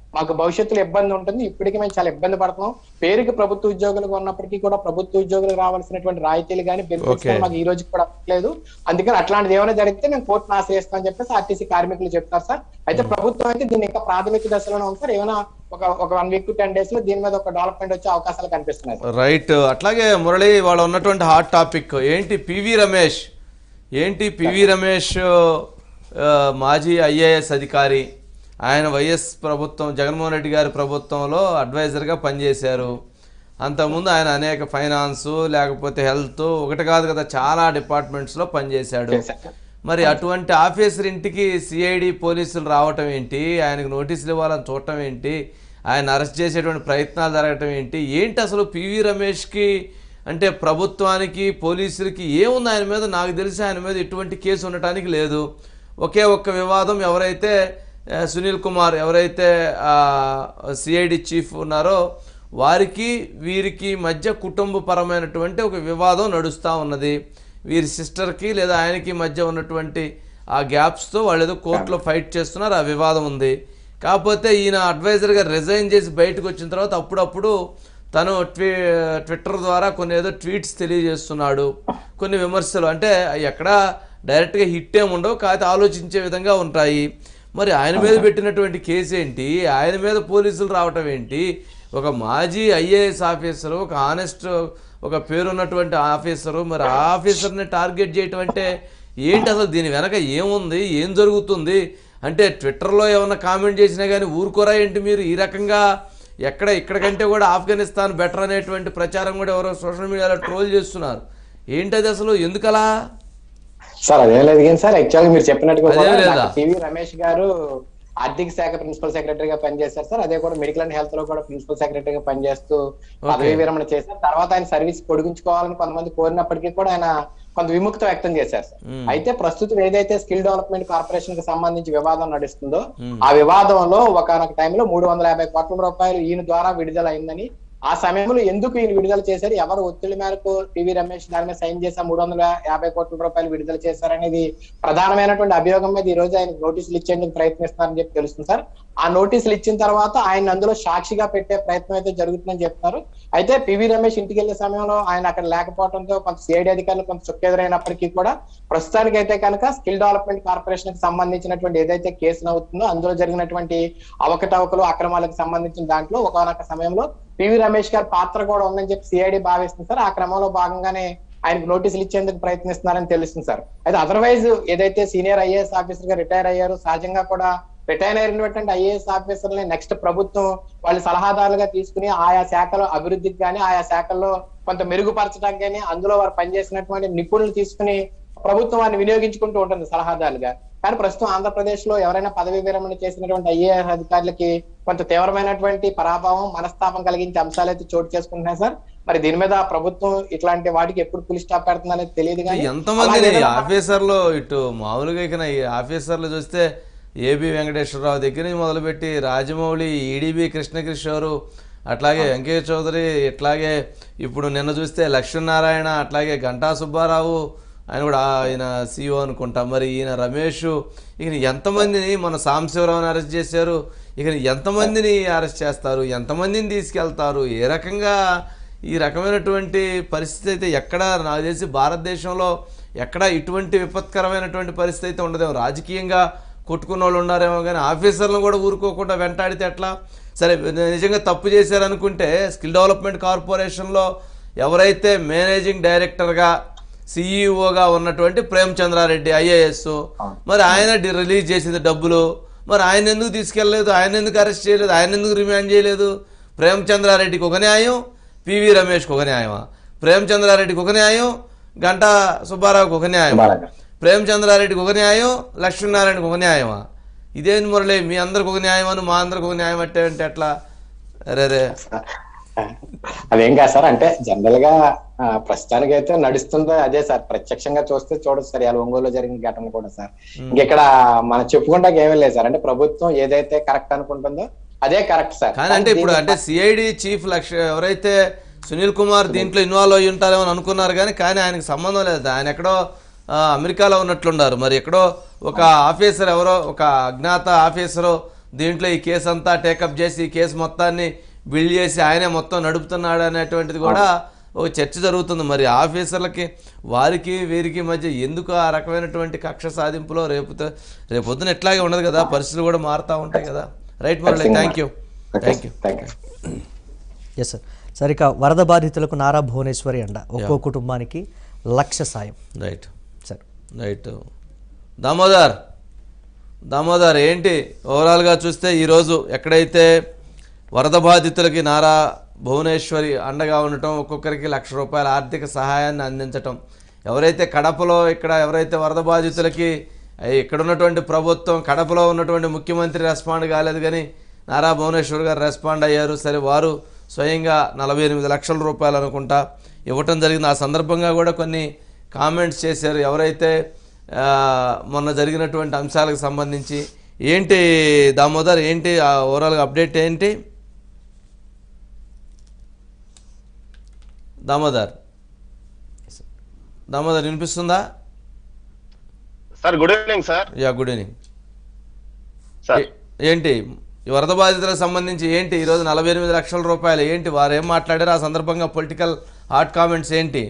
మాకు భవిష్యత్తులో ఇబ్బంది ఉంటుంది ఇప్పటికీ మేము చాలా ఇబ్బంది పడుతున్నాం పేరుకి ప్రభుత్వ ఉద్యోగులుగా ఉన్నప్పటికీ కూడా ప్రభుత్వ ఉద్యోగులకు రావాల్సినటువంటి రాయితీలు కానీ బెనిఫిట్స్ Okay. మాకు ఈ రోజు కూడా లేదు అందుకని అట్లాంటిది ఏమైనా జరిగితే మేము కోర్టును ఆశ్రయిస్తామని చెప్పేసి ఆర్టీసీ కార్మికులు చెప్తారు సార్ అయితే ప్రభుత్వం అయితే దీని ఇంకా ప్రాథమిక దశలోనే ఉంది సార్ ఏమైనా ఒక ఒక వన్ వీక్ టెన్ డేస్ లో దీని మీద ఒక డెవలప్మెంట్ వచ్చే అవకాశాలు కనిపిస్తున్నాయి సార్ రైట్ అట్లాగే మురళి వాళ్ళు ఉన్నటువంటి హాట్ టాపిక్ ఏంటి పివి రమేష్ ఏంటి పివి రమేష్ ఆ, మాజీ ఐఏఎస్ అధికారి ఆయన వైఎస్ ప్రభుత్వం జగన్మోహన్ రెడ్డి గారి ప్రభుత్వంలో అడ్వైజర్గా పనిచేశారు అంతకుముందు ఆయన అనేక ఫైనాన్సు లేకపోతే హెల్త్ ఒకటి కాదు కదా చాలా డిపార్ట్మెంట్స్లో పనిచేశాడు మరి అటువంటి ఆఫీసర్ ఇంటికి సిఐడి పోలీసులు రావటం ఏంటి ఆయనకు నోటీసులు ఇవ్వాలని చూడటం ఏంటి ఆయన అరెస్ట్ చేసేటువంటి ప్రయత్నాలు జరగటం ఏంటి ఏంటి అసలు పివి రమేష్కి అంటే ప్రభుత్వానికి పోలీసులకి ఏముంది ఆయన మీద నాకు తెలిసి ఆయన మీద ఎటువంటి కేసు ఉండటానికి లేదు ఒకే ఒక్క వివాదం ఎవరైతే ఆ, సునీల్ కుమార్ ఎవరైతే సిఐడి చీఫ్ ఉన్నారో వారికి వీరికి మధ్య కుటుంబపరమైనటువంటి ఒక వివాదం నడుస్తూ ఉన్నది వీరి సిస్టర్కి లేదా ఆయనకి మధ్య ఉన్నటువంటి ఆ గ్యాప్స్తో వాళ్ళు ఏదో కోర్టులో ఫైట్ చేస్తున్నారు ఆ వివాదం ఉంది కాకపోతే ఈయన అడ్వైజర్గా రిజైన్ చేసి బయటకు వచ్చిన తర్వాత అప్పుడప్పుడు తను ట్వీ ట్విట్టర్ ద్వారా కొన్ని ఏదో ట్వీట్స్ తెలియజేస్తున్నాడు కొన్ని విమర్శలు అంటే అవి ఎక్కడా డైరెక్ట్గా హిట్ ఏమి ఉండవు కాకపోతే ఆలోచించే విధంగా ఉంటాయి మరి ఆయన మీద పెట్టినటువంటి కేసు ఏంటి ఆయన మీద పోలీసులు రావటం ఏంటి ఒక మాజీ ఐఏఎస్ ఆఫీసరు ఒక ఆనెస్ట్ ఒక పేరున్నటువంటి ఆఫీసరు మరి ఆ ఆఫీసర్ని టార్గెట్ చేయటం అంటే ఏంటి అసలు దీని వెనక ఏముంది ఏం జరుగుతుంది అంటే ట్విట్టర్లో ఏమన్నా కామెంట్ చేసినా కానీ ఊరుకోరా ఏంటి మీరు ఈ రకంగా ఎక్కడ ఇక్కడ కంటే కూడా ఆఫ్ఘనిస్తాన్ బెటర్ అనేటువంటి ప్రచారం కూడా ఎవరో సోషల్ మీడియాలో ట్రోల్ చేస్తున్నారు ఏంటది అసలు ఎందుకలా సార్ అదేం లేదు కానీ సార్ యాక్చువల్గా మీరు చెప్పినట్టుగా అదేం కూడా లేదా? డాక్టర్ పివి రమేష్ గారు ఆర్థిక శాఖ ప్రిన్సిపల్ సెక్రటరీగా పనిచేశారు సార్ అదే కూడా మెడికల్ అండ్ హెల్త్ లో కూడా ప్రిన్సిపల్ సెక్రటరీగా పనిచేస్తూ పదవీ విరమణ చేశారు తర్వాత ఆయన సర్వీస్ పొడిగించుకోవాలని కొంతమంది కోరినప్పటికీ కూడా ఆయన కొంత విముక్త వ్యక్తం చేశారు సార్ మ్మ్. అయితే ప్రస్తుతం ఏదైతే స్కిల్ డెవలప్మెంట్ కార్పొరేషన్ కి సంబంధించి వివాదం నడుస్తుందో మ్మ్. ఆ వివాదంలో ఒకనొక టైంలో మూడు వందల యాభై కోట్ల రూపాయలు ఈయన ద్వారా విడుదల అయిందని ఆ సమయంలో ఎందుకు ఈయన విడుదల చేశారు ఎవరు ఒత్తిడి మేరకు పివి రమేష్ దాని మీద సైన్ చేసి మూడు వందల యాభై కోట్ల రూపాయలు విడుదల చేశారనేది ప్రధానమైనటువంటి అభియోగం మీద ఈ రోజు ఆయన నోటీసులు ఇచ్చేందుకు ప్రయత్నిస్తున్నారని చెప్పి తెలుస్తుంది సార్ ఆ నోటీసులు ఇచ్చిన తర్వాత ఆయన అందులో సాక్షిగా పెట్టే ప్రయత్నం అయితే జరుగుతుందని చెప్తున్నారు అయితే పివి రమేష్ ఇంటికి వెళ్లే సమయంలో ఆయన అక్కడ లేకపోవడంతో కొంత సిఐడి అధికారులు కొంత చుక్కెదురైనప్పటికీ కూడా ప్రస్తుతానికి అయితే కనుక స్కిల్ డెవలప్మెంట్ కార్పొరేషన్ కి సంబంధించినటువంటి ఏదైతే కేసు అవుతుందో అందులో జరిగినటువంటి అవకతవకలు అక్రమాలకు సంబంధించిన దాంట్లో ఒకనొక సమయంలో పివి రమేష్ గారి పాత్ర కూడా ఉందని చెప్పి సిఐడి భావిస్తుంది సార్ ఆ క్రమంలో భాగంగానే ఆయనకు నోటీసులు ఇచ్చేందుకు ప్రయత్నిస్తున్నారని తెలుస్తుంది సార్ అయితే అదర్వైజ్ ఏదైతే సీనియర్ ఐఏఎస్ ఆఫీసర్ గా రిటైర్ అయ్యారు సహజంగా కూడా రిటైర్ అయినటువంటి ఐఏఎస్ ఆఫీసర్ని నెక్స్ట్ ప్రభుత్వం వాళ్ళు సలహాదారులుగా తీసుకుని ఆయా శాఖల అభివృద్ధికి కానీ ఆయా శాఖల్లో కొంత మెరుగుపరచడానికి కానీ అందులో వారు పనిచేసినటువంటి నిపుణులు తీసుకుని ప్రభుత్వం వారిని వినియోగించుకుంటూ ఉంటుంది సలహాదారులుగా కానీ ప్రస్తుతం ఆంధ్రప్రదేశ్ లో ఎవరైనా పదవి విరమణ చేసినటువంటి ఐఏఎస్ అధికారులకి కొంత తీవ్రమైనటువంటి పరాభావం మనస్తాపం కలిగించే అంశాలు అయితే చోటు చేసుకుంటున్నాయి సార్ మరి దీని మీద ప్రభుత్వం ఇట్లాంటి వాటికి ఎప్పుడు పులి స్టాప్ పెడుతుంది అనేది తెలియదు కానీ ఎంతమందిని అలాగే ఆఫీసర్లు ఇటు మామూలుగా ఇక ఈ ఆఫీసర్లు చూస్తే ఏబి వెంకటేశ్వరరావు దగ్గర నుంచి మొదలుపెట్టి రాజమౌళి ఈడిబి కృష్ణకిషోరు అట్లాగే వెంకయ్య చౌదరి ఇట్లాగే ఇప్పుడు నిన్న చూస్తే లక్ష్మీనారాయణ అట్లాగే గంటా సుబ్బారావు ఆయన కూడా ఆయన సీఓ అనుకుంటా మరి ఈయన రమేష్ ఇక ఎంతమందిని మన సాంబశివరావుని అరెస్ట్ చేశారు ఇక ఎంతమందిని అరెస్ట్ చేస్తారు ఎంతమందిని తీసుకెళ్తారు ఏ రకంగా ఈ రకమైనటువంటి పరిస్థితి అయితే ఎక్కడ నాకు తెలిసి భారతదేశంలో ఎక్కడ ఇటువంటి విపత్కరమైనటువంటి పరిస్థితి అయితే ఉండదేమో రాజకీయంగా కొట్టుకున్న వాళ్ళు ఉన్నారేమో కానీ ఆఫీసర్లను కూడా ఊరుకోకుండా వెంటాడితే ఎట్లా సరే నిజంగా తప్పు చేశారనుకుంటే స్కిల్ డెవలప్మెంట్ కార్పొరేషన్లో ఎవరైతే మేనేజింగ్ డైరెక్టర్గా సిఈఓగా ఉన్నటువంటి ప్రేమ్ చంద్రారెడ్డి ఐఏఎస్ మరి ఆయన డి- రిలీజ్ చేసింది డబ్బులు మరి ఆయన ఎందుకు తీసుకెళ్ళలేదు ఆయన ఎందుకు అరెస్ట్ చేయలేదు ఆయన ఎందుకు రిమాండ్ చేయలేదు ప్రేమ్ చంద్రారెడ్డికి ఒక న్యాయం పివి రమేష్కి ఒక న్యాయమా ప్రేమ్ చంద్రారెడ్డికి ఒక న్యాయం గంటా సుబ్బారావుకి ఒక న్యాయం ప్రేమ్ చంద్రారెడ్డికి ఒక న్యాయం లక్ష్మీనారాయణకి ఒక న్యాయమా ఇదేంది మురళి మీ అందరికి ఒక న్యాయం అని మా అందరికి ఒక న్యాయం అంటే అంటే ఎట్లా అరే రే అదేం కాదు సార్ అంటే జనరల్ గా ఆ, ప్రస్తుతానికి అయితే నడుస్తుందో అదే సార్ ప్రత్యక్షంగా చూస్తే చూడొచ్చు సార్ ఇవాళ ఒంగోలులో జరిగిన ఘటన కూడా సార్ ఇంకెక్కడ మనం చెప్పుకుంటాక ఏమీ లేదు సార్ అంటే ప్రభుత్వం ఏదైతే కరెక్ట్ అనుకుంటుందో అదే కరెక్ట్ సార్ కానీ అంటే ఇప్పుడు అంటే సిఐడి చీఫ్ లక్ష ఎవరైతే సునీల్ కుమార్ దీంట్లో ఇన్వాల్వ్ అయ్యి ఉంటారేమో అని అనుకున్నారు కానీ కానీ ఆయనకి సంబంధం లేదు ఆయన ఎక్కడో ఆ, అమెరికాలో ఉన్నట్లున్నారు మరి ఎక్కడో ఒక ఆఫీసర్ ఎవరో ఒక అజ్ఞాత ఆఫీసరు దీంట్లో ఈ కేసు అంతా టేకప్ చేసి ఈ కేసు మొత్తాన్ని బిల్డ్ చేసి ఆయనే మొత్తం నడుపుతున్నాడు అనేటువంటిది కూడా ఒక చర్చ జరుగుతుంది మరి ఆఫీసర్లకి వారికి వీరికి మధ్య ఎందుకు ఆ రకమైనటువంటి కక్ష సాధింపులో రేపు రేపు పొద్దున ఎట్లాగే ఉండదు కదా పరిస్థితులు కూడా మారుతూ ఉంటాయి కదా right Murali thank you thank you yes sir sir ఇక వరద బాధితులకు నారా భువనేశ్వరి అండ ఒక్కో కుటుంబానికి లక్ష సాయం right sir right Damodar Damodar ఏంటి ఓవరాల్గా చూస్తే ఈరోజు ఎక్కడైతే వరద బాధితులకి నారా భువనేశ్వరి అండగా ఉండటం ఒక్కొక్కరికి లక్ష రూపాయల ఆర్థిక సహాయాన్ని అందించటం ఎవరైతే కడపలో ఇక్కడ ఎవరైతే వరద బాధితులకి అయ్ ఇక్కడ ఉన్నటువంటి ప్రభుత్వం కడపలో ఉన్నటువంటి ముఖ్యమంత్రి రెస్పాండ్ కాలేదు కానీ నారా భువనేశ్వర్ గారు రెస్పాండ్ అయ్యారు సరే వారు స్వయంగా నలభై ఎనిమిది లక్షల రూపాయలు అనుకుంటా ఇవ్వటం జరిగింది ఆ సందర్భంగా కూడా కొన్ని కామెంట్స్ చేశారు ఎవరైతే ఆ, మొన్న జరిగినటువంటి అంశాలకు సంబంధించి ఏంటి దామోదర్ ఏంటి ఆ ఓవరాల్గా అప్డేట్ ఏంటి దామోదర్ దామోదర్ వినిపిస్తుందా sir good evening sir ya good evening sir ఏ- ఏంటి ఈ వరద బాధితులకు సంబంధించి ఏంటి ఈరోజు నలభై ఎనిమిది లక్షల రూపాయలు ఏంటి వారు ఏం మాట్లాడారు ఆ సందర్భంగా పొలిటికల్ హాట్ కామెంట్స్ ఏంటి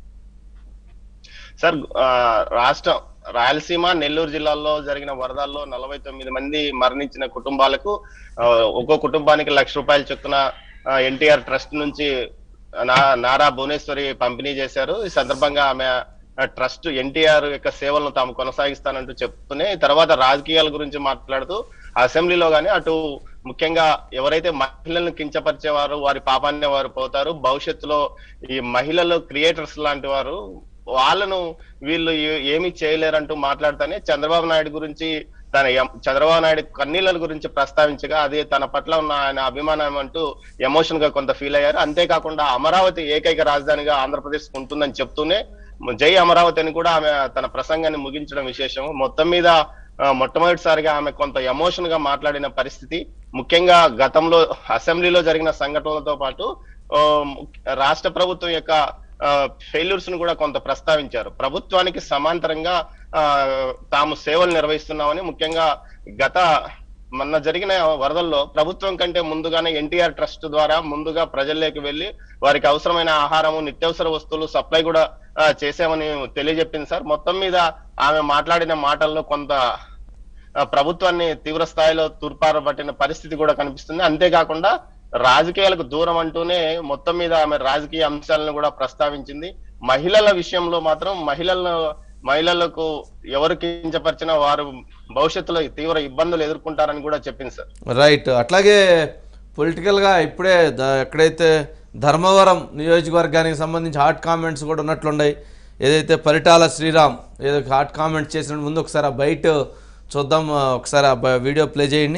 సార్ ఆ, రాష్ట్రం రాయలసీమ నెల్లూరు జిల్లాల్లో జరిగిన వరదల్లో నలభై తొమ్మిది మంది మరణించిన కుటుంబాలకు ఆ, ఒక్కో కుటుంబానికి లక్ష రూపాయల చొప్పున ఎన్టీఆర్ ట్రస్ట్ నుంచి నా నారా భువనేశ్వరి పంపిణీ చేశారు ఈ సందర్భంగా ఆమె ఆ, ట్రస్ట్ ఎన్టీఆర్ యొక్క సేవలను తాము కొనసాగిస్తానంటూ చెప్తూనే తర్వాత రాజకీయాల గురించి మాట్లాడుతూ అసెంబ్లీలో గానీ అటు ముఖ్యంగా ఎవరైతే మహిళలను కించపరిచేవారు వారి పాపాన్ని వారు పోతారు భవిష్యత్తులో ఈ మహిళలు క్రియేటర్స్ లాంటి వారు వాళ్ళను వీళ్ళు ఏ- ఏమీ చేయలేరంటూ మాట్లాడుతానే చంద్రబాబు నాయుడు గురించి తన ఎం- చంద్రబాబు నాయుడు కన్నీళ్ళ గురించి ప్రస్తావించగా అది తన పట్ల ఉన్న ఆయన అభిమానం అంటూ ఎమోషన్ గా కొంత ఫీల్ అయ్యారు అంతేకాకుండా అమరావతి ఏకైక రాజధానిగా ఆంధ్రప్రదేశ్ ఉంటుందని చెప్తూనే జై అమరావతి అని కూడా ఆమె తన ప్రసంగాన్ని ముగించడం విశేషం మొత్తం మీద ఆ, మొట్టమొదటిసారిగా ఆమె కొంత ఎమోషన్ గా మాట్లాడిన పరిస్థితి ముఖ్యంగా గతంలో అసెంబ్లీలో జరిగిన సంఘటనలతో పాటు ఆ, రాష్ట్ర ప్రభుత్వం యొక్క ఫెయిల్యూర్స్ ను కూడా కొంత ప్రస్తావించారు ప్రభుత్వానికి సమాంతరంగా ఆ, తాము సేవలు నిర్వహిస్తున్నామని ముఖ్యంగా గత మొన్న జరిగిన వరదల్లో ప్రభుత్వం కంటే ముందుగానే ఎన్టీఆర్ ట్రస్ట్ ద్వారా ముందుగా ప్రజల్లోకి వెళ్లి వారికి అవసరమైన ఆహారము నిత్యావసర వస్తువులు సప్లై కూడా ఆ, చేశామని తెలియజెప్పింది సార్ మొత్తం మీద ఆమె మాట్లాడిన మాటల్లో కొంత ఆ, ప్రభుత్వాన్ని తీవ్ర స్థాయిలో తూర్పారబట్టిన పరిస్థితి కూడా కనిపిస్తుంది అంతేకాకుండా రాజకీయాలకు దూరం అంటూనే మొత్తం మీద ఆమె రాజకీయ అంశాలను కూడా ప్రస్తావించింది మహిళల విషయంలో మాత్రం మహిళలను మహిళలకు ఎవరు కించపరిచినా వారు భవిష్యత్తులో తీవ్ర ఇబ్బందులు ఎదుర్కొంటారని కూడా చెప్పింది సార్ రైట్ అట్లాగే పొలిటికల్గా ఇప్పుడే ద- ఎక్కడైతే ధర్మవరం నియోజకవర్గానికి సంబంధించి హాట్ కామెంట్స్ కూడా ఉన్నట్లున్నాయి ఏదైతే పరిటాల శ్రీరామ్ ఏదో హాట్ కామెంట్స్ చేసిన ముందు ఒకసారి ఆ బయట చూద్దాం ఆ, ఒకసారి ఆ బ- వీడియో ప్లే చేయండి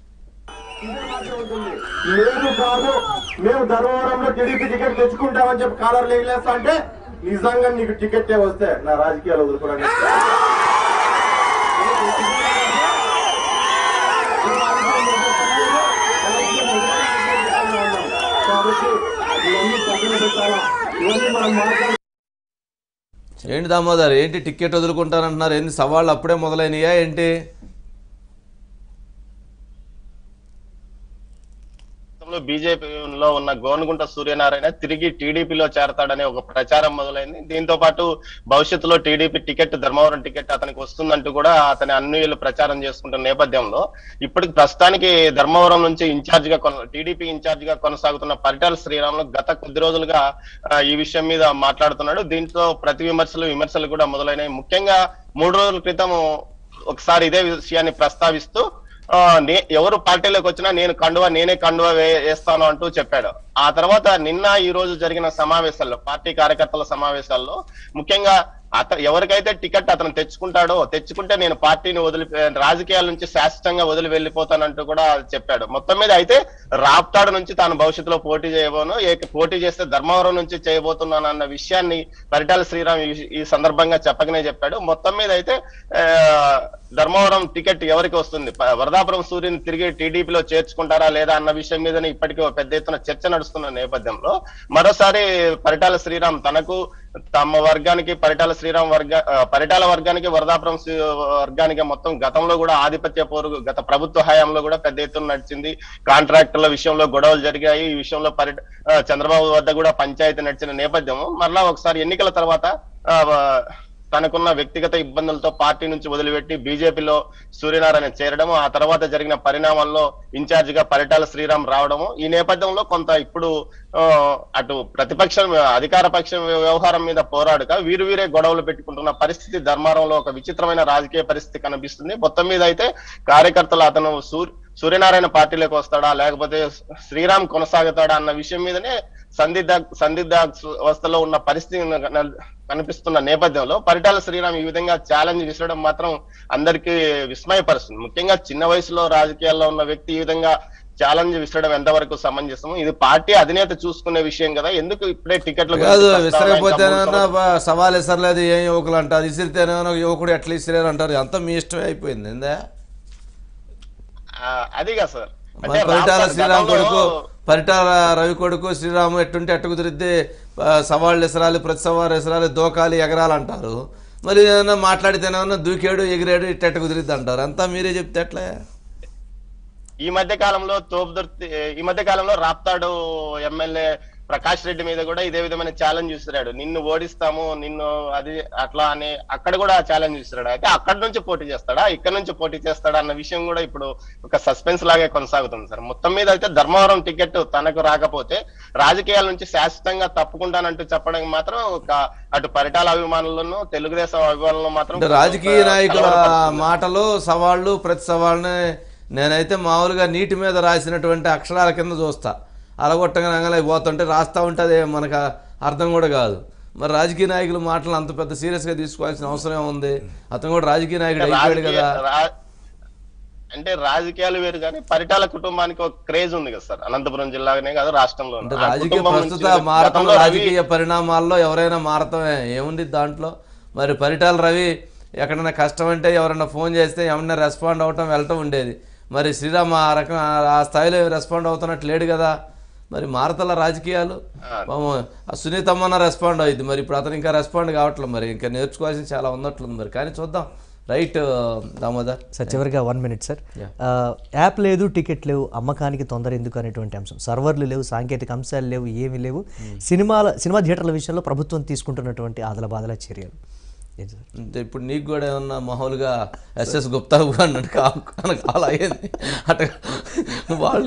లేదు కాదు మేము ధర్మవరంలో టీడీపీ టికెట్ తెచ్చుకుంటామని చెప్పి కాలర్ ఎగిలేస్తా అంటే నిజంగా నీకు టికెట్ వస్తే నా రాజకీయాలు వదులుకోవడానికి కాబట్టి ఇవన్నీ పక్కన పెట్టాలా ఇవన్నీ మనం మాట్లాడు ఏంటి దామోదర్ ఏంటి టికెట్ వదులుకుంటానంటున్నారు ఏంటి సవాళ్ళు అప్పుడే మొదలైనయా ఏంటి గతంలో బీజేపీలో ఉన్న గోనుగుంట సూర్యనారాయణ తిరిగి టీడీపీలో చేరతాడనే ఒక ప్రచారం మొదలైంది దీంతో పాటు భవిష్యత్తులో టీడీపీ టికెట్ ధర్మవరం టికెట్ అతనికి వస్తుందంటూ కూడా అతని అన్వయులు ప్రచారం చేసుకుంటున్న నేపథ్యంలో ఇప్పటికి ప్రస్తుతానికి ధర్మవరం నుంచి ఇన్ఛార్జ్ గా కొన- టీడీపీ ఇన్ఛార్జ్ గా కొనసాగుతున్న పరిటాల శ్రీరాములు గత కొద్ది రోజులుగా ఆ, ఈ విషయం మీద మాట్లాడుతున్నాడు దీంతో ప్రతి విమర్శలు విమర్శలు కూడా మొదలైనాయి ముఖ్యంగా మూడు రోజుల క్రితం ఒకసారి ఇదే విషయాన్ని ప్రస్తావిస్తూ ఆ, నే- ఎవరు పార్టీలోకి వచ్చినా నేను కండువా నేనే కండువా వే- వేస్తాను అంటూ చెప్పాడు ఆ తర్వాత నిన్న ఈ రోజు జరిగిన సమావేశాల్లో పార్టీ కార్యకర్తల సమావేశాల్లో ముఖ్యంగా అత ఎవరికైతే టికెట్ అతను తెచ్చుకుంటాడో తెచ్చుకుంటే నేను పార్టీని వదిలి రాజకీయాల నుంచి శాశ్వతంగా వదిలి వెళ్ళిపోతానంటూ కూడా చెప్పాడు మొత్తం మీద అయితే రాప్తాడు నుంచి తాను భవిష్యత్తులో పోటీ చేయబోను ఏ- పోటీ చేస్తే ధర్మవరం నుంచి చేయబోతున్నాను అన్న విషయాన్ని పరిటాల శ్రీరామ్ ఈ- ఈ సందర్భంగా చెప్పకనే చెప్పాడు మొత్తం మీద అయితే ఆ, ధర్మవరం టికెట్ ఎవరికి వస్తుంది ప- వరదాపురం సూర్యుని తిరిగి టీడీపీలో చేర్చుకుంటారా లేదా అన్న విషయం మీదనే ఇప్పటికీ ఒక పెద్ద ఎత్తున చర్చ నడుస్తున్న నేపథ్యంలో మరోసారి పరిటాల శ్రీరామ్ తనకు తమ వర్గానికి పరిటాల శ్రీరామ్ వర్గ ఆ, పరిటాల వర్గానికి వరదాపురం శ్రీ- వర్గానికి మొత్తం గతంలో కూడా ఆధిపత్య పోరు గత ప్రభుత్వ హయాంలో కూడా పెద్ద ఎత్తున నడిచింది కాంట్రాక్టుల విషయంలో గొడవలు జరిగాయి ఈ విషయంలో పరి ఆ, చంద్రబాబు వద్ద కూడా పంచాయతీ నడిచిన నేపథ్యం మరలా ఒకసారి ఎన్నికల తర్వాత ఆ, తనకున్న వ్యక్తిగత ఇబ్బందులతో పార్టీ నుంచి వదిలిపెట్టి బీజేపీలో సూర్యనారాయణ చేరడము ఆ తర్వాత జరిగిన పరిణామాల్లో ఇన్ఛార్జ్ గా పరిటాల శ్రీరామ్ రావడము ఈ నేపథ్యంలో కొంత ఇప్పుడు ఆ, అటు ప్రతిపక్షం అధికార పక్షం వ్యవహారం మీద పోరాడుక వీరు వీరే గొడవలు పెట్టుకుంటున్న పరిస్థితి ధర్మారంలో ఒక విచిత్రమైన రాజకీయ పరిస్థితి కనిపిస్తుంది మొత్తం మీద అయితే కార్యకర్తలు అతను సూర్ సూర్యనారాయణ పార్టీలోకి వస్తాడా లేకపోతే శ్రీరామ్ కొనసాగుతాడా అన్న విషయం మీదనే సందిగ్ధ సందిగ్ధ అవస్థలో ఉన్న పరిస్థితి న- కనిపిస్తున్న నేపథ్యంలో పరిటాల శ్రీరామ్ ఈ విధంగా ఛాలెంజ్ విసరడం మాత్రం అందరికీ విస్మయపరుస్తుంది ముఖ్యంగా చిన్న వయసులో రాజకీయాల్లో ఉన్న వ్యక్తి ఈ విధంగా ఛాలెంజ్ విసరడం ఎంతవరకు సమంజసం ఇది పార్టీ అధినేత చూసుకునే విషయం కదా ఎందుకు ఇప్పుడే టికెట్ల గురించి కాదు ప్రస్తావన ఇంకా మూడు విసరకపోతేనేమన్నా సంవత్సరాలు- బా- సవాల్ ఇసరలేదు ఏం యువకులు అంటారు ఇసిరితేనేమో యువకుడు ఎట్లా ఇసిరారు అంటారు అంతా మీ ఇష్టమే అయిపోయింది ఏందా ఆ, అదిగా సార్ మరి పరిటాల శ్రీరామ్ కొడుకు పరిటాల రవి కొడుకు శ్రీరాము ఎట్టుంటే ఎట్టు కుదిరిద్ది ఆ, సవాళ్ళు ఇసరాలి ప్రతి సవాలు ఇసరాలి దోకాలి ఎగరాలి అంటారు మరి ఏదైనా మాట్లాడితేనేమన్నా దూకాడు ఎగిరాడు ఇట్టెట్టు కుదిరిద్ది అంటారు అంతా మీరే చెప్తే ఎట్లా ఈ మధ్య కాలంలో తోపుదుర్తి ఈ మధ్య కాలంలో రాప్తాడు ఎమ్మెల్యే ప్రకాష్ రెడ్డి మీద కూడా ఇదే విధమైన ఛాలెంజ్ విసిరాడు నిన్ను ఓడిస్తాము నిన్ను అది అట్లా అని అక్కడ కూడా ఛాలెంజ్ విసిరాడు అయితే అక్కడ నుంచి పోటీ చేస్తాడా ఇక్కడ నుంచి పోటీ చేస్తాడా అన్న విషయం కూడా ఇప్పుడు ఒక సస్పెన్స్ లాగే కొనసాగుతుంది సార్ మొత్తం మీద అయితే ధర్మవరం టికెట్ తనకు రాకపోతే రాజకీయాల నుంచి శాశ్వతంగా తప్పుకుంటానంటూ చెప్పడానికి మాత్రం ఒక అటు పరిటాల అభిమానులను తెలుగుదేశం అభిమానులను మాత్రం అంటే రాజకీయ నాయకుల మాటలు సవాళ్ళు ప్రతి సవాళ్ళని నేనైతే మామూలుగా నీటి మీద రాసినటువంటి అక్షరాల కింద చూస్తా అలగొట్టగా నంగలై పోతుంటే రాస్తా ఉంటే అది మనకు అర్థం కూడా కాదు మరి రాజకీయ నాయకుల మాటలు అంత పెద్ద సీరియస్గా తీసుకోవాల్సిన అవసరం ఏముంది అతను కూడా రాజకీయ నాయకుడు అయిపోయాడు రాజకీయ- కదా రా- అంటే రాజకీయాలు వేరు కానీ పరిటాల కుటుంబానికి ఒక క్రేజ్ ఉంది కదా సార్ అనంతపురం జిల్లానే కాదు రాష్ట్రంలో అంటే రాజకీయ ప్రస్తుత మారతం రాజకీయ పరిణామాల్లో ఎవరైనా మారతమే ఏముంది దాంట్లో మరి పరిటాల రవి ఎక్కడైనా కష్టం అంటే ఎవరైనా ఫోన్ చేస్తే ఏమన్నా రెస్పాండ్ అవటం వెళ్ళటం ఉండేది మరి శ్రీరామ్ ఆ రకం ఆ- ఆ స్థాయిలో రెస్పాండ్ అవుతున్నట్టు లేడు కదా మరి మారతల రాజకీయాలు పాపం ఆ సునీతమ్మన్న రెస్పాండ్ అయింది మరి ఇప్పుడు అతను ఇంకా రెస్పాండ్ కావట్లేదు మరి ఇంకా నేర్చుకోవాల్సింది చాలా ఉన్నట్లుంది మరి కానీ చూద్దాం రైట్ దామోదర్ సార్ చివరిగా వన్ మినిట్ సార్ ఆ, యాప్ లేదు టికెట్ లేవు అమ్మకానికి తొందర ఎందుకు అనేటువంటి అంశం సర్వర్లు లేవు సాంకేతిక అంశాలు లేవు ఏమీ లేవు సినిమాల సినిమా థియేటర్ల విషయంలో ప్రభుత్వం తీసుకుంటున్నటువంటి ఆదల బాధల చర్యలు ఏంటి సార్ అంటే ఇప్పుడు నీకు కూడా ఏమన్నా మామూలుగా ఎస్ఎస్ గుప్తా అన్నట్టు కాదు కాల్ అయ్యింది అట్లా వాళ్ళు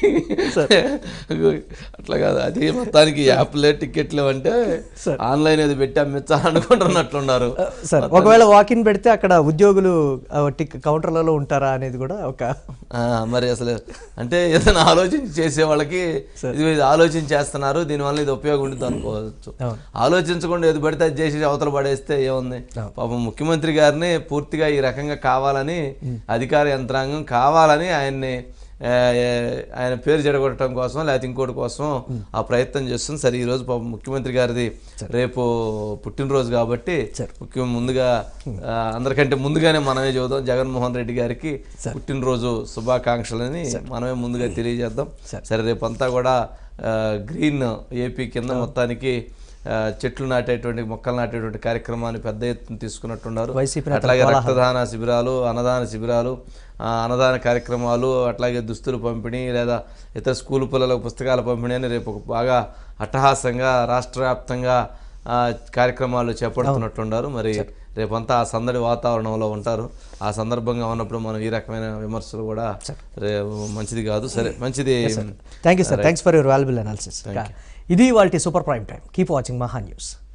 అట్లా కాదు అది మొత్తానికి యాప్లే టికెట్లు అంటే ఆన్లైన్ అది పెట్టి అమ్మించాలనుకుంటున్నట్లున్నారు సార్ ఒకవేళ వాకిన్ పెడితే అక్కడ ఉద్యోగులు ఆ, టిక్ కౌంటర్లలో ఉంటారా అనేది కూడా ఒక ఆ, మరి అసలు అంటే ఏదైనా ఆలోచించి చేసే వాళ్ళకి ఇది ఇది ఆలోచించి చేస్తున్నారు దీనివల్ల ఇది ఉపయోగం ఉంటుంది అనుకోవచ్చు అవును. ఆలోచించకుండా ఏది పడితే అది చేసి అవతల పడేస్తే ఏముంది పాపం ముఖ్యమంత్రి గారిని పూర్తిగా ఈ రకంగా కావాలని అధికార యంత్రాంగం కావాలని ఆయన్ని ఆ, ఏ, ఆయన పేరు చెడగొట్టడం కోసం లేకపోతే ఇంకోటి కోసం ఆ ప్రయత్నం చేస్తుంది సరే ఈరోజు పాపం ముఖ్యమంత్రి గారిది రేపు పుట్టినరోజు కాబట్టి ముఖ్యం ముందుగా ఆ, అందరికంటే ముందుగానే మనమే చెబుదాం జగన్మోహన్ రెడ్డి గారికి పుట్టినరోజు శుభాకాంక్షలని మనమే ముందుగా తెలియజేద్దాం సరే రేపంతా కూడా ఆ, గ్రీన్ ఏపీ కింద మొత్తానికి ఆ, చెట్లు నాటేటువంటి మొక్కలు నాటేటువంటి కార్యక్రమాన్ని పెద్ద ఎత్తున తీసుకున్నట్టున్నారు వైసీపీ నేతల అట్లాగే కోలాహలం. రక్తదాన శిబిరాలు అన్నదాన శిబిరాలు ఆ, అన్నదాన కార్యక్రమాలు అట్లాగే దుస్తులు పంపిణీ లేదా ఇతర స్కూల్ పిల్లలకు పుస్తకాల పంపిణీ అని రేపు ఒక బాగా అట్టహాసంగా రాష్ట్ర వ్యాప్తంగా ఆ, కార్యక్రమాలు చేపడుతున్నట్టున్నారు మరి రేపంతా ఆ సందడి వాతావరణంలో ఉంటారు ఆ సందర్భంగా ఉన్నప్పుడు మనం ఈ రకమైన విమర్శలు కూడా రే మంచిది కాదు సరే మంచిది thank you sir Right. Thanks for your valuable analysis Thank you. ఇది వాళ్ళ super prime time keep watching Maha news